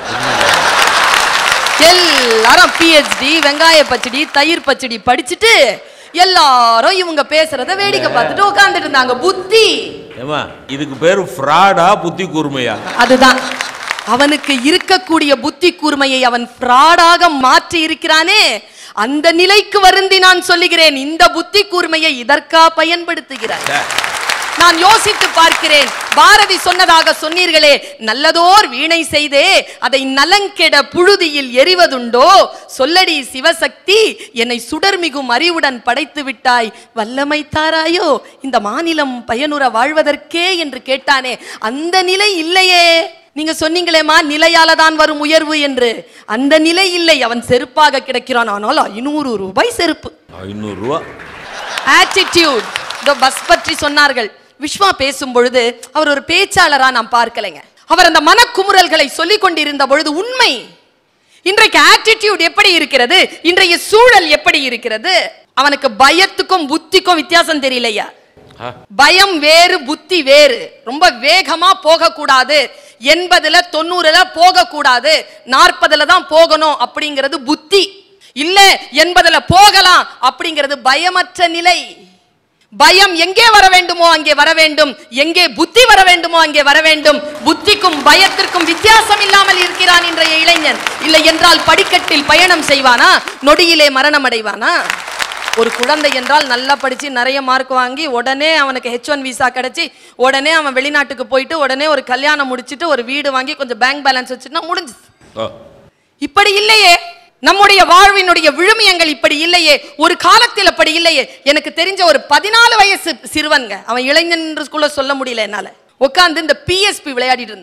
எல்லாரும் பிஹெச்டி வெங்காய பச்சடி தயிர் பச்சடி படிச்சுட்டு எல்லாரும் இவங்க பேசுறத வேடிக்கை பார்த்துட்டு உட்காந்துட்டு இருந்தாங்க புத்தி ஏமா இதுக்கு பேரு ஃப்ராடா புத்தி கூர்மையா அதுதான் அவனுக்கு இருக்கக்கூடிய புத்தி கூர்மையை அவன் ஃப்ராடாக மாற்றி இருக்கிறானே அந்த நிலைக்கு வருந்தி நான் சொல்லுகிறேன் இந்த புத்தி கூர்மையை இதற்கா பயன்படுத்துகிறாய் நான் யோசித்து பார்க்கிறேன் பாரதி சொன்னதாக சொன்னீர்களே நல்லதோர் வீணை செய்தே அதை நலங்கெட புழுதியில் எறிவதுண்டோ சொல்லடி சிவசக்தி என்னை சுடர்மிகும் அறிவுடன் படைத்து விட்டாய் வல்லமை தாராயோ இந்த மாநிலம் பயனுற வாழ்வதற்கே என்று கேட்டானே அந்த நிலை இல்லையே நீங்க சொன்னீங்களேமா நிலையால தான் வரும் உயர்வு என்று அந்த நிலை இல்லை அவன் செருப்பாக கிடக்கிறான் ஆனால் ஐநூறு ரூபாய் செருப்பு ஐநூறு ரூபா ஆட்டிடியூட் இந்த பஸ் பற்றி சொன்னார்கள் விஸ்வா பேசும் பொழுது அவர் ஒரு பேச்சாளரா நான் பார்க்கலைங்க அவர் அந்த மனக்குமுறல்களை சொல்லிக் கொண்டிருந்த பொழுது உண்மை இன்றைக்கு ஆட்டிடியூட் எப்படி இருக்கிறது இன்றைய சூழல் எப்படி இருக்கிறது அவனுக்கு பயத்துக்கும் புத்திக்கும் வித்தியாசம் தெரியலையா ஆ. பயம் வேறு புத்தி வேறு ரொம்ப வேகமா போக கூடாது எண்பதுல தொண்ணூறுல போக கூடாது நாற்பதுல தான் போகணும் அப்படிங்கிறது புத்தி இல்ல எண்பதுல போகலாம் அப்படிங்கிறது பயமற்ற நிலை பயம் எங்கே வர வேண்டுமோ அங்கே வர வேண்டும் எங்கே புத்தி வர வேண்டுமோ அங்கே வர வேண்டும் புத்திக்கும் பயத்திற்கும் வித்தியாசம் இல்லாமல் இருக்கிறான் இன்றைய இளைஞன் இல்லை என்றால் படிக்கட்டில் பயணம் செய்வானா நொடியிலே மரணம் அடைவானா ஒரு குழந்தை என்றால் நல்லா படிச்சு நிறைய மார்க் வாங்கி உடனே அவனுக்கு ஹெச் ஒன் விசா கிடைச்சி உடனே அவன் வெளிநாட்டுக்கு போயிட்டு உடனே ஒரு கல்யாணம் முடிச்சிட்டு ஒரு வீடு வாங்கி கொஞ்சம் பேங்க் பேலன்ஸ் வச்சுட்டா முடிஞ்சு ஓ இப்படி இல்லையே நம்முடைய வாழ்வினுடைய விழுமியங்கள் இப்படி இல்லையே ஒரு காலத்தில் அப்படி இல்லையே எனக்கு தெரிஞ்ச ஒரு பதினாலு வயசு சிறுவன்க அவன் இளைஞன் என்று கூட சொல்ல முடியல என்னால உட்காந்து இந்த பிஎஸ்பி விளையாடிட்டு இருந்தாமா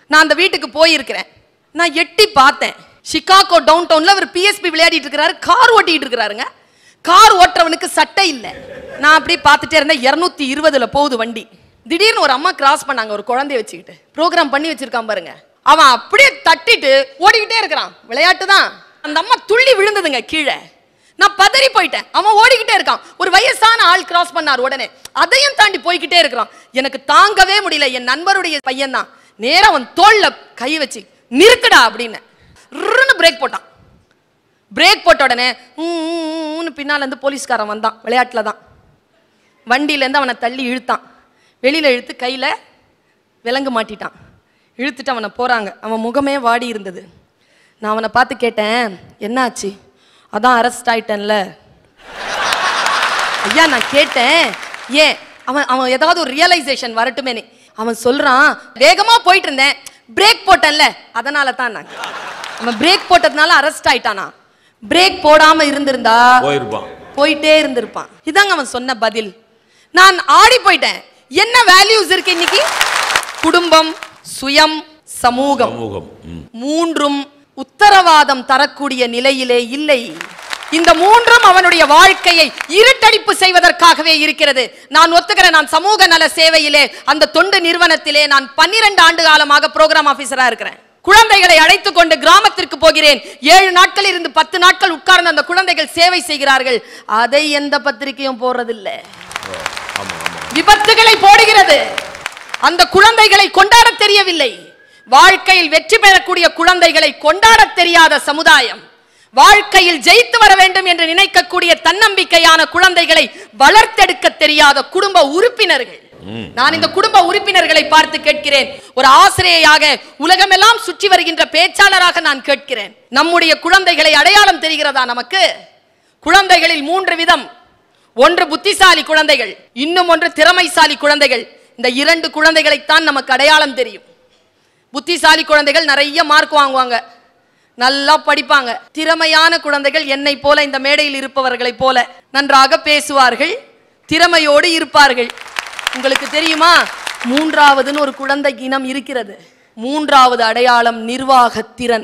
நான் அந்த வீட்டுக்கு போயிருக்கிறேன் நான் எட்டி பார்த்தேன் சிகாகோ டவுன் டவுன்ல அவர் பிஎஸ்பி விளையாடிட்டு இருக்கிறாரு கார் ஓட்டிட்டு இருக்கிறாருங்க கார் ஓட்டுறவனுக்கு சட்டை இல்லை நான் அப்படியே பார்த்துட்டே இருந்தேன் இருநூத்தி இருபதுல போகுது வண்டி திடீர்னு ஒரு அம்மா கிராஸ் பண்ணாங்க ஒரு குழந்தைய வச்சுக்கிட்டு ப்ரோக்ராம் பண்ணி வச்சிருக்கான் பாருங்க அவன் அப்படியே தட்டிட்டு ஓடிக்கிட்டே இருக்கிறான் விளையாட்டு தான் அந்த அம்மா துள்ளி விழுந்ததுங்க கீழே நான் பதறி போயிட்டேன் அவன் ஓடிக்கிட்டே இருக்கான் ஒரு வயசான ஆள் கிராஸ் பண்ணார் உடனே அதையும் தாண்டி போய்கிட்டே இருக்கிறான் எனக்கு தாங்கவே முடியல என் நண்பருடைய பையன் தான் நேரா அவன் தோல்ல கை வச்சு நிறுத்துடா அப்படின்னு பிரேக் போட்டான் பிரேக் போட்ட உடனே ஊ, ஊ, ஊன்னு பின்னால இருந்து போலீஸ்காரன் வந்தான் விளையாட்டுல தான் வண்டியில இருந்து அவனை தள்ளி இழுத்தான் வெளியில இழுத்து கையில விலங்கு மாட்டிட்டான் இழுத்துட்டு அவனை போறாங்க அவன் முகமே வாடி இருந்தது நான் அவனை பார்த்து கேட்டேன் என்னாச்சு அதான் அரெஸ்ட் ஆயிட்டேன்ல ஐயா நான் கேட்டேன் ஏன் அவன் அவன் ஏதாவது ஒரு ரியலைசேஷன் வரட்டுமேனே அவன் சொல்றான் வேகமா போயிட்டு இருந்தேன் பிரேக் போட்டேன்ல அதனால தான் நான் அவன் பிரேக் போட்டதுனால அரெஸ்ட் ஆயிட்டானா பிரேக் போடாம இருந்திருந்தா போயிருப்பான் போயிட்டே இருந்திருப்பான் இதாங்க அவன் சொன்ன பதில் நான் ஆடி போயிட்டேன் என்ன வேல்யூஸ் இருக்கு இன்னைக்கு குடும்பம் சுயம் சமூகம் சமூகம் ம். மூன்றும் உத்தரவாதம் தரக்கூடிய நிலையிலே இல்லை இந்த மூன்றும் அவனுடைய வாழ்க்கையை இருட்டடிப்பு செய்வதற்காகவே இருக்கிறது நான் ஒத்துக்கிறேன் நான் சமூக நல சேவையிலே அந்த தொண்டு நிறுவனத்திலே நான் பன்னிரண்டு ஆண்டு காலமாக ப்ரோக்ராம் ஆபீசரா இருக்கிறேன் குழந்தைகளை அழைத்துக் கொண்டு கிராமத்திற்கு போகிறேன் ஏழு நாட்கள் இருந்து பத்து நாட்கள் உட்கார்ந்து அந்த குழந்தைகள் சேவை செய்கிறார்கள் அதை எந்த பத்திரிகையும் போடுறதில்லை விபத்துகளை போடுகிறது அந்த குழந்தைகளை கொண்டாட தெரியவில்லை வாழ்க்கையில் வெற்றி பெறக்கூடிய குழந்தைகளை கொண்டாட தெரியாத சமுதாயம் வாழ்க்கையில் ஜெயித்து வர வேண்டும் என்று நினைக்கக்கூடிய தன்னம்பிக்கையான குழந்தைகளை வளர்த்தெடுக்க தெரியாத குடும்ப உறுப்பினர்கள் நான் இந்த குடும்ப உறுப்பினர்களை பார்த்து கேட்கிறேன் ஒரு ஆசிரியையாக உலகமெல்லாம் சுற்றி வருகின்ற பேச்சாளராக நான் கேட்கிறேன் நம்முடைய குழந்தைகளை அடையாளம் தெரிகிறதா நமக்கு குழந்தைகளில் மூன்று விதம் ஒன்று புத்திசாலி குழந்தைகள் இன்னும் ஒன்று திறமைசாலி குழந்தைகள் இந்த இரண்டு குழந்தைகளைத்தான் நமக்கு அடையாளம் தெரியும் புத்திசாலி குழந்தைகள் நிறைய மார்க் வாங்குவாங்க நல்லா படிப்பாங்க திறமையான குழந்தைகள் என்னை போல இந்த மேடையில் இருப்பவர்களைப் போல நன்றாக பேசுவார்கள் திறமையோடு இருப்பார்கள் உங்களுக்கு தெரியுமா மூன்றாவதுன்னு ஒரு குழந்தை இனம் இருக்கிறது மூன்றாவது அடையாளம் நிர்வாகத் திறன்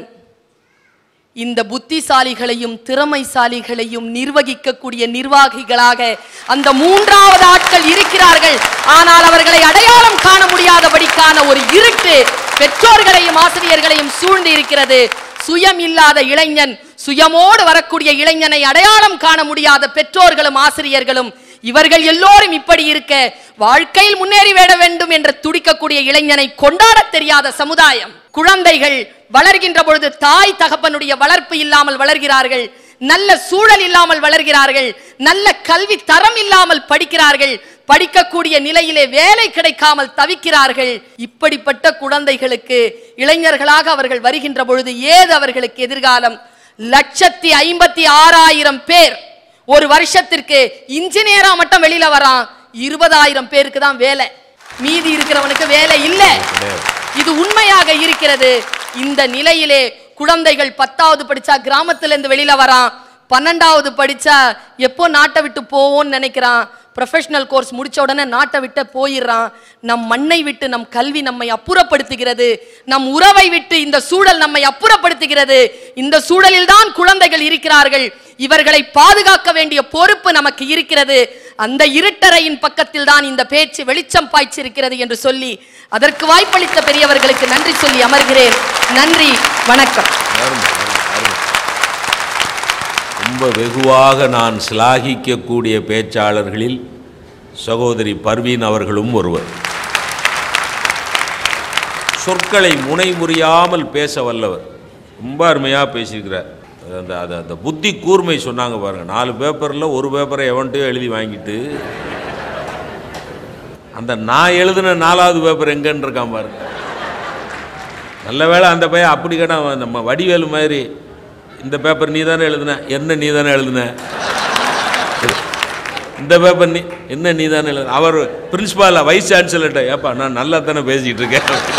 இந்த புத்திசாலிகளையும் திறமைசாலிகளையும் நிர்வகிக்கக்கூடிய நிர்வாகிகளாக அந்த மூன்றாவது ஆட்கள் இருக்கிறார்கள் ஆனால் அவர்களை அடையாளம் காண முடியாதபடிக்கான ஒரு இருட்டு பெற்றோர்களையும் ஆசிரியர்களையும் சூழ்ந்து இருக்கிறது சுயம் இல்லாத இளைஞன் சுயமோடு வரக்கூடிய இளைஞனை அடையாளம் காண முடியாத பெற்றோர்களும் ஆசிரியர்களும் இவர்கள் எல்லோரும் இப்படி இருக்க வாழ்க்கையில் முன்னேறி விட வேண்டும் என்று துடிக்கக்கூடிய இளைஞனை கொண்டாட தெரியாத சமுதாயம் குழந்தைகள் வளர்கின்ற பொழுது தாய் தகப்பனுடைய வளர்ப்பு இல்லாமல் வளர்கிறார்கள் நல்ல சூழல் இல்லாமல் வளர்கிறார்கள் நல்ல கல்வி தரம் இல்லாமல் படிக்கிறார்கள் படிக்கக்கூடிய நிலையிலே வேலை கிடைக்காமல் தவிக்கிறார்கள் இப்படிப்பட்ட குழந்தைகளுக்கு இளைஞர்களாக அவர்கள் வருகின்ற பொழுது ஏது அவர்களுக்கு எதிர்காலம் லட்சத்தி ஐம்பத்தி ஆறாயிரம் பேர் ஒரு வருஷத்திற்கு இன்ஜினியரா மட்டும் வெளியில வரான் இருபதாயிரம் பேருக்கு தான் வேலை மீதி இருக்கிறவனுக்கு வேலை இல்லை இது உண்மையாக இருக்கிறது இந்த நிலையிலே குழந்தைகள் பத்தாவது படிச்சா கிராமத்துல இருந்து வெளியில வரான் பன்னெண்டாவது படிச்சா எப்போ நாட்டை விட்டு போவோம்னு நினைக்கிறான் ப்ரொஃபஷனல் கோர்ஸ் முடிச்ச உடனே நாட்டை விட்டு போயிடுறான் நம் மண்ணை விட்டு நம் கல்வி நம்மை அப்புறப்படுத்துகிறது நம் உறவை விட்டு இந்த சூழல் நம்மை அப்புறப்படுத்துகிறது இந்த சூழலில் தான் குழந்தைகள் இருக்கிறார்கள் இவர்களை பாதுகாக்க வேண்டிய பொறுப்பு நமக்கு இருக்கிறது அந்த இருட்டறையின் பக்கத்தில் தான் இந்த பேச்சு வெளிச்சம் பாய்ச்சிருக்கிறது என்று சொல்லி அதற்கு வாய்ப்பளித்த பெரியவர்களுக்கு நன்றி சொல்லி அமர்கிறேன் நன்றி வணக்கம் அருமை, அருமை, அருமை. ரொம்ப வெகுவாக நான் சிலாகிக்கக்கூடிய பேச்சாளர்களில் சகோதரி பர்வீன் அவர்களும் ஒருவர் சொற்களை முனைமுறியாமல் பேச வல்லவர் ரொம்ப அருமையாக பேசியிருக்கிறார் அந்த அது அந்த புத்தி கூர்மை சொன்னாங்க பாருங்க நாலு பேப்பரில் ஒரு பேப்பரை எவன்ட்டையோ எழுதி வாங்கிட்டு அந்த நான் எழுதின நாலாவது பேப்பர் எங்கன்னு இருக்கான் பாருங்க நல்ல வேளை அந்த பையன் அப்படி கேட்டா அவன் நம்ம வடிவேலு மாதிரி இந்த பேப்பர் நீ தானே எழுதுன என்ன நீ தானே எழுதுன இந்த பேப்பர் நீ என்ன நீ தானே எழுதுன அவர் பிரின்சிபால் வைஸ் சான்சலர்கிட்ட ஏப்பா நான் நல்லா தானே பேசிக்கிட்டு இருக்கேன்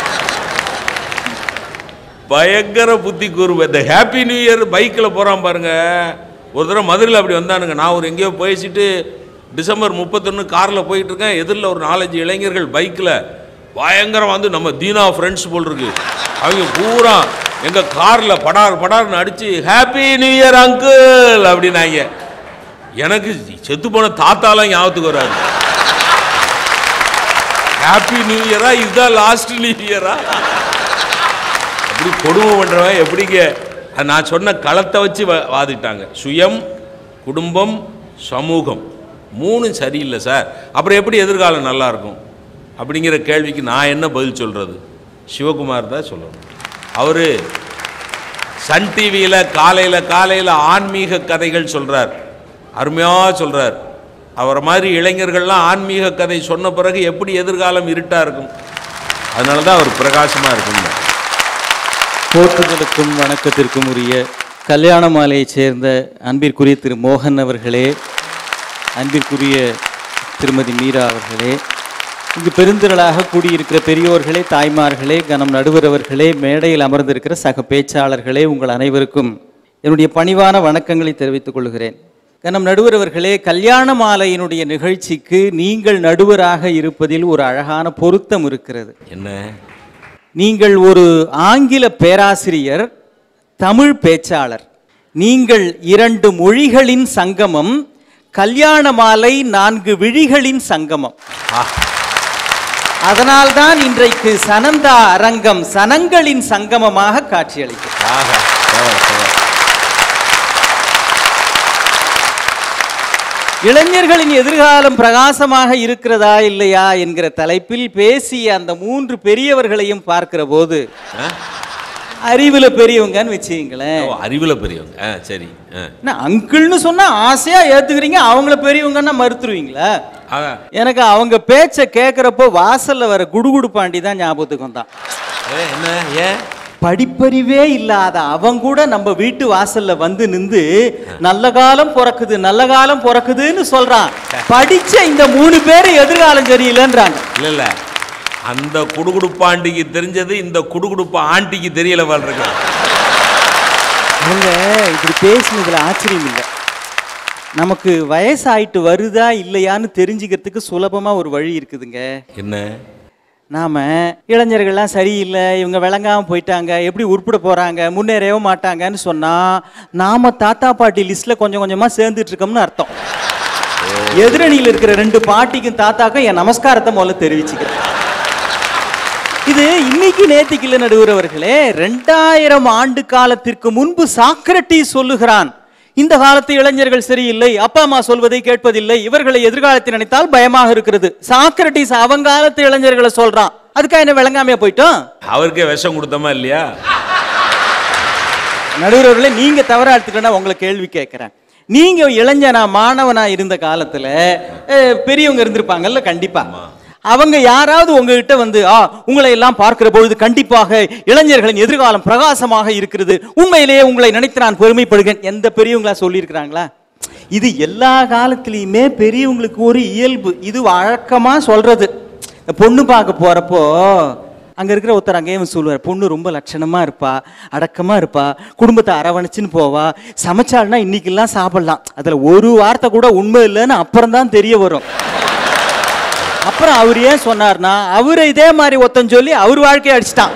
பயங்கர புத்தி கூர்மை இந்த ஹாப்பி நியூ இயர் பைக்கில் போகிறான் பாருங்க ஒரு தடவை மதுரையில் அப்படி வந்தானுங்க நான் ஒரு எங்கேயோ பேசிட்டு டிசம்பர் முப்பத்தொன்று காரில் போயிட்டு இருக்கேன் எதிரில் ஒரு நாலஞ்சு இளைஞர்கள் பைக்கில் பயங்கரம் வந்து நம்ம தீனா ஃப்ரெண்ட்ஸ் போல் இருக்கு அவங்க பூரா எங்க கார்ல படார் படார்னு அடிச்சு ஹாப்பி நியூ இயர் அங்கிள் அப்படின்னாங்க எனக்கு செத்து போன தாத்தாலாம் ஞாபகத்துக்கு வராது ஹாப்பி நியூ இயரா இதுதான் லாஸ்ட் நியூ இயரா அப்படி கொடுமை பண்றவன் எப்படிங்க அது நான் சொன்ன களத்தை வச்சு வா- வாதிட்டாங்க சுயம் குடும்பம் சமூகம் மூணும் சரியில்லை சார் அப்புறம் எப்படி எதிர்காலம் நல்லா இருக்கும் அப்படிங்கிற கேள்விக்கு நான் என்ன பதில் சொல்றது சிவகுமார் தான் சொல்லணும் அவர் சன் டிவியில் காலையில் காலையில் ஆன்மீக கதைகள் சொல்றார் அருமையாக சொல்றார் அவரை மாதிரி இளைஞர்கள்லாம் ஆன்மீக கதை சொன்ன பிறகு எப்படி எதிர்காலம் இருட்டா இருக்கும் அதனால தான் அவர் பிரகாசமா இருக்குங்க போற்றுதலுக்கும் வணக்கத்திற்கும் உரிய கல்யாண மாலையைச் சேர்ந்த அன்பிற்குரிய திரு மோகன் அவர்களே அன்பிற்குரிய திருமதி மீரா அவர்களே இங்கு பெருந்திரளாக கூடியிருக்கிற பெரியோர்களே தாய்மார்களே கனம் நடுவர் அவர்களே மேடையில் அமர்ந்திருக்கிற சக பேச்சாளர்களே உங்கள் அனைவருக்கும் என்னுடைய பணிவான வணக்கங்களை தெரிவித்துக் கொள்கிறேன் கனம் நடுவர் அவர்களே கல்யாண மாலையினுடைய நிகழ்ச்சிக்கு நீங்கள் நடுவராக இருப்பதில் ஒரு அழகான பொருத்தம் இருக்கிறது என்ன நீங்கள் ஒரு ஆங்கில பேராசிரியர் தமிழ் பேச்சாளர் நீங்கள் இரண்டு மொழிகளின் சங்கமம் கல்யாண மாலை நான்கு விழிகளின் சங்கமம் அதனால்தான் இன்றைக்கு சனந்தா அரங்கம் சனங்களின் சங்கமமாக காட்சியளிக்கிறது ஆஹா சவா, சவா. இளைஞர்களின் எதிர்காலம் பிரகாசமாக இருக்கிறதா இல்லையா என்கிற தலைப்பில் பேசிய அந்த மூன்று பெரியவர்களையும் பார்க்கிற போது ஆ? அறிவுல பெரியவங்கன்னு வச்சுங்களேன் ஓ, அறிவுல பெரியவங்க ஆ சரி ஆ. என்ன அங்கிள்னு சொன்னா ஆசையா ஏத்துக்கிறீங்க அவங்கள பெரியவங்கன்னா மறுத்துருவீங்களா ஆ, எனக்கு அவங்க பேச்ச கேட்குறப்போ வாசல்ல வர குடுகுடு பாண்டி தான் ஞாபகத்துக்கு வந்தான் ஏ, என்ன ஏன் படிப்பறிவே இல்லாத அவன் கூட நம்ம வீட்டு வாசல்ல வந்து நின்று நல்ல காலம் பிறக்குது நல்ல காலம் பிறக்குதுன்னு சொல்றான் படிச்ச இந்த மூணு பேர் எதிர்காலம் சரியில்லைன்றாங்க இல்ல இல்ல அந்த குடுகுடுப்பாண்டிக்கு தெரிஞ்சது இந்த குடுகுடுப்பு ஆண்டிக்கு தெரியல வாழ்றீங்க அவங்க இப்படி பேசினதுல ஆச்சரியம் இல்லை நமக்கு வயசாயிட்டு வருதா இல்லையான்னு தெரிஞ்சுக்கிறதுக்கு சுலபமா ஒரு வழி இருக்குதுங்க என்ன நாம இளைஞர்கள்லாம் சரியில்லை இவங்க விளங்காம போயிட்டாங்க எப்படி உருப்பிட போறாங்க முன்னேறவே மாட்டாங்கன்னு சொன்னா நாம தாத்தா பாட்டி லிஸ்ட்ல கொஞ்சம் கொஞ்சமா சேர்ந்துட்டு இருக்கோம்னு அர்த்தம் எதிரணியில் இருக்கிற ரெண்டு பாட்டிக்கும் தாத்தாக்கும் என் நமஸ்காரத்தை முதல்ல தெரிவிச்சுக்கிறேன் இது இன்னைக்கு நேத்திக்கு இல்லை நடுவுறவர்களே ரெண்டாயிரம் ஆண்டு காலத்திற்கு முன்பு சாக்ரட்டிஸ் சொல்லுகிறான் இந்த காலத்து இளைஞர்கள் சரியில்லை அப்பா அம்மா சொல்வதை கேட்பதில்லை இவர்களை எதிர்காலத்தை நினைத்தால் பயமாக இருக்கிறது சாக்ரட்டிஸ் அவங்க காலத்து இளைஞர்களை சொல்றான் அதுக்காக என்ன விளங்காமையா போயிட்டோம் அவருக்கே விஷம் கொடுத்தமா இல்லையா நடுவர்களே நீங்க தவறா எடுத்துக்கிட்டா உங்களை கேள்வி கேட்கிறேன் நீங்க இளைஞனா மாணவனா இருந்த காலத்துல அஹ், பெரியவங்க இருந்திருப்பாங்கல்ல கண்டிப்பா அவங்க யாராவது உங்ககிட்ட வந்து ஆ உங்களை எல்லாம் பார்க்கிற பொழுது கண்டிப்பாக இளைஞர்களின் எதிர்காலம் பிரகாசமாக இருக்கிறது உண்மையிலேயே உங்களை நினைத்து நான் பெருமைப்படுகிறேன் எந்த பெரியவங்களா சொல்லியிருக்கிறாங்களா இது எல்லா காலத்திலையுமே பெரியவங்களுக்கு ஒரு இயல்பு இது வழக்கமா சொல்றது இந்த பொண்ணு பார்க்க போறப்போ அங்க இருக்கிற ஒருத்தர் அங்கேயும் சொல்லுவார் பொண்ணு ரொம்ப லட்சணமா இருப்பா அடக்கமா இருப்பா குடும்பத்தை அரவணைச்சுன்னு போவா சமைச்சாள்னா இன்னைக்கெல்லாம் சாப்பிடலாம் அதுல ஒரு வார்த்தை கூட உண்மை இல்லைன்னு அப்புறம் தான் தெரிய வரும் அப்புறம் அவர் ஏன் சொன்னார்னா அவரை இதே மாதிரி ஒருத்தன் சொல்லி அவர் வாழ்க்கையை அடிச்சிட்டான்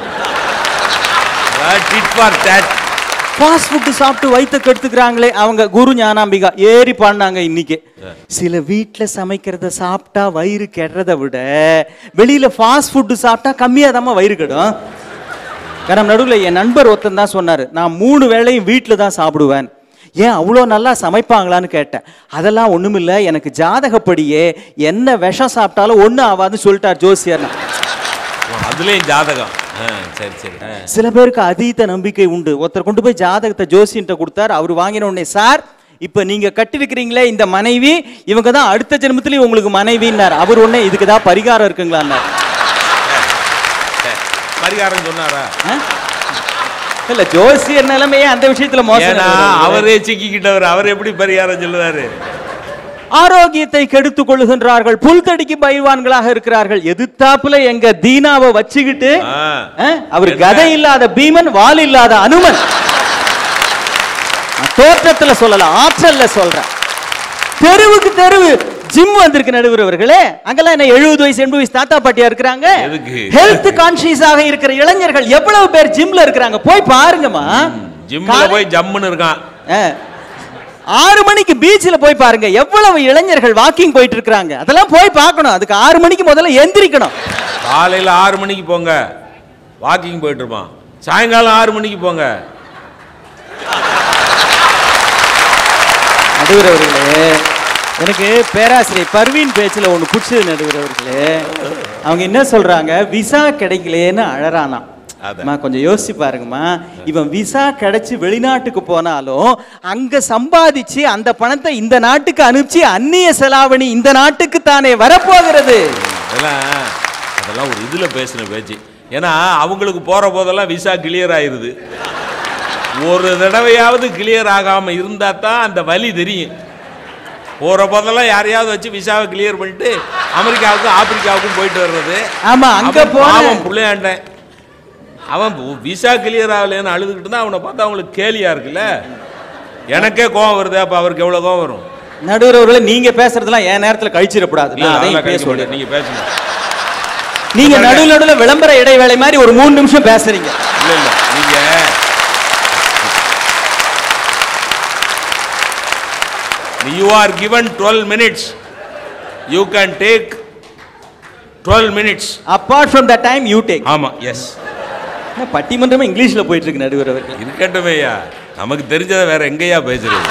tit for tat fast food சாப்பிட்டு வயிற்ற கெடுத்துக்கிறாங்களே அவங்க குரு ஞானாம்பிகா ஏறி பாடினாங்க இன்னைக்கு சில வீட்டில் சமைக்கிறத சாப்பிட்டா வயிறு கெடுறதை விட வெளியில ஃபாஸ்ட் ஃபுட்டு சாப்பிட்டா கம்மியாக தாம்மா வயிறு கெடும் கரம் நடுவில் என் நண்பர் ஒருத்தன் தான் சொன்னார் நான் மூணு வேளையும் வீட்டில் தான் சாப்பிடுவேன் ஏன் அவ்வளோ நல்லா சமைப்பாங்களான்னு கேட்டேன் அதெல்லாம் ஒண்ணுமில்ல எனக்கு ஜாதகப்படியே என்ன விஷம் சாப்பிட்டாலும் ஒன்றும் ஆகாதுன்னு சொல்லிட்டார் ஜோசியர் அதுலயும் ஜாதகம் ஆ, சரி சரி ஆ. சில பேருக்கு அதீத நம்பிக்கை உண்டு ஒருத்தர் கொண்டு போய் ஜாதகத்தை ஜோசியன்ட்ட கொடுத்தார் அவர் வாங்கின உடனே சார் இப்ப நீங்க கட்டிருக்கிறீங்களே இந்த மனைவி இவங்க தான் அடுத்த ஜென்மத்திலயும் உங்களுக்கு மனைவின்னார் அவர் உடனே இதுக்கு தான் பரிகாரம் இருக்குங்களான்னார் சரி. பரிகாரம் சொன்னாரா இல்ல ஜோசியர் நிலைமையே அந்த விஷயத்துல மோசம் ஏன்னா இல்லை. அவரே சிக்கிக்கிட்டவர் அவர் எப்படி பரிகாரம் சொல்லுவாரு ஆரோக்கியத்தை கெடுத்துக் கொள்ளுகின்றார்கள் புல்தடிக்கு பயிர்வான்களாக இருக்கிறார்கள் எதிர்த்தாப்புல எங்க தீனாவை வச்சுக்கிட்டு ஆ. ஆ, அவர் கதை இல்லாத பீமன் வால் இல்லாத அனுமன் நான் தோற்றத்துல சொல்லல ஆற்றல்ல சொல்றேன் தெருவுக்கு தெருவு ஜிம் வந்திருக்கு நடுவர் அவர்களே அங்கெல்லாம் என்ன எழுபது வயசு எண்பது வயசு தாத்தா பாட்டியா இருக்கிறாங்க எதுக்கு? ஹெல்த் கான்சியஸாக இருக்கிற இளைஞர்கள் எவ்வளவு பேர் ஜிம்ல இருக்கிறாங்க போய் பாருங்கம்மா ஜிம்ல காலை- போய் ஜம்முன்னு இருக்கான் ஆ. ஆறு மணிக்கு பீச்சில் போய் பாருங்க எவ்வளவு இளைஞர்கள் வாக்கிங் போயிட்டு இருக்காங்க அதெல்லாம் போய் பார்க்கணும் அதுக்கு ஆறு மணிக்கு முதல்ல எந்திரிக்கணும் காலையில ஆறு மணிக்கு போங்க வாக்கிங் போயிட்டு இருப்பான் சாயங்காலம் ஆறு மணிக்கு போங்க நடுவர் அவர்களே எனக்கு பேராசிரியர் பர்வீன் பேச்சில் ஒன்று பிடிச்சது நடுவர் அவர்களே அவங்க என்ன சொல்றாங்க விசா கிடைக்கலையேன்னு அழறானாம் அதான். அம்மா கொஞ்சம் யோசிச்சு பாருங்கம்மா இவன் விசா கிடைச்சு வெளிநாட்டுக்கு போனாலும் அங்க சம்பாதிச்சு அந்த பணத்தை இந்த நாட்டுக்கு அனுப்பிச்சு அந்நிய செலாவணி இந்த நாட்டுக்கு தானே வரப்போகிறது அதெல்லாம் அதெல்லாம் ஒரு இதுல பேசின பேச்சு ஏன்னா அவங்களுக்கு போற போதெல்லாம் விசா கிளியர் ஆயிருது ஒரு தடவையாவது கிளியர் ஆகாம இருந்தா தான் அந்த வலி தெரியும் போற போதெல்லாம் யாரையாவது வச்சு விசாவை கிளியர் பண்ணிட்டு அமெரிக்காவுக்கும் ஆப்பிரிக்காவுக்கும் போயிட்டு வர்றது ஆமா அங்க அவன் போன பாவம் புள்ளையாண்டேன் அவன் விசா கிளியர் ஆகலைன்னு அழுதுகிட்டு இருந்தா அவனை பார்த்தா அவங்களுக்கு கேலியா இருக்குல்ல எனக்கே கோவம் வருது அப்ப அவருக்கு எவ்வளவு கோவம் வரும் நடுவர் அவர்களே நீங்க பேசுறதெல்லாம் என் நேரத்துல கழிச்சிடக்கூடாது இல்ல, நான் அதெல்லாம் அதையும் கழிக்க பேச முடியாது. நீங்க பேசுங்க நீங்க பாருங்க. நடுவில் நடுவில் விளம்பர இடைவேளை மாதிரி ஒரு மூணு நிமிஷம் பேசுறீங்க இல்ல இல்ல நீங்க you are given 12 minutes you can take 12 minutes apart from the time you take ஆமா எஸ் பட்டிமன்றமே இங்கிலீஷ்ல போயிட்டு இருக்கு நடுவர் அவர்கள் இருக்கட்டுமேயா நமக்கு தெரிஞ்சதை வேற எங்கேயா பேசுறது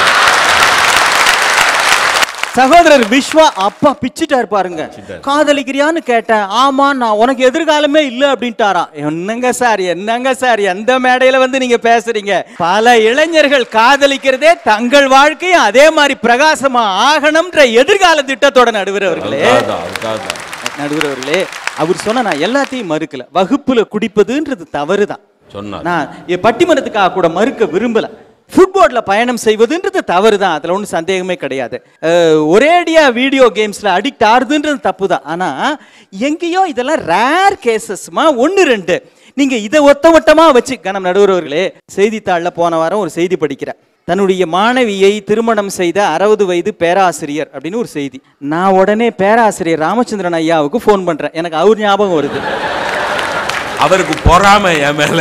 சகோதரர் விஸ்வா அப்பா பிச்சுட்டாரு பாருங்க பிச்சிட்டாரு. காதலிக்கிறியான்னு கேட்டேன் ஆமா நான் உனக்கு எதிர்காலமே இல்ல அப்படின்ட்டாராம் என்னங்க சார் என்னங்க சார் எந்த மேடையில வந்து நீங்க பேசுறீங்க பல இளைஞர்கள் காதலிக்கிறதே தங்கள் வாழ்க்கையும் அதே மாதிரி பிரகாசமா ஆகணும்ன்ற எதிர்கால திட்டத்தோட நடுவர் அவர்களே அதுக்காகதான், அதுக்காகதான். நடுவர் அவர்களே அவர் சொன்ன நான் எல்லாத்தையும் மறுக்கல வகுப்புல குடிப்பதுன்றது தவறுதான் சொன்னார் நான் என் பட்டிமன்றத்துக்காக கூட மறுக்க விரும்பல ஃபுட்பால்ல பயணம் செய்வதுன்றது தவறு தான் அதில் ஒன்றும் சந்தேகமே கிடையாது அஹ், ஒரேடியா வீடியோ கேம்ஸ்ல அடிக்ட் ஆகுதுன்றது தப்பு தான் ஆனா எங்கேயோ இதெல்லாம் ரேர் கேசஸ்மா ஒன்று ரெண்டு நீங்க இதை ஒத்த ஒட்டமா வச்சு கணம் நடுவர்களே செய்தித்தாள்ல போன வாரம் ஒரு செய்தி படிக்கிறேன் தன்னுடைய மாணவியை திருமணம் செய்த அறுபது வயது பேராசிரியர் அப்படின்னு ஒரு செய்தி நான் உடனே பேராசிரியர் ராமச்சந்திரன் ஐயாவுக்கு ஃபோன் பண்றேன் எனக்கு அவர் ஞாபகம் வருது அவருக்கு பொறாம என் மேல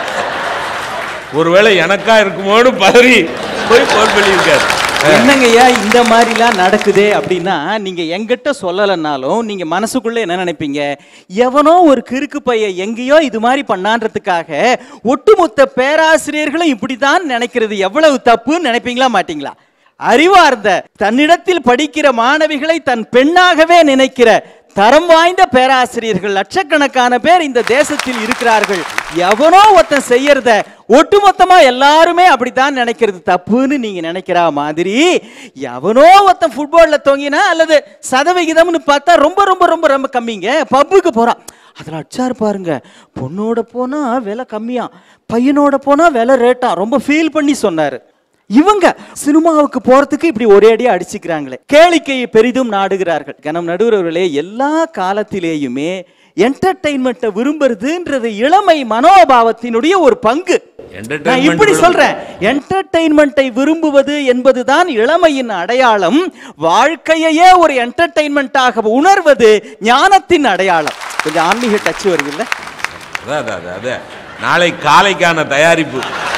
ஒருவேளை எனக்கா இருக்குமோன்னு பதறி போய் போன் பண்ணியிருக்காரு என்னங்கய்யா இந்த மாதிரிலாம் நடக்குதே அப்படின்னா நீங்க எங்கிட்ட சொல்லலைன்னாலும் நீங்க மனசுக்குள்ள என்ன நினைப்பீங்க எவனோ ஒரு கிறுக்கு பைய எங்கேயோ இது மாதிரி பண்ணான்றதுக்காக ஒட்டுமொத்த பேராசிரியர்களும் இப்படித்தான் நினைக்கிறது எவ்வளவு தப்புன்னு நினைப்பீங்களா மாட்டீங்களா அறிவார்ந்த தன்னிடத்தில் படிக்கிற மாணவிகளை தன் பெண்ணாகவே நினைக்கிற தரம் வாய்ந்த பேராசிரியர்கள் லட்சக்கணக்கான பேர் இந்த தேசத்தில் இருக்கிறார்கள் எவனோ ஒருத்தன் செய்யறத ஒட்டுமொத்தமா எல்லாருமே அப்படித்தான் நினைக்கிறது தப்புன்னு நீங்க நினைக்கிற மாதிரி எவனோ ஒருத்தன் ஃபுட்பால்ல தொங்கினா அல்லது சதவிகிதம்னு பார்த்தா ரொம்ப ரொம்ப ரொம்ப ரொம்ப கம்மிங்க பப்புக்கு போறான் அதில் அடிச்சாரு பாருங்க பொண்ணோட போனா விலை கம்மியா பையனோட போனா விலை ரேட்டா ரொம்ப ஃபீல் பண்ணி சொன்னாரு இவங்க சினிமாவுக்கு போறதுக்கு இப்படி ஒரே அடியா அடிச்சுக்கிறாங்களே கேளிக்கையை பெரிதும் நாடுகிறார்கள் கனம் நடுவர்களே எல்லா காலத்திலேயுமே என்டர்டைன்மெண்ட்டை விரும்புறதுன்றது இளமை மனோபாவத்தினுடைய ஒரு பங்கு நான் Entertainment இப்படி விரும்பு- சொல்றேன் என்டர்டைன்மெண்ட்டை விரும்புவது என்பதுதான் இளமையின் அடையாளம் வாழ்க்கையையே ஒரு என்டர்டைன்மெண்ட்டாக உணர்வது ஞானத்தின் அடையாளம் கொஞ்சம் ஆன்மீக டச் வருது இல்ல அதான் அதான் அதான், அதான் நாளை காலைக்கான தயாரிப்பு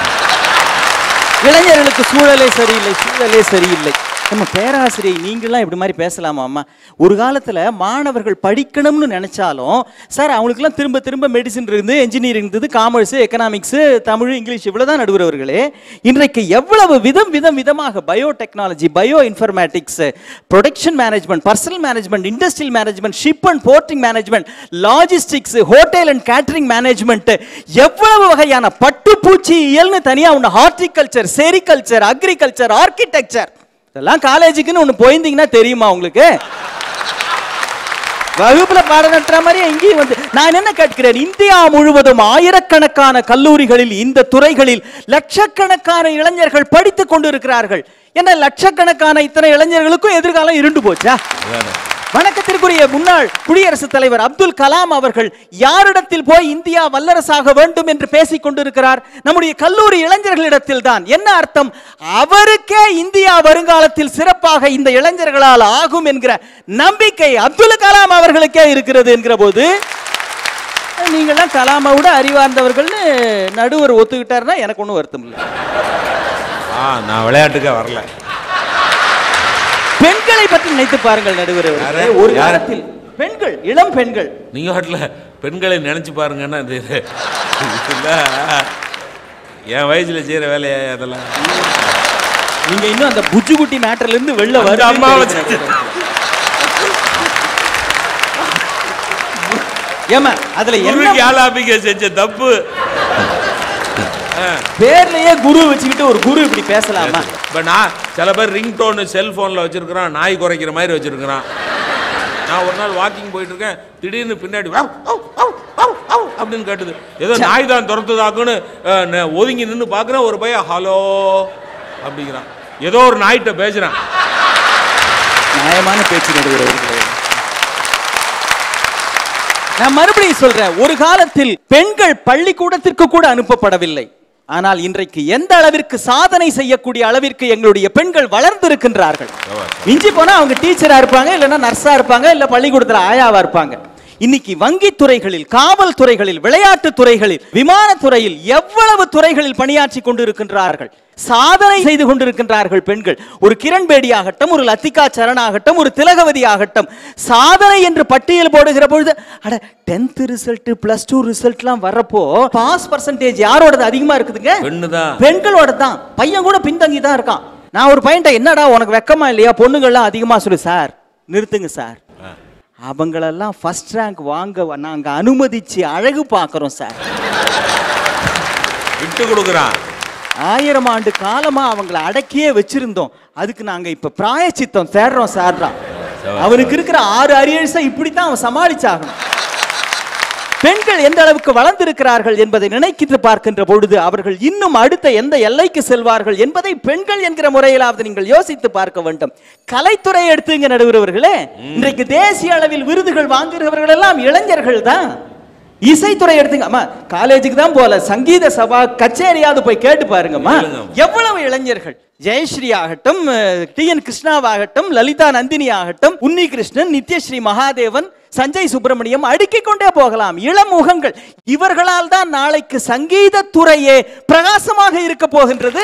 இளைஞர்களுக்கு சூழலே சரியில்லை சூழலே சரியில்லை நம்ம பேராசிரியை நீங்களாம் இப்படி மாதிரி பேசலாமா அம்மா ஒரு காலத்தில் மாணவர்கள் படிக்கணும்னு நினைச்சாலும் சார் அவங்களுக்குலாம் திரும்ப திரும்ப மெடிசின் இருந்து என்ஜினியரிங் இருந்தது காமர்ஸ் எக்கனாமிக்ஸ் தமிழ் இங்கிலீஷ் இவ்வளவுதான் நடுவரவர்களே இன்றைக்கு எவ்வளவு விதம் விதம் விதமாக bio technology bio informatics production management personnel management industrial management ship and porting management logistics hotel and catering management எவ்வளவு வகையான பட்டுப்பூச்சி இயல்னு தனியா ஒன்று ஹார்டிகல்ச்சர் செரிகல்ச்சர் அக்ரிகல்ச்சர் ஆர்கிடெக்சர் இதெல்லாம் காலேஜுக்குன்னு ஒன்று போயிருந்தீங்கன்னா தெரியுமா உங்களுக்கு வகுப்புல பாடம் நடத்துற மாதிரி இங்கேயும் வந்து நான் என்ன கேட்கிறேன் இந்தியா முழுவதும் ஆயிரக்கணக்கான கல்லூரிகளில் இந்த துறைகளில் லட்சக்கணக்கான இளைஞர்கள் படித்துக் கொண்டு இருக்கிறார்கள் என்ன லட்சக்கணக்கான இத்தனை இளைஞர்களுக்கும் எதிர்காலம் இருண்டு போச்சா அதானே வணக்கத்திற்குரிய முன்னாள் குடியரசுத் தலைவர் அப்துல் கலாம் அவர்கள் யாரிடத்தில் போய் இந்தியா வல்லரசாக வேண்டும் என்று பேசிக் கொண்டிருக்கிறார் நம்முடைய கல்லூரி இளைஞர்களிடத்தில் தான் என்ன அர்த்தம் அவருக்கே இந்தியா வருங்காலத்தில் சிறப்பாக இந்த இளைஞர்களால் ஆகும் என்கிற நம்பிக்கை அப்துல் கலாம் அவர்களுக்கே இருக்கிறது என்கிற போது நீங்களாம் கலாமை விட அறிவார்ந்தவர்கள்னு நடுவர் ஒத்துக்கிட்டாருன்னா எனக்கு ஒன்றும் வருத்தம் இல்லை ஆ நான் விளையாட்டுக்கே வரல பெண்களை பற்றி நினைத்து பாருங்கள் நடுவர் அவர்களே. யாரு? ஒரு யாரு? காலத்தில் பெண்கள் இளம் பெண்கள் நீங்க வாட்டில் பெண்களை நினைச்சு பாருங்கன்னா இது இல்ல என் வயசுல செய்யற வேலையா அதெல்லாம் நீங்க இன்னும் அந்த புஜ்ஜுகுட்டி மேட்டர்ல இருந்து வெளில அந்த வருது அம்மாவை ஏமா அதுல என்ன குருக்கு ஆளாபிக்க செஞ்ச தப்பு பேர்லயே குரு வச்சுக்கிட்டு ஒரு குரு இப்படி பேசலாமா இப்போ நான் சில பேர் ரிங் டோனு செல்ஃபோனில் வச்சிருக்கிறான் நாய் குறைக்கிற மாதிரி வச்சிருக்கிறான் நான் ஒரு நாள் வாக்கிங் போயிட்டு இருக்கேன் திடீர்னு பின்னாடி "வவ், வவ், வவ், வவ், வவ்" அப்படின்னு கேட்டுது ஏதோ நாய் தான் துரத்துதாக்குன்னு அஹ், நான் ஒதுங்கி நின்று பார்க்குறேன் ஒரு பையன் ஹலோ அப்படிங்கிறான் ஏதோ ஒரு நாய்கிட்ட பேசுறான் நியாயமான பேச்சு நடுவர் அவர்களே நான் மறுபடியும் சொல்றேன் ஒரு காலத்தில் பெண்கள் பள்ளிக்கூடத்திற்கு கூட அனுப்பப்படவில்லை ஆனால் இன்றைக்கு எந்த அளவிற்கு சாதனை செய்யக்கூடிய அளவிற்கு எங்களுடைய பெண்கள் வளர்ந்திருக்கின்றார்கள் மிஞ்சி போனா அவங்க டீச்சரா இருப்பாங்க இல்லைன்னா நர்ஸா இருப்பாங்க இல்ல பள்ளிக்கூடத்துல ஆயாவா இருப்பாங்க இன்னைக்கு வங்கி துறைகளில் காவல் துறைகளில் விளையாட்டு துறைகளில் விமான துறையில் எவ்வளவு துறைகளில் பணியாற்றி கொண்டிருக்கின்றார்கள் சாதனை செய்து கொண்டிருக்கின்றார்கள் பெண்கள் ஒரு கிரண் பேடி ஆகட்டும் ஒரு லத்திகா சரண் ஆகட்டும் ஒரு திலகவதி ஆகட்டும் சாதனை என்று பட்டியல் போடுகிற பொழுது அட டென்த் ரிசல்ட் பிளஸ் டூ ரிசல்ட்லாம் வர்றப்போ பாஸ் பர்சன்டேஜ் யாரோடது அதிகமா இருக்குதுங்க பெண்ணு தான் பெண்களோட தான் பையன் கூட பின்தங்கி தான் இருக்கான் நான் ஒரு பையன்ட்ட என்னடா உனக்கு வெக்கமா இல்லையா பொண்ணுங்கள்லாம் அதிகமா சொல்லு சார் நிறுத்துங்க சார் அவங்களெல்லாம் ஃபர்ஸ்ட் ரேங்க் வாங்க நாங்க அனுமதிச்சு அழகு பார்க்கறோம் சார் விட்டு கொடுக்குறான் ஆயிரம் ஆண்டு காலமா அவங்கள அடக்கியே வச்சிருந்தோம் அதுக்கு நாங்க இப்ப பிராயச்சித்தம் தேடுறோம் சார் தான் அவனுக்கு இருக்கிற ஆறு அரியர்ஸை இப்படித்தான் அவன் சமாளிச்சாகணும் பெண்கள் எந்த அளவுக்கு வளர்ந்திருக்கிறார்கள் என்பதை நினைக்கிட்டு பார்க்கின்ற பொழுது அவர்கள் இன்னும் அடுத்த எந்த எல்லைக்கு செல்வார்கள் என்பதை பெண்கள் என்கிற முறையிலாவது நீங்கள் யோசித்து பார்க்க வேண்டும் கலைத்துறை எடுத்துங்க நடுவர்களே இன்றைக்கு தேசிய அளவில் விருதுகள் வாங்குகிறவர்கள் எல்லாம் இளைஞர்கள் தான் இசைத்துறை எடுத்துங்க அம்மா காலேஜுக்கு தான் போல சங்கீத சபா கச்சேரியாவது போய் கேட்டு பாருங்கம்மா எவ்வளவு இளைஞர்கள் ஜெயஸ்ரீ ஆகட்டும் டி என் கிருஷ்ணாவாகட்டும் லலிதா நந்தினி ஆகட்டும் உன்னி கிருஷ்ணன் நித்யஸ்ரீ மகாதேவன் சஞ்சய் சுப்பிரமணியம் அடுக்கிக் கொண்டே போகலாம் இளமுகங்கள் இவர்களால் தான் நாளைக்கு சங்கீத துறையே பிரகாசமாக இருக்க போகின்றது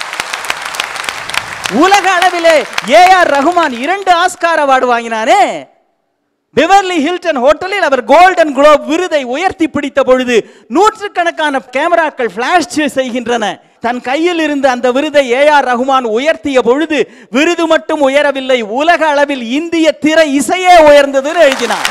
உலக அளவிலே ஏ ஆர் ரகுமான் இரண்டு ஆஸ்கார் அவார்டு வாங்கினானே பிவர்லி ஹில்டன் ஹோட்டலில் அவர் கோல்டன் குளோப் விருதை உயர்த்தி பிடித்த பொழுது நூற்றுக்கணக்கான கேமராக்கள் பிளாஷ் செய்கின்றன தன் கையில் இருந்த அந்த விருதை ஏ ஆர் ரகுமான் உயர்த்திய பொழுது விருது மட்டும் உயரவில்லை உலக அளவில் இந்திய திரை இசையே உயர்ந்ததுன்னு எழுதினார்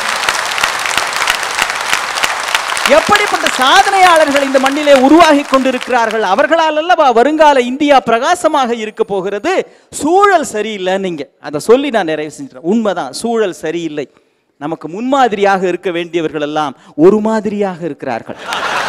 எப்படிப்பட்ட சாதனையாளர்கள் இந்த மண்ணிலே உருவாகி கொண்டிருக்கிறார்கள் அவர்களால் அல்லவா வருங்கால இந்தியா பிரகாசமாக இருக்க போகிறது சூழல் சரியில்லை நீங்க அதை சொல்லி நான் நிறைவு செஞ்சேன் உண்மைதான் சூழல் சரியில்லை நமக்கு முன்மாதிரியாக இருக்க வேண்டியவர்கள் எல்லாம் ஒரு மாதிரியாக இருக்கிறார்கள்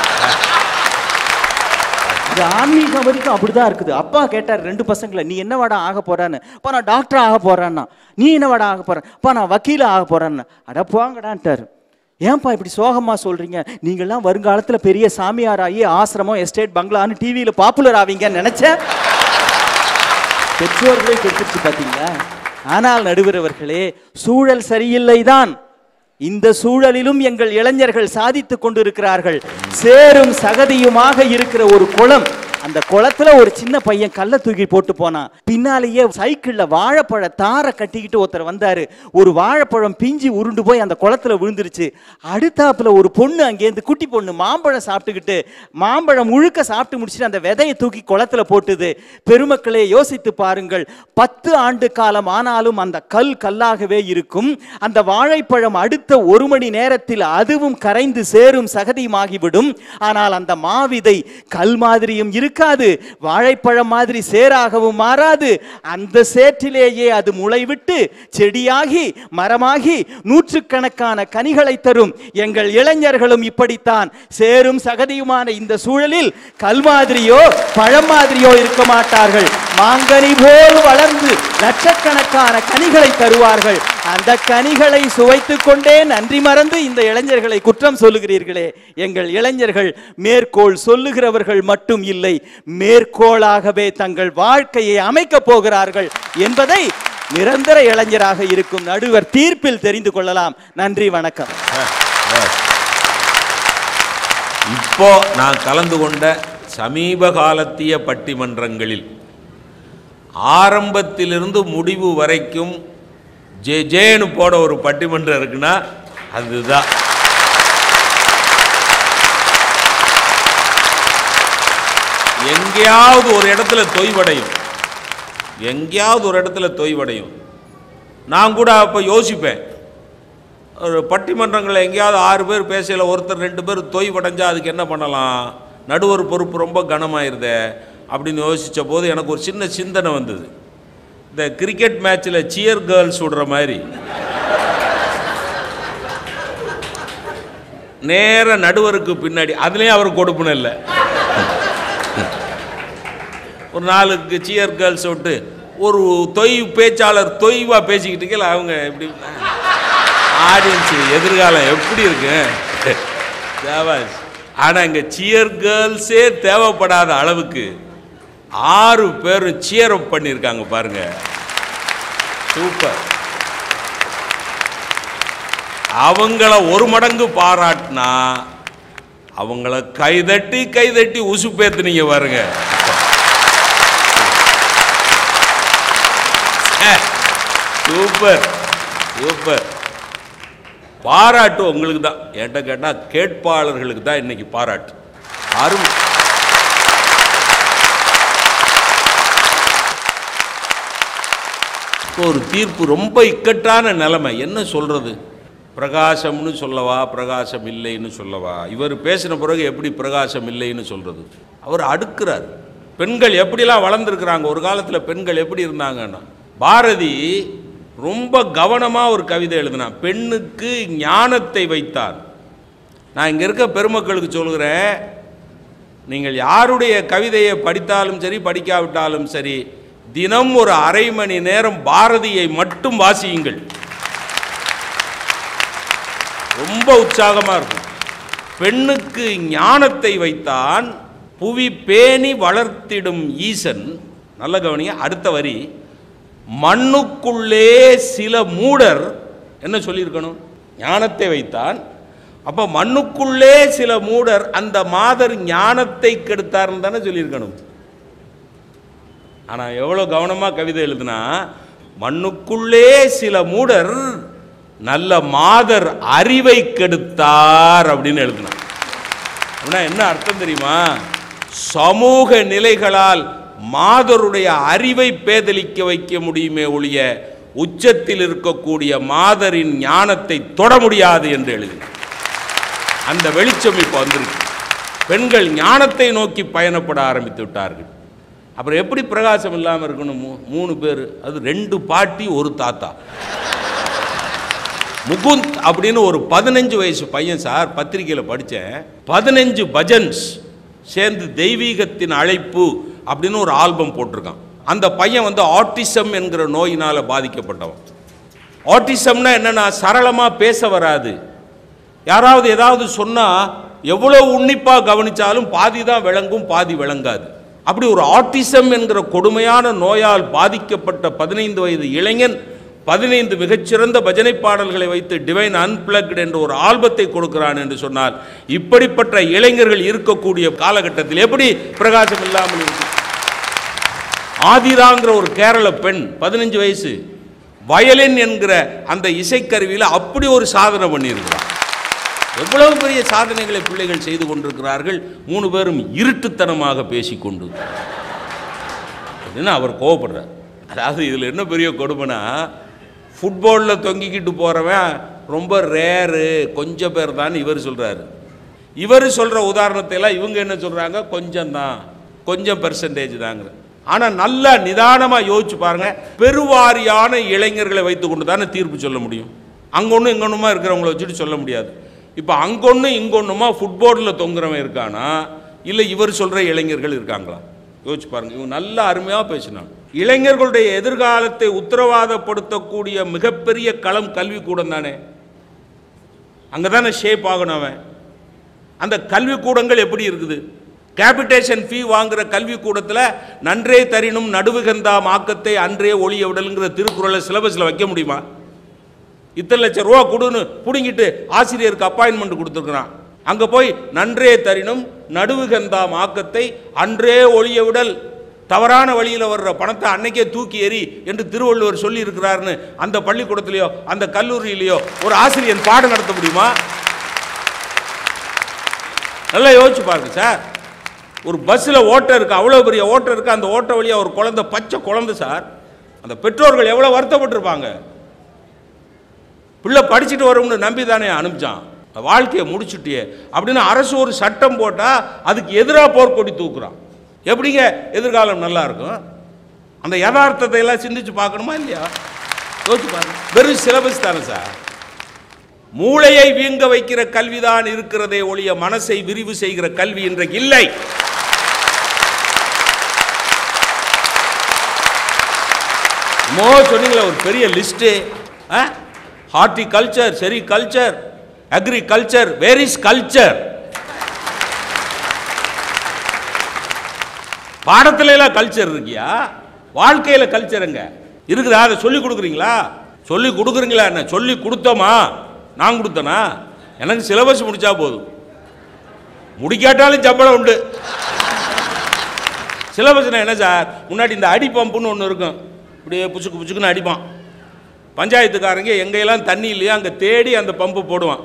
இது ஆன்மீகம் வரைக்கும் அப்படிதான் இருக்குது அப்பா கேட்டார் ரெண்டு பசங்களை நீ என்ன வாடா ஆக போறான்னு அப்பா நான் டாக்டர் ஆக போறேன்னா நீ என்ன வாடா ஆக போற அப்பா நான் வக்கீல ஆக போறேன்னு அட போங்கடான்ட்டாரு ஏன்பா இப்படி சோகமா சொல்றீங்க நீங்கெல்லாம் வருங்காலத்துல பெரிய சாமியார் ஆகி ஆசிரமம் எஸ்டேட் பங்களான்னு டிவியில பாப்புலர் ஆவீங்கன்னு நினைச்சேன் பெற்றோர்களே கெடுத்துச்சு பாத்தீங்களா ஆனால் நடுவரவர்களே சூழல் சரியில்லை தான் இந்த சூழலிலும் எங்கள் இளைஞர்கள் சாதித்துக் கொண்டிருக்கிறார்கள் சேரும் சகதியுமாக இருக்கிற ஒரு குளம் அந்த குளத்துல ஒரு சின்ன பையன் கல்ல தூக்கி போட்டு போனான் பின்னாலேயே சைக்கிள்ல வாழைப்பழ தாரை கட்டிக்கிட்டு ஒருத்தர் வந்தாரு ஒரு வாழைப்பழம் பிஞ்சு உருண்டு போய் அந்த குளத்துல விழுந்துருச்சு அடுத்தாப்புல ஒரு பொண்ணு அங்கேருந்து குட்டி பொண்ணு மாம்பழம் சாப்பிட்டுக்கிட்டு மாம்பழம் முழுக்க சாப்பிட்டு முடிச்சுட்டு அந்த விதையை தூக்கி குளத்துல போட்டுது பெருமக்களே யோசித்து பாருங்கள் பத்து ஆண்டு காலம் ஆனாலும் அந்த கல் கல்லாகவே இருக்கும் அந்த வாழைப்பழம் அடுத்த ஒரு மணி நேரத்தில் அதுவும் கரைந்து சேரும் சகதியுமாகிவிடும் ஆனால் அந்த மாவிதை கல் மாதிரியும் இருக்காது வாழைப்பழம் மாதிரி சேராகவும் மாறாது அந்த சேற்றிலேயே அது முளைவிட்டு செடியாகி மரமாகி நூற்றுக்கணக்கான கனிகளை தரும் எங்கள் இளைஞர்களும் இப்படித்தான் சேரும் சகதியுமான இந்த சூழலில் கல் மாதிரியோ பழம் மாதிரியோ இருக்க மாட்டார்கள் மாங்கனி போல் வளர்ந்து லட்சக்கணக்கான கனிகளை தருவார்கள் அந்த கனிகளை சுவைத்துக் கொண்டே நன்றி மறந்து இந்த இளைஞர்களை குற்றம் சொல்லுகிறீர்களே எங்கள் இளைஞர்கள் மேற்கோள் சொல்லுகிறவர்கள் மட்டும் இல்லை மேற்கோளாகவே தங்கள் வாழ்க்கையை அமைக்கப் போகிறார்கள் என்பதை நிரந்தர இளைஞராக இருக்கும் நடுவர் தீர்ப்பில் தெரிந்து கொள்ளலாம் நன்றி வணக்கம் இப்போ நான் கலந்து கொண்ட சமீப காலத்திய பட்டிமன்றங்களில் ஆரம்பத்திலிருந்து முடிவு வரைக்கும் ஜே ஜேன்னு போட ஒரு பட்டிமன்றம் இருக்குன்னா அதுதான் எங்கேயாவது ஒரு இடத்துல தொய்வடையும் எங்கேயாவது ஒரு இடத்துல தொய்வடையும் நான் கூட அப்போ யோசிப்பேன் ஒரு பட்டிமன்றங்களில் எங்கேயாவது ஆறு பேர் பேசல ஒருத்தர் ரெண்டு பேர் தொய்வடைஞ்சா அதுக்கு என்ன பண்ணலாம் நடுவர் பொறுப்பு ரொம்ப கனமாயிருதே அப்படின்னு யோசித்த போது எனக்கு ஒரு சின்ன சிந்தனை வந்தது இந்த கிரிக்கெட் மேட்ச்சில் சியர் கேர்ள்ஸ் விடுற மாதிரி நேர நடுவருக்கு பின்னாடி அதுலேயும் அவர் கொடுப்பணும் இல்லை ஒரு நாளுக்கு சியர் கேர்ள்ஸ் விட்டு ஒரு தொய் பேச்சாளர் தொய்வாக பேசிக்கிட்டு இருக்கல அவங்க இப்படி ஆடியன்ஸ் எதிர்காலம் எப்படி இருக்கு தேவாஸ் ஆனால் இங்கே சியர் கேர்ள்ஸே தேவைப்படாத அளவுக்கு ஆறு பேரும் சியர் அப் பண்ணியிருக்காங்க பாருங்க சூப்பர் அவங்கள ஒரு மடங்கு பாராட்டினா அவங்கள கைதட்டி கைதட்டி உசுப்பேத்துனீங்க பாருங்க சூப்பர் சூப்பர் பாராட்டு உங்களுக்கு தான் என்கிட்ட கேட்டால் கேட்பாளர்களுக்கு தான் இன்னைக்கு பாராட்டு அருமை இப்போ ஒரு தீர்ப்பு ரொம்ப இக்கட்டான நிலைமை என்ன சொல்றது பிரகாசம்னு சொல்லவா பிரகாசம் இல்லைன்னு சொல்லவா இவர் பேசின பிறகு எப்படி பிரகாசம் இல்லைன்னு சொல்றது அவர் அடுக்குறார் பெண்கள் எப்படிலாம் வளர்ந்துருக்குறாங்க ஒரு காலத்தில் பெண்கள் எப்படி இருந்தாங்கன்னா பாரதி ரொம்ப கவனமாக ஒரு கவிதை எழுதினான் பெண்ணுக்கு ஞானத்தை வைத்தான் நான் இங்கே இருக்க பெருமக்களுக்கு சொல்கிறேன் நீங்கள் யாருடைய கவிதையை படித்தாலும் சரி படிக்காவிட்டாலும் சரி தினம் ஒரு அரை மணி நேரம் பாரதியை மட்டும் வாசியுங்கள் ரொம்ப உற்சாகமாக இருக்கும் பெண்ணுக்கு ஞானத்தை வைத்தான் புவி பேணி வளர்த்திடும் ஈசன் நல்ல கவனிங்க அடுத்த வரி மண்ணுக்குள்ளே சில மூடர் என்ன சொல்லியிருக்கணும் ஞானத்தை வைத்தான் அப்போ மண்ணுக்குள்ளே சில மூடர் அந்த மாதர் ஞானத்தை கெடுத்தார்னு தானே சொல்லியிருக்கணும் ஆனால் எவ்வளோ கவனமாக கவிதை எழுதுனா மண்ணுக்குள்ளே சில மூடர் நல்ல மாதர் அறிவை கெடுத்தார் அப்படின்னு எழுதுனான் அப்படின்னா என்ன அர்த்தம் தெரியுமா சமூக நிலைகளால் மாதருடைய அறிவை பேதலிக்க வைக்க முடியுமே ஒழிய உச்சத்தில் இருக்கக்கூடிய மாதரின் ஞானத்தை தொட முடியாது என்று எழுதினார் அந்த வெளிச்சம் இப்போ வந்திருக்கு பெண்கள் ஞானத்தை நோக்கி பயணப்பட ஆரம்பித்து விட்டார்கள் அப்புறம் எப்படி பிரகாசம் இல்லாமல் இருக்கணும் மூ- மூணு பேர் அது ரெண்டு பாட்டி ஒரு தாத்தா முகுந்த் அப்படின்னு ஒரு பதினஞ்சு வயசு பையன் சார் பத்திரிக்கையில் படித்தேன் பதினஞ்சு பஜன்ஸ் சேர்ந்து தெய்வீகத்தின் அழைப்பு அப்படின்னு ஒரு ஆல்பம் போட்டிருக்கான் அந்த பையன் வந்து ஆட்டிசம் என்கிற நோயினால் பாதிக்கப்பட்டவன் ஆட்டிசம்னா என்னன்னா சரளமாக பேச வராது யாராவது ஏதாவது சொன்னால் எவ்வளோ உன்னிப்பாக கவனித்தாலும் பாதி தான் விளங்கும் பாதி விளங்காது அப்படி ஒரு ஆட்டிசம் என்கிற கொடுமையான நோயால் பாதிக்கப்பட்ட பதினைந்து வயது இளைஞன் பதினைந்து மிகச்சிறந்த பஜனை பாடல்களை வைத்து டிவைன் அன்பிளக்ட் என்ற ஒரு ஆல்பத்தை கொடுக்கிறான் என்று சொன்னால் இப்படிப்பட்ட இளைஞர்கள் இருக்கக்கூடிய காலகட்டத்தில் எப்படி பிரகாசம் இல்லாமல் இருக்கும் ஆதிராங்கிற ஒரு கேரள பெண் பதினஞ்சு வயசு வயலின் என்கிற அந்த இசைக்கருவியில் அப்படி ஒரு சாதனை பண்ணியிருக்கிறார் எவ்வளவு பெரிய சாதனைகளை பிள்ளைகள் செய்து கொண்டிருக்கிறார்கள் மூணு பேரும் இருட்டுத்தனமாக பேசிக்கொண்டு அப்படின்னு அவர் கோவப்படுறார் அதாவது இதில் என்ன பெரிய கொடுமைனா ஃபுட்பாலில் தொங்கிக்கிட்டு போகிறவன் ரொம்ப ரேரு கொஞ்சம் பேர் தான் இவர் சொல்கிறாரு இவர் சொல்கிற உதாரணத்தை எல்லாம் இவங்க என்ன சொல்கிறாங்க கொஞ்சம் தான் கொஞ்சம் பெர்சன்டேஜ் தாங்கிற ஆனால் நல்லா நிதானமாக யோசிச்சு பாருங்க பெருவாரியான இளைஞர்களை வைத்துக்கொண்டு தானே தீர்ப்பு சொல்ல முடியும் அங்கொன்னும் இங்கொன்னுமா இருக்கிறவங்கள வச்சுட்டு சொல்ல முடியாது இப்போ அங்கொன்னும் இங்கொன்னுமா ஃபுட்போர்டில் தொங்குறவன் இருக்கானா இல்லை இவர் சொல்கிற இளைஞர்கள் இருக்காங்களா யோசிச்சு பாருங்க இவங்க நல்லா அருமையாக பேசினாங்க இளைஞர்களுடைய எதிர்காலத்தை உத்தரவாதப்படுத்தக்கூடிய மிகப்பெரிய களம் கல்விக்கூடம் தானே அங்கே தானே ஷேப் ஆகணும் அவன் அந்த கல்விக்கூடங்கள் எப்படி இருக்குது கேபிட்டேஷன் ஃபீ வாங்குற கல்விக்கூடத்தில் நன்றே தரினும் நடுவுகந்தாம் ஆக்கத்தை அன்றே ஒளிய விடலுங்கிற திருக்குறளை சிலபஸில் வைக்க முடியுமா இத்தனை லட்சம் ரூபா கொடுன்னு பிடுங்கிட்டு ஆசிரியருக்கு அப்பாயின்மெண்ட் கொடுத்துருக்குறான் அங்கே போய் நன்றே தரினும் நடுவுகந்தாம் ஆக்கத்தை அன்றே ஒளிய விடல் தவறான வழியில் வர்ற பணத்தை அன்னைக்கே தூக்கி எறி என்று திருவள்ளுவர் சொல்லி இருக்கிறாருன்னு அந்த பள்ளிக்கூடத்திலேயோ அந்த கல்லூரியிலேயோ ஒரு ஆசிரியர் பாடம் நடத்த முடியுமா நல்லா யோசிச்சு பாருங்க சார் ஒரு பஸ்ஸில் ஓட்டை இருக்கு அவ்வளோ பெரிய ஓட்டை இருக்கு அந்த ஓட்டை வழியாக ஒரு குழந்தை பச்சை குழந்தை சார் அந்த பெற்றோர்கள் எவ்வளோ வருத்தப்பட்டிருப்பாங்க பிள்ளை படிச்சுட்டு வரும்னு நம்பி தானே அனுப்பிச்சான் வாழ்க்கையை முடிச்சுட்டியே அப்படின்னு அரசு ஒரு சட்டம் போட்டால் அதுக்கு எதிராக போர்க்கொடி தூக்குறான் எப்படிங்க எதிர்காலம் நல்லா இருக்கும் அந்த யதார்த்தத்தை எல்லாம் சிந்திச்சு பார்க்கணுமா இல்லையா யோசிச்சு பாருங்க வெறும் சிலபஸ் தானே சார் மூளையை வீங்க வைக்கிற கல்விதான் இருக்கிறதே ஒழிய மனசை விரிவு செய்கிற கல்வி இன்றைக்கு இல்லை மோ சொன்னீங்களே ஒரு பெரிய list horticulture sericulture agriculture where is culture பாடத்துல எல்லாம் கல்ச்சர் இருக்கியா வாழ்க்கையில கல்ச்சருங்க இருக்குதா அதை சொல்லி கொடுக்குறீங்களா சொல்லி கொடுக்குறீங்களா என்ன சொல்லி கொடுத்தோமா நான் கொடுத்தனா எனக்கு சிலபஸ் முடிச்சா போதும் முடிக்காட்டாலும் சம்பளம் உண்டு சிலபஸ்னா என்ன சார் முன்னாடி இந்த அடி பம்புன்னு ஒன்று இருக்கும் இப்படியே புச்சுக்கு புச்சுக்குன்னு அடிப்பான் பஞ்சாயத்துக்காரங்க எங்கெல்லாம் தண்ணி இல்லையோ அங்கே தேடி அந்த பம்பு போடுவான்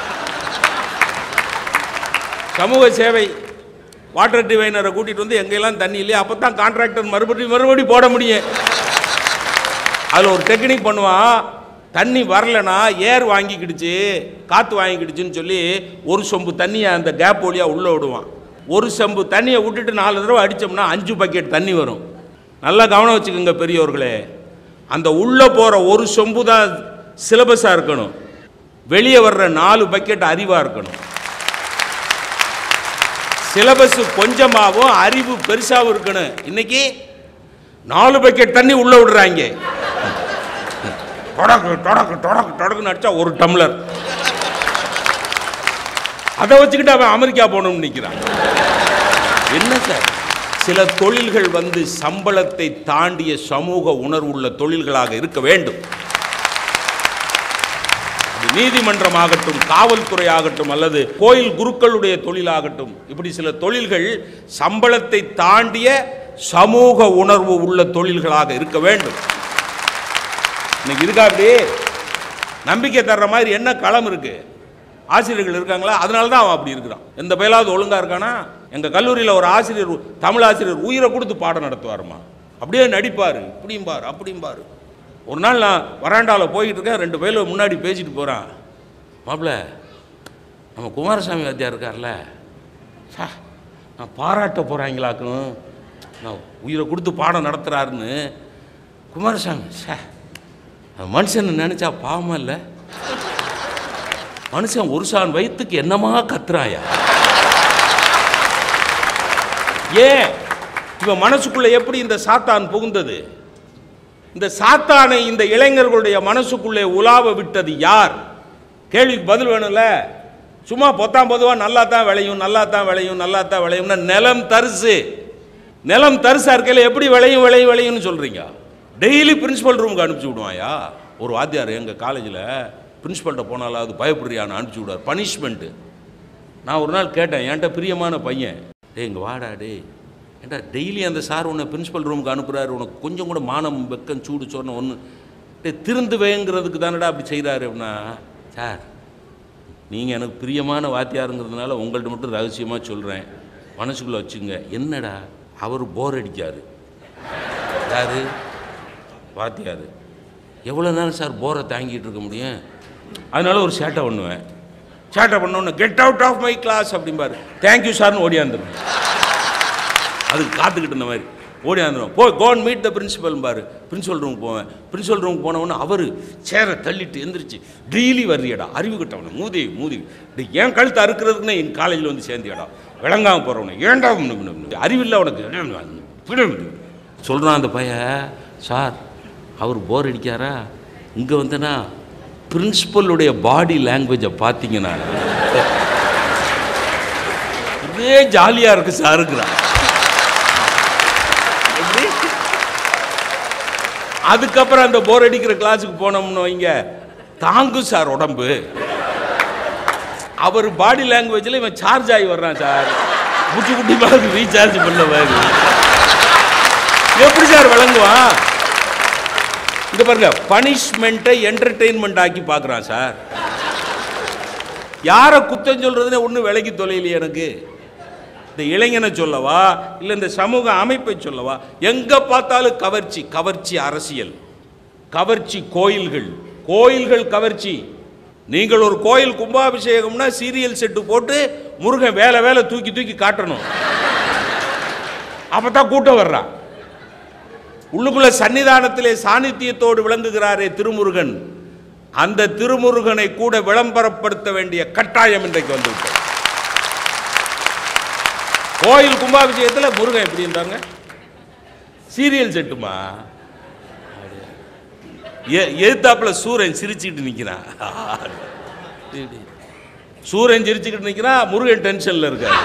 சமூக சேவை வாட்டர் டிவைனரை கூட்டிகிட்டு வந்து எங்கெல்லாம் தண்ணி இல்லையோ அப்போ தான் கான்ட்ராக்டர் மறுபடியும் மறுபடியும் போட முடியும் அதில் ஒரு டெக்னிக் பண்ணுவான் தண்ணி வரலனா ஏர் வாங்கிக்கிடுச்சு காற்று வாங்கிக்கிடுச்சுன்னு சொல்லி ஒரு சொம்பு தண்ணியை அந்த கேப் வழியாக உள்ளே விடுவான் ஒரு செம்பு தண்ணியை விட்டுட்டு நாலு தடவை அடித்தோம்னா அஞ்சு பக்கெட் தண்ணி வரும் நல்லா கவனம் வச்சுக்கோங்க பெரியவர்களே அந்த உள்ளே போகிற ஒரு சொம்பு தான் சிலபஸாக இருக்கணும் வெளியே வர்ற நாலு பக்கெட் அறிவாக இருக்கணும் சிலபஸ் கொஞ்சமாகவும் அறிவு பெருசாகவும் இருக்கணும் இன்னைக்கு நாலு பக்கெட் தண்ணி உள்ள விடுறாங்க தொடக்கு தொடக்கு தொடக்கு தொடக்குன்னு அடிச்சா ஒரு டம்ளர் அதை வச்சுக்கிட்டு அவன் அமெரிக்கா போகணும்னு நிற்கிறான் என்ன சார் சில தொழில்கள் வந்து சம்பளத்தை தாண்டிய சமூக உணர்வுள்ள தொழில்களாக இருக்க வேண்டும் அது நீதிமன்றமாகட்டும் காவல்துறை ஆகட்டும் அல்லது கோயில் குருக்களுடைய தொழிலாகட்டும் இப்படி சில தொழில்கள் சம்பளத்தை தாண்டிய சமூக உணர்வு உள்ள தொழில்களாக இருக்க வேண்டும் இன்னைக்கு இருக்கா அப்படி நம்பிக்கை தர்ற மாதிரி என்ன களம் இருக்கு ஆசிரியர்கள் இருக்காங்களா அதனால தான் அவன் அப்படி இருக்கிறான் எந்த பயலாவது ஒழுங்கா இருக்கானா எங்க கல்லூரியில் ஒரு ஆசிரியர் தமிழ் ஆசிரியர் உயிரை கொடுத்து பாடம் நடத்துவாருமா அப்படியே நடிப்பாரு இப்படியும் பாரு அப்படியும் பாரு ஒரு நாள் நான் வராண்டாவில் போய்கிட்டு இருக்கேன் ரெண்டு பேர்ல முன்னாடி பேசிட்டு போகிறான் மாப்பிள்ள நம்ம குமாரசாமி வாத்தியார் இருக்கார்ல சா நான் பாராட்ட போகிறாங்களாக்கும் நான் உயிரை கொடுத்து பாடம் நடத்துகிறாருன்னு குமாரசாமி சே அந்த மனுஷன் நினச்சா பாவமா இல்லை மனுஷன் ஒரு சான் வயிற்றுக்கு என்னமா கத்துறாயா ஏன் இவன் மனசுக்குள்ள எப்படி இந்த சாத்தான் புகுந்தது இந்த சாத்தானை இந்த இளைஞர்களுடைய மனசுக்குள்ளே உலாவ விட்டது யார் கேள்விக்கு பதில் வேணும்ல சும்மா பொத்தாம் பொதுவாக நல்லா தான் விளையும் நல்லா தான் விளையும் நல்லா தான் விளையும்னா நிலம் தரிசு நிலம் தரிசா இருக்கையில் எப்படி விளையும் விளையும் விளையும்னு சொல்கிறீங்க டெய்லி பிரின்சிபல் ரூமுக்கு அனுப்பிச்சி விடுவாயா ஒரு வாத்தியார் எங்கள் காலேஜில் பிரின்சிபல்கிட்ட போனாலாவது பயப்படுறியான்னு அனுப்பிச்சி விடுவார் பனிஷ்மெண்ட்டு நான் ஒரு நாள் கேட்டேன் என்கிட்ட பிரியமான பையன் டேய் இங்கே வாடா டேய் ஏன்டா டெய்லி அந்த சார் உன்னை பிரின்சிபல் ரூமுக்கு அனுப்புகிறாரு உனக்கு கொஞ்சம் கூட மானம் வெக்கம் சூடு சொன்ன ஒன்று டே திருந்து வேங்கிறதுக்கு தானடா அப்படி செய்கிறாரு அப்படின்னா சார் நீங்கள் எனக்கு பிரியமான வாத்தியாருங்கிறதுனால உங்கள்ட்ட மட்டும் ரகசியமாக சொல்கிறேன் மனசுக்குள்ளே வச்சுங்க என்னடா அவர் போர் அடிக்காரு யாரு வாத்தியார் எவ்வளோ நேரம் சார் போரை தாங்கிட்டு இருக்க முடியும் அதனால ஒரு சேட்டை பண்ணுவேன் சேட்டை பண்ணோன்னு get out of my class அப்படிம்பாரு தேங்க்யூ சார்னு ஓடியாந்துடும் அதுக்கு காத்துக்கிட்டு இருந்த மாதிரி ஓடியாந்துடும் போ கோன் மீட் த பிரின்சிபல் பாரு பிரின்சிபல் ரூமுக்கு போவேன் பிரின்சிபல் ரூமுக்கு போனவொன்னே அவர் சேரை தள்ளிட்டு எந்திரிச்சு டெய்லி வர்றியடா அறிவு கிட்டவன மூதி மூதி டேய், என் கழுத்தை அறுக்கிறதுக்குன்னு என் காலேஜில் வந்து சேர்ந்தியடா விளங்காம போகிறவனே ஏன்டா அறிவில்லை உனக்கு சொல்கிறான் அந்த பையன் சார் அவர் போர் அடிக்காரா இங்கே வந்தனா பிரின்சிபலுடைய பாடி லாங்குவேஜை பார்த்தீங்கன்னா இதே ஜாலியாக இருக்கு சாருங்கிறான் எப்படி? அதுக்கப்புறம் அந்த போர் அடிக்கிற கிளாஸுக்கு போனோம்னு வைங்க தாங்கும் சார் உடம்பு அவர் பாடி லாங்குவேஜில் இவன் சார்ஜ் ஆகி வர்றான் சார் குட்டி குட்டி மாதிரி ரீசார்ஜ் பண்ண மாதிரி எப்படி சார் விளங்குவான் இது பாருங்க பனிஷ்மெண்ட்டை என்டர்டெயின்மெண்ட் ஆக்கி பார்க்குறான் சார் யாரை குத்தம் சொல்றதுன்னு ஒன்றும் விலகி தொலைலையே எனக்கு இந்த இளைஞனை சொல்லவா இல்லை இந்த சமூக அமைப்பை சொல்லவா எங்க பார்த்தாலும் கவர்ச்சி கவர்ச்சி அரசியல் கவர்ச்சி கோயில்கள் கோயில்கள் கவர்ச்சி நீங்கள் ஒரு கோயில் கும்பாபிஷேகம்னா சீரியல் செட்டு போட்டு முருகன் வேலை வேலை தூக்கி தூக்கி காட்டணும் அப்பதான் கூட்டம் வர்றான் உள்ளுக்குள்ள சன்னிதானத்திலே சாநித்தியத்தோடு விளங்குகிறாரே திருமுருகன் அந்த திருமுருகனை கூட விளம்பரப்படுத்த வேண்டிய கட்டாயம் இன்றைக்கு வந்துவிட்டது கோயில் கும்பாபிஷேகத்தில் முருகன் எப்படி இருந்தாங்க சீரியல் செட்டுமா எ- எதிர்த்தாப்புல சூரன் சிரிச்சுக்கிட்டு நிற்கிறான் சூரன் சிரிச்சுக்கிட்டு நிற்கிறான் முருகன் டென்ஷன்ல இருக்காரு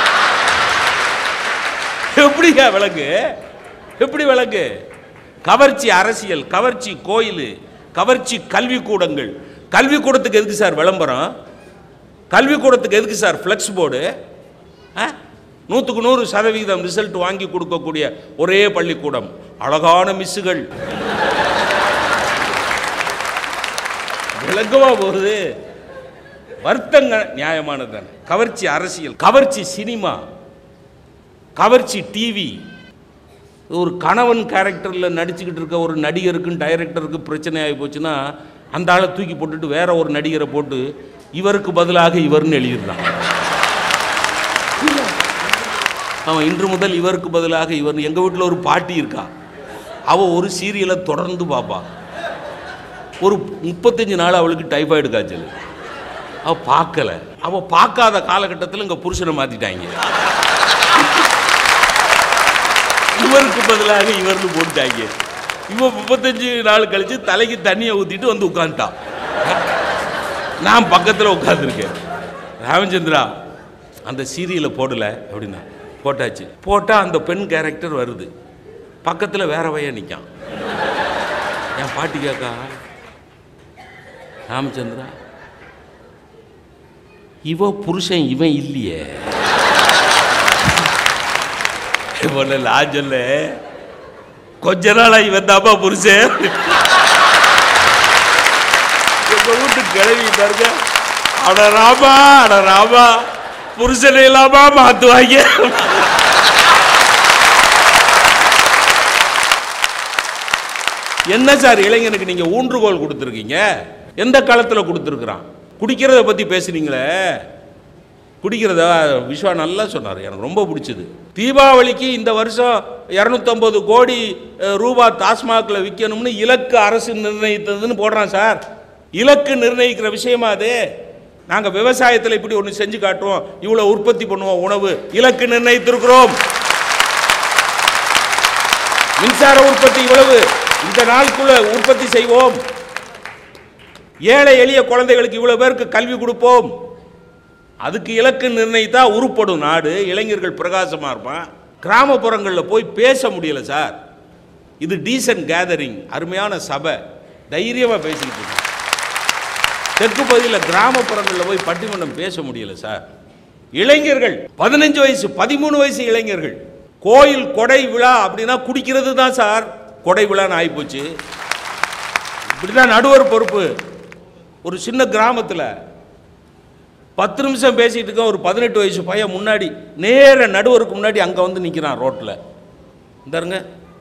எப்படிங்க விளக்கு எப்படி விளக்கு கவர்ச்சி அரசியல் கவர்ச்சி கோயில் கவர்ச்சி கல்விக்கூடங்கள் கல்விக்கூடத்துக்கு எதுக்கு சார் விளம்பரம் கல்விக்கூடத்துக்கு எதுக்கு சார் ஃப்ளெக்ஸ் போர்டு நூற்றுக்கு நூறு சதவீதம் ரிசல்ட் வாங்கி கொடுக்கக்கூடிய ஒரே பள்ளிக்கூடம் அழகான மிஸ்ஸுகள் விளக்கமா போகுது வருத்தங்க நியாயமானது தானே கவர்ச்சி அரசியல் கவர்ச்சி சினிமா கவர்ச்சி டிவி ஒரு கணவன் கேரக்டரில் நடிச்சுக்கிட்டு இருக்க ஒரு நடிகருக்கும் டைரக்டருக்கு பிரச்சனை ஆகி போச்சுன்னா அந்த ஆளை தூக்கி போட்டுட்டு வேற ஒரு நடிகரை போட்டு இவருக்கு பதிலாக இவர்னு எழுதிடுறான் அவன் இன்று முதல் இவருக்கு பதிலாக இவர் எங்கள் வீட்டில் ஒரு பாட்டி இருக்கா அவள் ஒரு சீரியலை தொடர்ந்து பார்ப்பா ஒரு முப்பத்தஞ்சு நாள் அவளுக்கு டைஃபாய்டு காய்ச்சல் அவள் பார்க்கல அவள் பார்க்காத காலகட்டத்தில் இங்கே புருஷனை மாற்றிட்டாங்க இவருக்கு பதிலாக இவர்னு போட்டாங்க இவன் முப்பத்தஞ்சு நாள் கழிச்சு தலைக்கு தண்ணியை ஊற்றிட்டு வந்து உட்காந்துட்டான் நான் பக்கத்தில் உட்காந்துருக்கேன் ராமச்சந்திரா அந்த சீரியலை போடல அப்படின்னா போட்டாச்சு போட்டால் அந்த பெண் கேரக்டர் வருது பக்கத்தில் வேற பையன் நிற்கான் என் பாட்டி கேக்கா ராமச்சந்திரா இவ புருஷன் இவன் இல்லையே இவன நான் சொல்ல கொஞ்ச நாளா இவன் தாப்பா புருஷன் எங்க வீட்டு கிளவி பாருங்க அட ராமா அட ராமா புருஷனை இல்லாமா மாத்துவாங்க என்ன சார் இளைஞனுக்கு நீங்க ஊன்றுகோல் கொடுத்துருக்கீங்க எந்த காலத்துல கொடுத்துருக்குறான் குடிக்கிறத பத்தி பேசுனீங்களே குடிக்கிறதா விஸ்வா நல்லா சொன்னார் எனக்கு ரொம்ப பிடிச்சது தீபாவளிக்கு இந்த வருஷம் இரநூத்தம்பது கோடி அஹ், ரூபா டாஸ்மாகில் விற்கணும்னு இலக்கு அரசு நிர்ணயித்ததுன்னு போடுறான் சார் இலக்கு நிர்ணயிக்கிற விஷயமா அது நாங்கள் விவசாயத்தில் இப்படி ஒன்று செஞ்சு காட்டுவோம் இவ்வளோ உற்பத்தி பண்ணுவோம் உணவு இலக்கு நிர்ணயித்திருக்கிறோம் மின்சார உற்பத்தி இவ்வளவு இந்த நாளுக்குள்ள உற்பத்தி செய்வோம் ஏழை எளிய குழந்தைகளுக்கு இவ்வளவு பேருக்கு கல்வி கொடுப்போம் அதுக்கு இலக்கு நிர்ணயித்தா உருப்படும் நாடு இளைஞர்கள் பிரகாசமா இருப்பான் கிராமப்புறங்களில் போய் பேச முடியல சார் இது டீசன்ட் கேதரிங் அருமையான சபை தைரியமாக பேசிக்கிட்டு இருக்கோம் தெற்கு பகுதியில் கிராமப்புறங்களில் போய் பட்டிமன்றம் பேச முடியல சார் இளைஞர்கள் பதினஞ்சு வயசு பதிமூணு வயசு இளைஞர்கள் கோயில் கொடை விழா அப்படின்னா குடிக்கிறது தான் சார் கொடை விழான்னு ஆகிப்போச்சு இப்படி தான் நடுவர் பொறுப்பு ஒரு சின்ன கிராமத்தில் பத்து நிமிஷம் பேசிட்டு இருக்க ஒரு பதினெட்டு வயசு பையன் முன்னாடி நேர நடுவருக்கு முன்னாடி அங்கே வந்து நிற்கிறான் ரோட்டில் இந்தாருங்க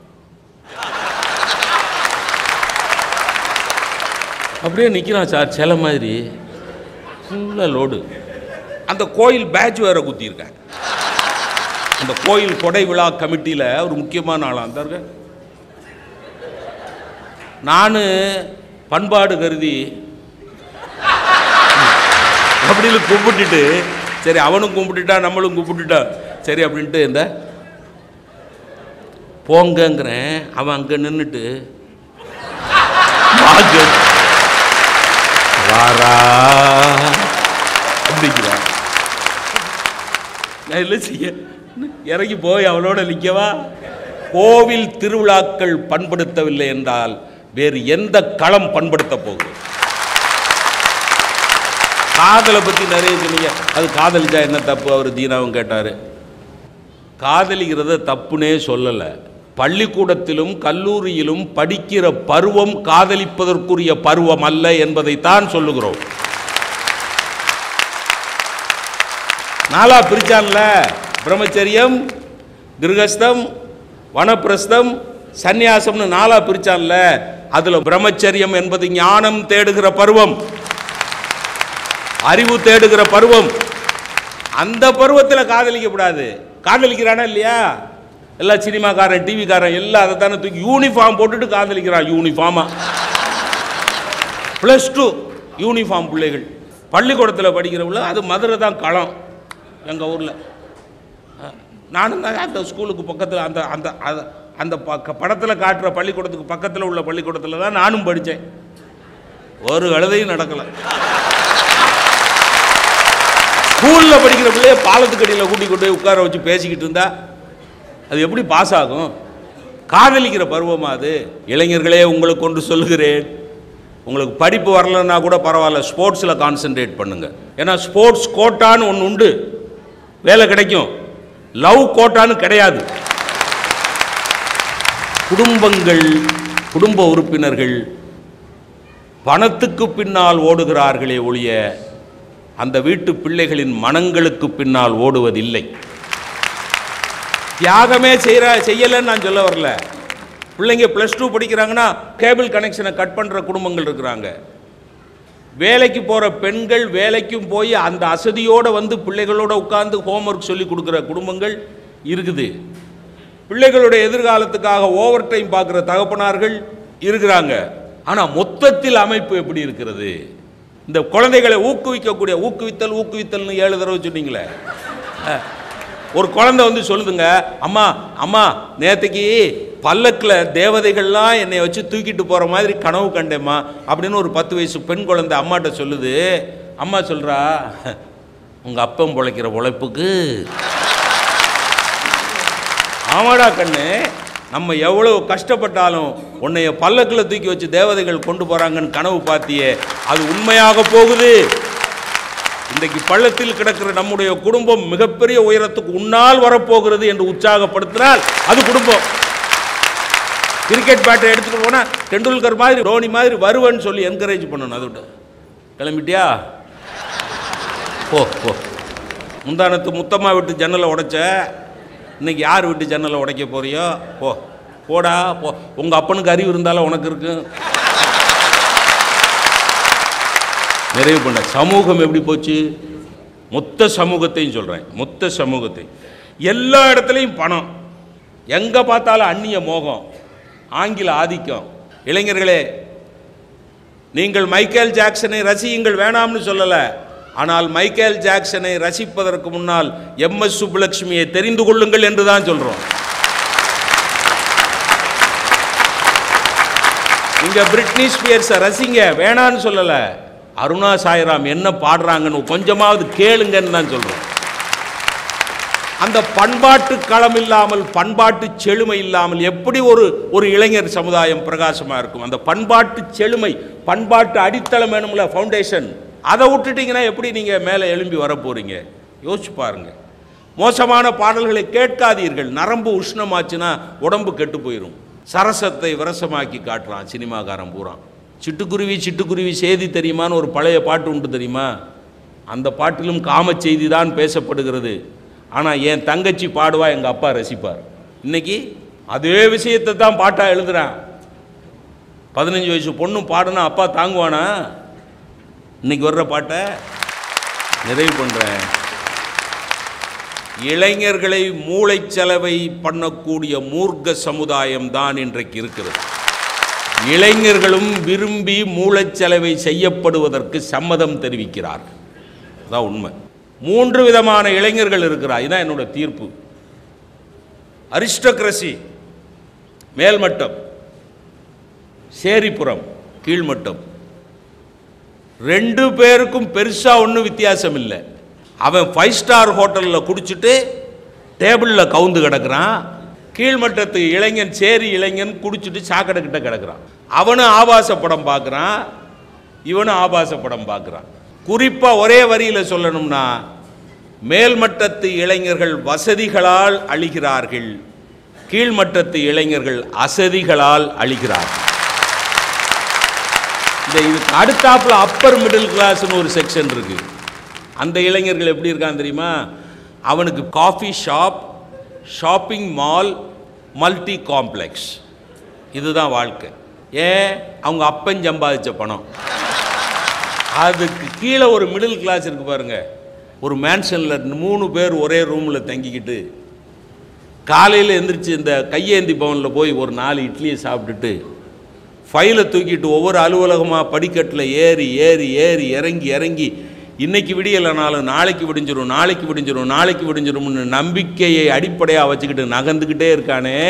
அப்படியே நிற்கிறான் சார் சில மாதிரி ஃபுல்லாக லோடு அந்த கோயில் பேட்ச் வேற குத்தியிருக்காங்க அந்த கோயில் கொடை விழா கமிட்டியில் ஒரு முக்கியமான ஆளாக இருந்தாருங்க நான் பண்பாடு கருதி அப்படின்னு கும்பிட்டுட்டு சரி அவனும் கும்பிட்டுட்டா நம்மளும் கும்பிட்டுட்டா சரி அப்படின்ட்டு இந்த போங்கங்கிறேன் அவன் அங்கே நின்றுட்டு வாங்க வாரா அப்படிங்கிறான் நான் இல்லை செய்ய இறங்கி போய் அவளோட நிற்கவா கோவில் திருவிழாக்கள் பண்படுத்தவில்லை என்றால் வேறு எந்த களம் பண்படுத்த போகுது காதலை பற்றி நிறைய சொன்னீங்க அது காதலிச்சா என்ன தப்பு அவர் தீனாவும் கேட்டார் காதலிக்கிறத தப்புனே சொல்லலை பள்ளிக்கூடத்திலும் கல்லூரியிலும் படிக்கிற பருவம் காதலிப்பதற்குரிய பருவம் அல்ல என்பதைத்தான் சொல்லுகிறோம் நாலா பிரிச்சான்ல பிரம்மச்சரியம் கிருகஸ்தம் வனப்பிரஸ்தம் சந்நியாசம்னு நாலா பிரிச்சான்ல அதுல பிரம்மச்சரியம் என்பது ஞானம் தேடுகிற பருவம் அறிவு தேடுகிற பருவம் அந்த பருவத்தில் காதலிக்கப்படாது காதலிக்கிறானா இல்லையா எல்லா சினிமாக்காரன் டிவிக்காரன் எல்லாம் அதை தானே தூக்கி யூனிஃபார்ம் போட்டுட்டு காதலிக்கிறான் யூனிஃபார்மா ப்ளஸ் டூ யூனிஃபார்ம் பிள்ளைகள் பள்ளிக்கூடத்தில் படிக்கிறவங்கள அது மதுரை தான் களம் எங்கள் ஊரில் நானும் தான் அந்த ஸ்கூலுக்கு பக்கத்தில் அந்த அந்த அந்த- அந்த பக்க படத்தில் காட்டுற பள்ளிக்கூடத்துக்கு பக்கத்தில் உள்ள பள்ளிக்கூடத்தில் தான் நானும் படித்தேன் ஒரு கழுதையும் நடக்கலை ஸ்கூலில் படிக்கிற பிள்ளைய பாலத்துக்கு அடியில் கூட்டி கொண்டு போய் உட்கார வச்சு பேசிக்கிட்டு இருந்தா அது எப்படி பாஸ் ஆகும் காதலிக்கிற பருவமா அது இளைஞர்களே உங்களுக்கு கொண்டு சொல்லுகிறேன் உங்களுக்கு படிப்பு வரலன்னா கூட பரவாயில்ல ஸ்போர்ட்ஸில் கான்சென்ட்ரேட் பண்ணுங்க ஏன்னா ஸ்போர்ட்ஸ் கோட்டான்னு ஒன்று உண்டு வேலை கிடைக்கும் லவ் கோட்டான்னு கிடையாது குடும்பங்கள் குடும்ப உறுப்பினர்கள் பணத்துக்கு பின்னால் ஓடுகிறார்களே ஒழிய அந்த வீட்டு பிள்ளைகளின் மனங்களுக்கு பின்னால் ஓடுவதில்லை தியாகமே செய்கிற செய்யலைன்னு நான் சொல்ல வரல பிள்ளைங்க ப்ளஸ் டூ படிக்கிறாங்கன்னா கேபிள் கனெக்ஷனை கட் பண்ணுற குடும்பங்கள் இருக்கிறாங்க வேலைக்கு போகிற பெண்கள் வேலைக்கும் போய் அந்த அசதியோடு வந்து பிள்ளைகளோட உட்கார்ந்து ஹோம்ஒர்க் சொல்லி கொடுக்குற குடும்பங்கள் இருக்குது பிள்ளைகளுடைய எதிர்காலத்துக்காக ஓவர் டைம் பார்க்குற தகப்பனார்கள் இருக்கிறாங்க ஆனால் மொத்தத்தில் அமைப்பு எப்படி இருக்கிறது இந்த குழந்தைகளை ஊக்குவிக்கக்கூடிய ஊக்குவித்தல் ஊக்குவித்தல்னு ஏழு தடவை சொன்னீங்களே அஹ், ஒரு குழந்தை வந்து சொல்லுதுங்க அம்மா அம்மா நேற்றுக்கு பல்லக்கில் தேவதைகள்லாம் என்னை வச்சு தூக்கிட்டு போகிற மாதிரி கனவு கண்டேம்மா அப்படின்னு ஒரு பத்து வயசு பெண் குழந்தை அம்மாட்ட சொல்லுது அம்மா சொல்கிறா உங்கள் அப்பன் பிழைக்கிற உழைப்புக்கு ஆமாடா கண்ணு நம்ம எவ்வளவு கஷ்டப்பட்டாலும் உன்னைய பல்லக்கில் தூக்கி வச்சு தேவதைகள் கொண்டு போறாங்கன்னு கனவு பார்த்தியே அது உண்மையாக போகுது இன்றைக்கு பள்ளத்தில் கிடக்கிற நம்முடைய குடும்பம் மிகப்பெரிய உயரத்துக்கு உன்னால் வரப்போகிறது என்று உற்சாகப்படுத்தினால் அது குடும்பம் கிரிக்கெட் பேட்டை எடுத்துட்டு போனா டெண்டுல்கர் மாதிரி தோனி மாதிரி வருவேன்னு சொல்லி என்கரேஜ் பண்ணணும் அதை விட்டு கிளம்பிட்டியா போ போ முந்தானத்து முத்தம்மா விட்டு ஜன்னலை உடைச்ச இன்னைக்கு யார் விட்டு ஜன்னலை உடைக்க போறியோ போ போடா போ உங்க அப்பனுக்கு அறிவு இருந்தாலும் உனக்கு இருக்கு நிறைவு பண்ண சமூகம் எப்படி போச்சு மொத்த சமூகத்தையும் சொல்றேன் மொத்த சமூகத்தை எல்லா இடத்துலையும் பணம் எங்க பார்த்தாலும் அந்நிய மோகம் ஆங்கில ஆதிக்கம் இளைஞர்களே நீங்கள் மைக்கேல் ஜாக்சனை ரசியுங்கள் வேணாம்னு சொல்லலை ஆனால் மைக்கேல் ஜாக்சனை ரசிப்பதற்கு முன்னால் எம் எஸ் சுப்புலட்சுமியை தெரிந்து கொள்ளுங்கள் என்று தான் சொல்றோம் நீங்க பிரிட்னி ஸ்பியர்ஸை ரசிங்க வேணான்னு சொல்லல அருணா சாய்ராம் என்ன பாடுறாங்கன்னு கொஞ்சமாவது கேளுங்கன்னு தான் சொல்றோம் அந்த பண்பாட்டு களம் இல்லாமல் பண்பாட்டு செழுமை இல்லாமல் எப்படி ஒரு ஒரு இளைஞர் சமுதாயம் பிரகாசமா இருக்கும் அந்த பண்பாட்டு செழுமை பண்பாட்டு அடித்தளம் வேணும்ல ஃபவுண்டேஷன் அதை விட்டுட்டீங்கன்னா எப்படி நீங்க மேலே எழும்பி வர போறீங்க யோசிச்சு பாருங்க மோசமான பாடல்களை கேட்காதீர்கள் நரம்பு உஷ்ணமாச்சுன்னா உடம்பு கெட்டு போயிடும் சரசத்தை விரசமாக்கி காட்டுறான் சினிமாக்காரன் பூரா சிட்டுக்குருவி சிட்டுக்குருவி செய்தி தெரியுமான்னு ஒரு பழைய பாட்டு உண்டு தெரியுமா அந்த பாட்டிலும் காமச் செய்தி தான் பேசப்படுகிறது ஆனால் என் தங்கச்சி பாடுவா எங்கள் அப்பா ரசிப்பார் இன்னைக்கு அதே விஷயத்தை தான் பாட்டாக எழுதுறான் பதினஞ்சு வயசு பொண்ணு பாடுனா அப்பா தாங்குவானா இன்னைக்கு வர்ற பாட்டை நிறைவு பண்ணுறேன் இளைஞர்களை மூளைச்சலவை பண்ணக்கூடிய மூர்க்க சமுதாயம் தான் இன்றைக்கு இருக்கிறது இளைஞர்களும் விரும்பி மூளைச்சலவை செய்யப்படுவதற்கு சம்மதம் தெரிவிக்கிறார்கள் அதான் உண்மை மூன்று விதமான இளைஞர்கள் இருக்கிறார் இதுதான் என்னோட தீர்ப்பு அரிஸ்டோக்ரசி மேல்மட்டம் சேரிப்புறம் கீழ்மட்டம் ரெண்டு பேருக்கும் பெருசா ஒன்றும் வித்தியாசம் இல்லை அவன் ஃபைவ் ஸ்டார் ஹோட்டலில் குடிச்சிட்டு டேபிளில் கவுந்து கிடக்குறான் கீழ்மட்டத்து இளைஞன் சேரி இளைஞன் குடிச்சிட்டு சாக்கடை கிட்ட கிடக்குறான் அவனும் ஆபாச படம் பார்க்குறான் இவனும் ஆபாச படம் பார்க்குறான் குறிப்பாக ஒரே வரியில் சொல்லணும்னா மேல்மட்டத்து இளைஞர்கள் வசதிகளால் அழிகிறார்கள் கீழ்மட்டத்து இளைஞர்கள் அசதிகளால் அழிகிறார்கள் இந்த இதுக்கு அடுத்தாப்புல அப்பர் மிடில் கிளாஸ்னு ஒரு செக்ஷன் இருக்கு அந்த இளைஞர்கள் எப்படி இருக்கான் தெரியுமா அவனுக்கு coffee shop shopping mall multi complex இதுதான் வாழ்க்கை ஏன் அவங்க அப்பன் சம்பாதிச்ச பணம் அதுக்கு கீழே ஒரு மிடில் கிளாஸ் இருக்கு பாருங்க ஒரு மேன்ஷனில் மூணு பேர் ஒரே ரூமில் தங்கிக்கிட்டு காலையில் எந்திரிச்சு இந்த கையேந்தி பவனில் போய் ஒரு நாலு இட்லியை சாப்பிட்டுட்டு ஃபைலை தூக்கிட்டு ஒவ்வொரு அலுவலகமாக படிக்கட்டில் ஏறி ஏறி ஏறி இறங்கி இறங்கி இன்னைக்கு விடியலைனாலும் நாளைக்கு விடிஞ்சிரும் நாளைக்கு விடிஞ்சிரும் நாளைக்கு விடிஞ்சிரும்னு நம்பிக்கையை அடிப்படையாக வச்சுக்கிட்டு நகர்ந்துக்கிட்டே இருக்கானே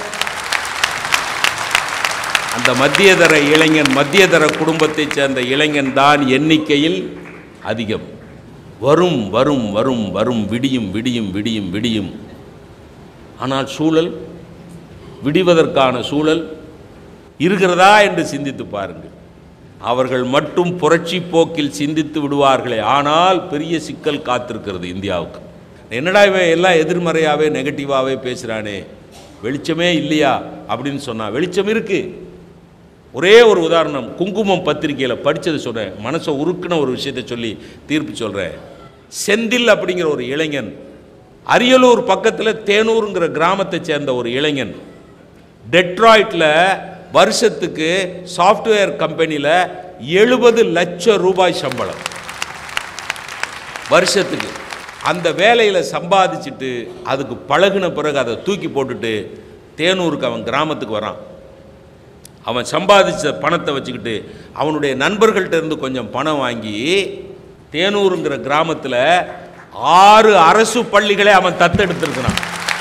அந்த மத்தியதர இளைஞன் மத்தியதர குடும்பத்தைச் சேர்ந்த இளைஞன் தான் எண்ணிக்கையில் அதிகம் வரும் வரும் வரும் வரும் விடியும் விடியும் விடியும் விடியும் ஆனால் சூழல் விடிவதற்கான சூழல் இருக்கிறதா என்று சிந்தித்து பாருங்கள் அவர்கள் மட்டும் புரட்சி போக்கில் சிந்தித்து விடுவார்களே ஆனால் பெரிய சிக்கல் காத்திருக்கிறது இந்தியாவுக்கு என்னடா இவன் எல்லாம் எதிர்மறையாவே நெகட்டிவாவே பேசுறானே வெளிச்சமே இல்லையா அப்படின்னு சொன்னா வெளிச்சம் இருக்கு ஒரே ஒரு உதாரணம் குங்குமம் பத்திரிக்கையில் படித்தது சொன்னேன் மனசை உருக்குன ஒரு விஷயத்தை சொல்லி தீர்ப்பு சொல்கிறேன் செந்தில் அப்படிங்கிற ஒரு இளைஞன் அரியலூர் பக்கத்தில் தேனூருங்கிற கிராமத்தை சேர்ந்த ஒரு இளைஞன் டெட்ராய்ட்டில் வருஷத்துக்கு சாஃப்ட்வேர் கம்பெனியில் எழுபது லட்சம் ரூபாய் சம்பளம் வருஷத்துக்கு அந்த வேலையில் சம்பாதிச்சுட்டு அதுக்கு பழகுன பிறகு அதை தூக்கி போட்டுட்டு தேனூருக்கு அவன் கிராமத்துக்கு வரான் அவன் சம்பாதிச்ச பணத்தை வச்சுக்கிட்டு அவனுடைய நண்பர்கள்ட்ட இருந்து கொஞ்சம் பணம் வாங்கி தேனூருங்கிற கிராமத்தில் ஆறு அரசு பள்ளிகளை அவன் தத்தெடுத்திருக்கிறான்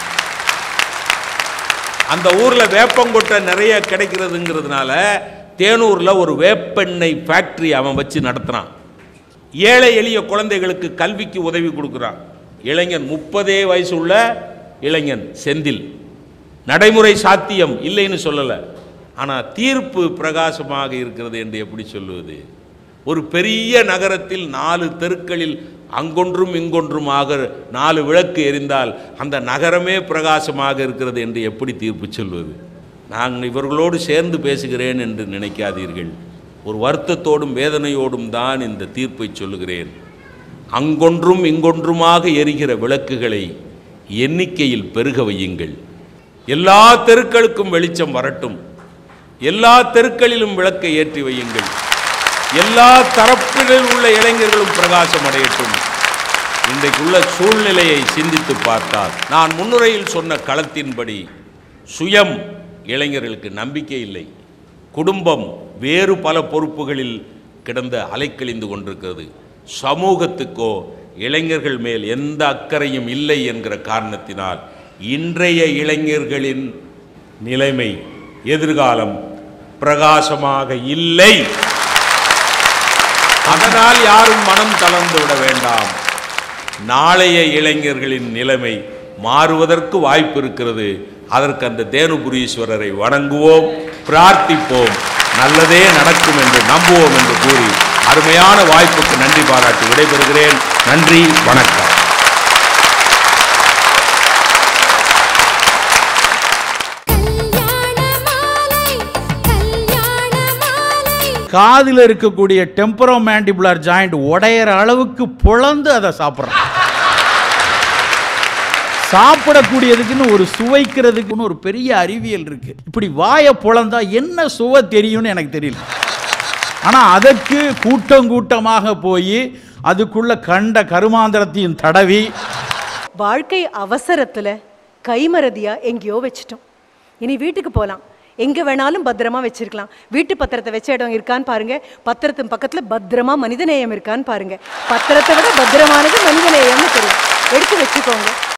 அந்த ஊரில் வேப்பங்கொட்டை நிறைய கிடைக்கிறதுங்கிறதுனால தேனூரில் ஒரு வேப்பெண்ணெய் ஃபேக்டரி அவன் வச்சு நடத்துகிறான் ஏழை எளிய குழந்தைகளுக்கு கல்விக்கு உதவி கொடுக்குறான் இளைஞன் முப்பதே வயசு உள்ள இளைஞன் செந்தில் நடைமுறை சாத்தியம் இல்லைன்னு சொல்லலை ஆனால் தீர்ப்பு பிரகாசமாக இருக்கிறது என்று எப்படி சொல்லுவது ஒரு பெரிய நகரத்தில் நாலு தெருக்களில் அங்கொன்றும் இங்கொன்றுமாக நாலு விளக்கு எரிந்தால் அந்த நகரமே பிரகாசமாக இருக்கிறது என்று எப்படி தீர்ப்பு சொல்வது நான் இவர்களோடு சேர்ந்து பேசுகிறேன் என்று நினைக்காதீர்கள் ஒரு வருத்தத்தோடும் வேதனையோடும் தான் இந்த தீர்ப்பை சொல்லுகிறேன் அங்கொன்றும் இங்கொன்றுமாக எரிகிற விளக்குகளை எண்ணிக்கையில் பெருக வையுங்கள் எல்லா தெருக்களுக்கும் வெளிச்சம் வரட்டும் எல்லா தெருக்களிலும் விளக்கை ஏற்றி வையுங்கள் எல்லா தரப்பிலும் உள்ள இளைஞர்களும் பிரகாசம் அடையட்டும் இன்றைக்குள்ள சூழ்நிலையை சிந்தித்து பார்த்தால் நான் முன்னுரையில் சொன்ன களத்தின்படி சுயம் இளைஞர்களுக்கு நம்பிக்கை இல்லை குடும்பம் வேறு பல பொறுப்புகளில் கிடந்த அலைக்கழிந்து கொண்டிருக்கிறது சமூகத்துக்கோ இளைஞர்கள் மேல் எந்த அக்கறையும் இல்லை என்கிற காரணத்தினால் இன்றைய இளைஞர்களின் நிலைமை எதிர்காலம் பிரகாசமாக இல்லை அதனால் யாரும் மனம் தளர்ந்து விட வேண்டாம் நாளைய இளைஞர்களின் நிலைமை மாறுவதற்கு வாய்ப்பு இருக்கிறது அதற்கு அந்த தேனுபுரீஸ்வரரை வணங்குவோம் பிரார்த்திப்போம் நல்லதே நடக்கும் என்று நம்புவோம் என்று கூறி அருமையான வாய்ப்புக்கு நன்றி பாராட்டி விடைபெறுகிறேன் நன்றி வணக்கம் காதில் இருக்கக்கூடிய டெம்பரோ மேண்டிபுலர் ஜாயிண்ட் உடையிற அளவுக்கு பொளந்து அதை சாப்பிட்றான் சாப்பிடக்கூடியதுக்குன்னு ஒரு சுவைக்கிறதுக்குன்னு ஒரு பெரிய அறிவியல் இருக்கு இப்படி வாயை பொளந்தா என்ன சுவை தெரியும்னு எனக்கு தெரியல ஆனா அதற்கு கூட்டம் கூட்டமாக போய் அதுக்குள்ள கண்ட கருமாந்திரத்தையும் தடவி வாழ்க்கை அவசரத்துல கைமறதியா எங்கேயோ வச்சிட்டோம் இனி வீட்டுக்கு போகலாம் எங்க வேணாலும் பத்திரமா வச்சிருக்கலாம் வீட்டு பத்திரத்தை வச்ச இடம் இருக்கான்னு பாருங்க பத்திரத்தின் பக்கத்துல பத்திரமா மனிதநேயம் இருக்கான்னு பாருங்க பத்திரத்தை விட பத்திரமானது மனிதநேயம்னு தெரியும் எடுத்து வச்சுக்கோங்க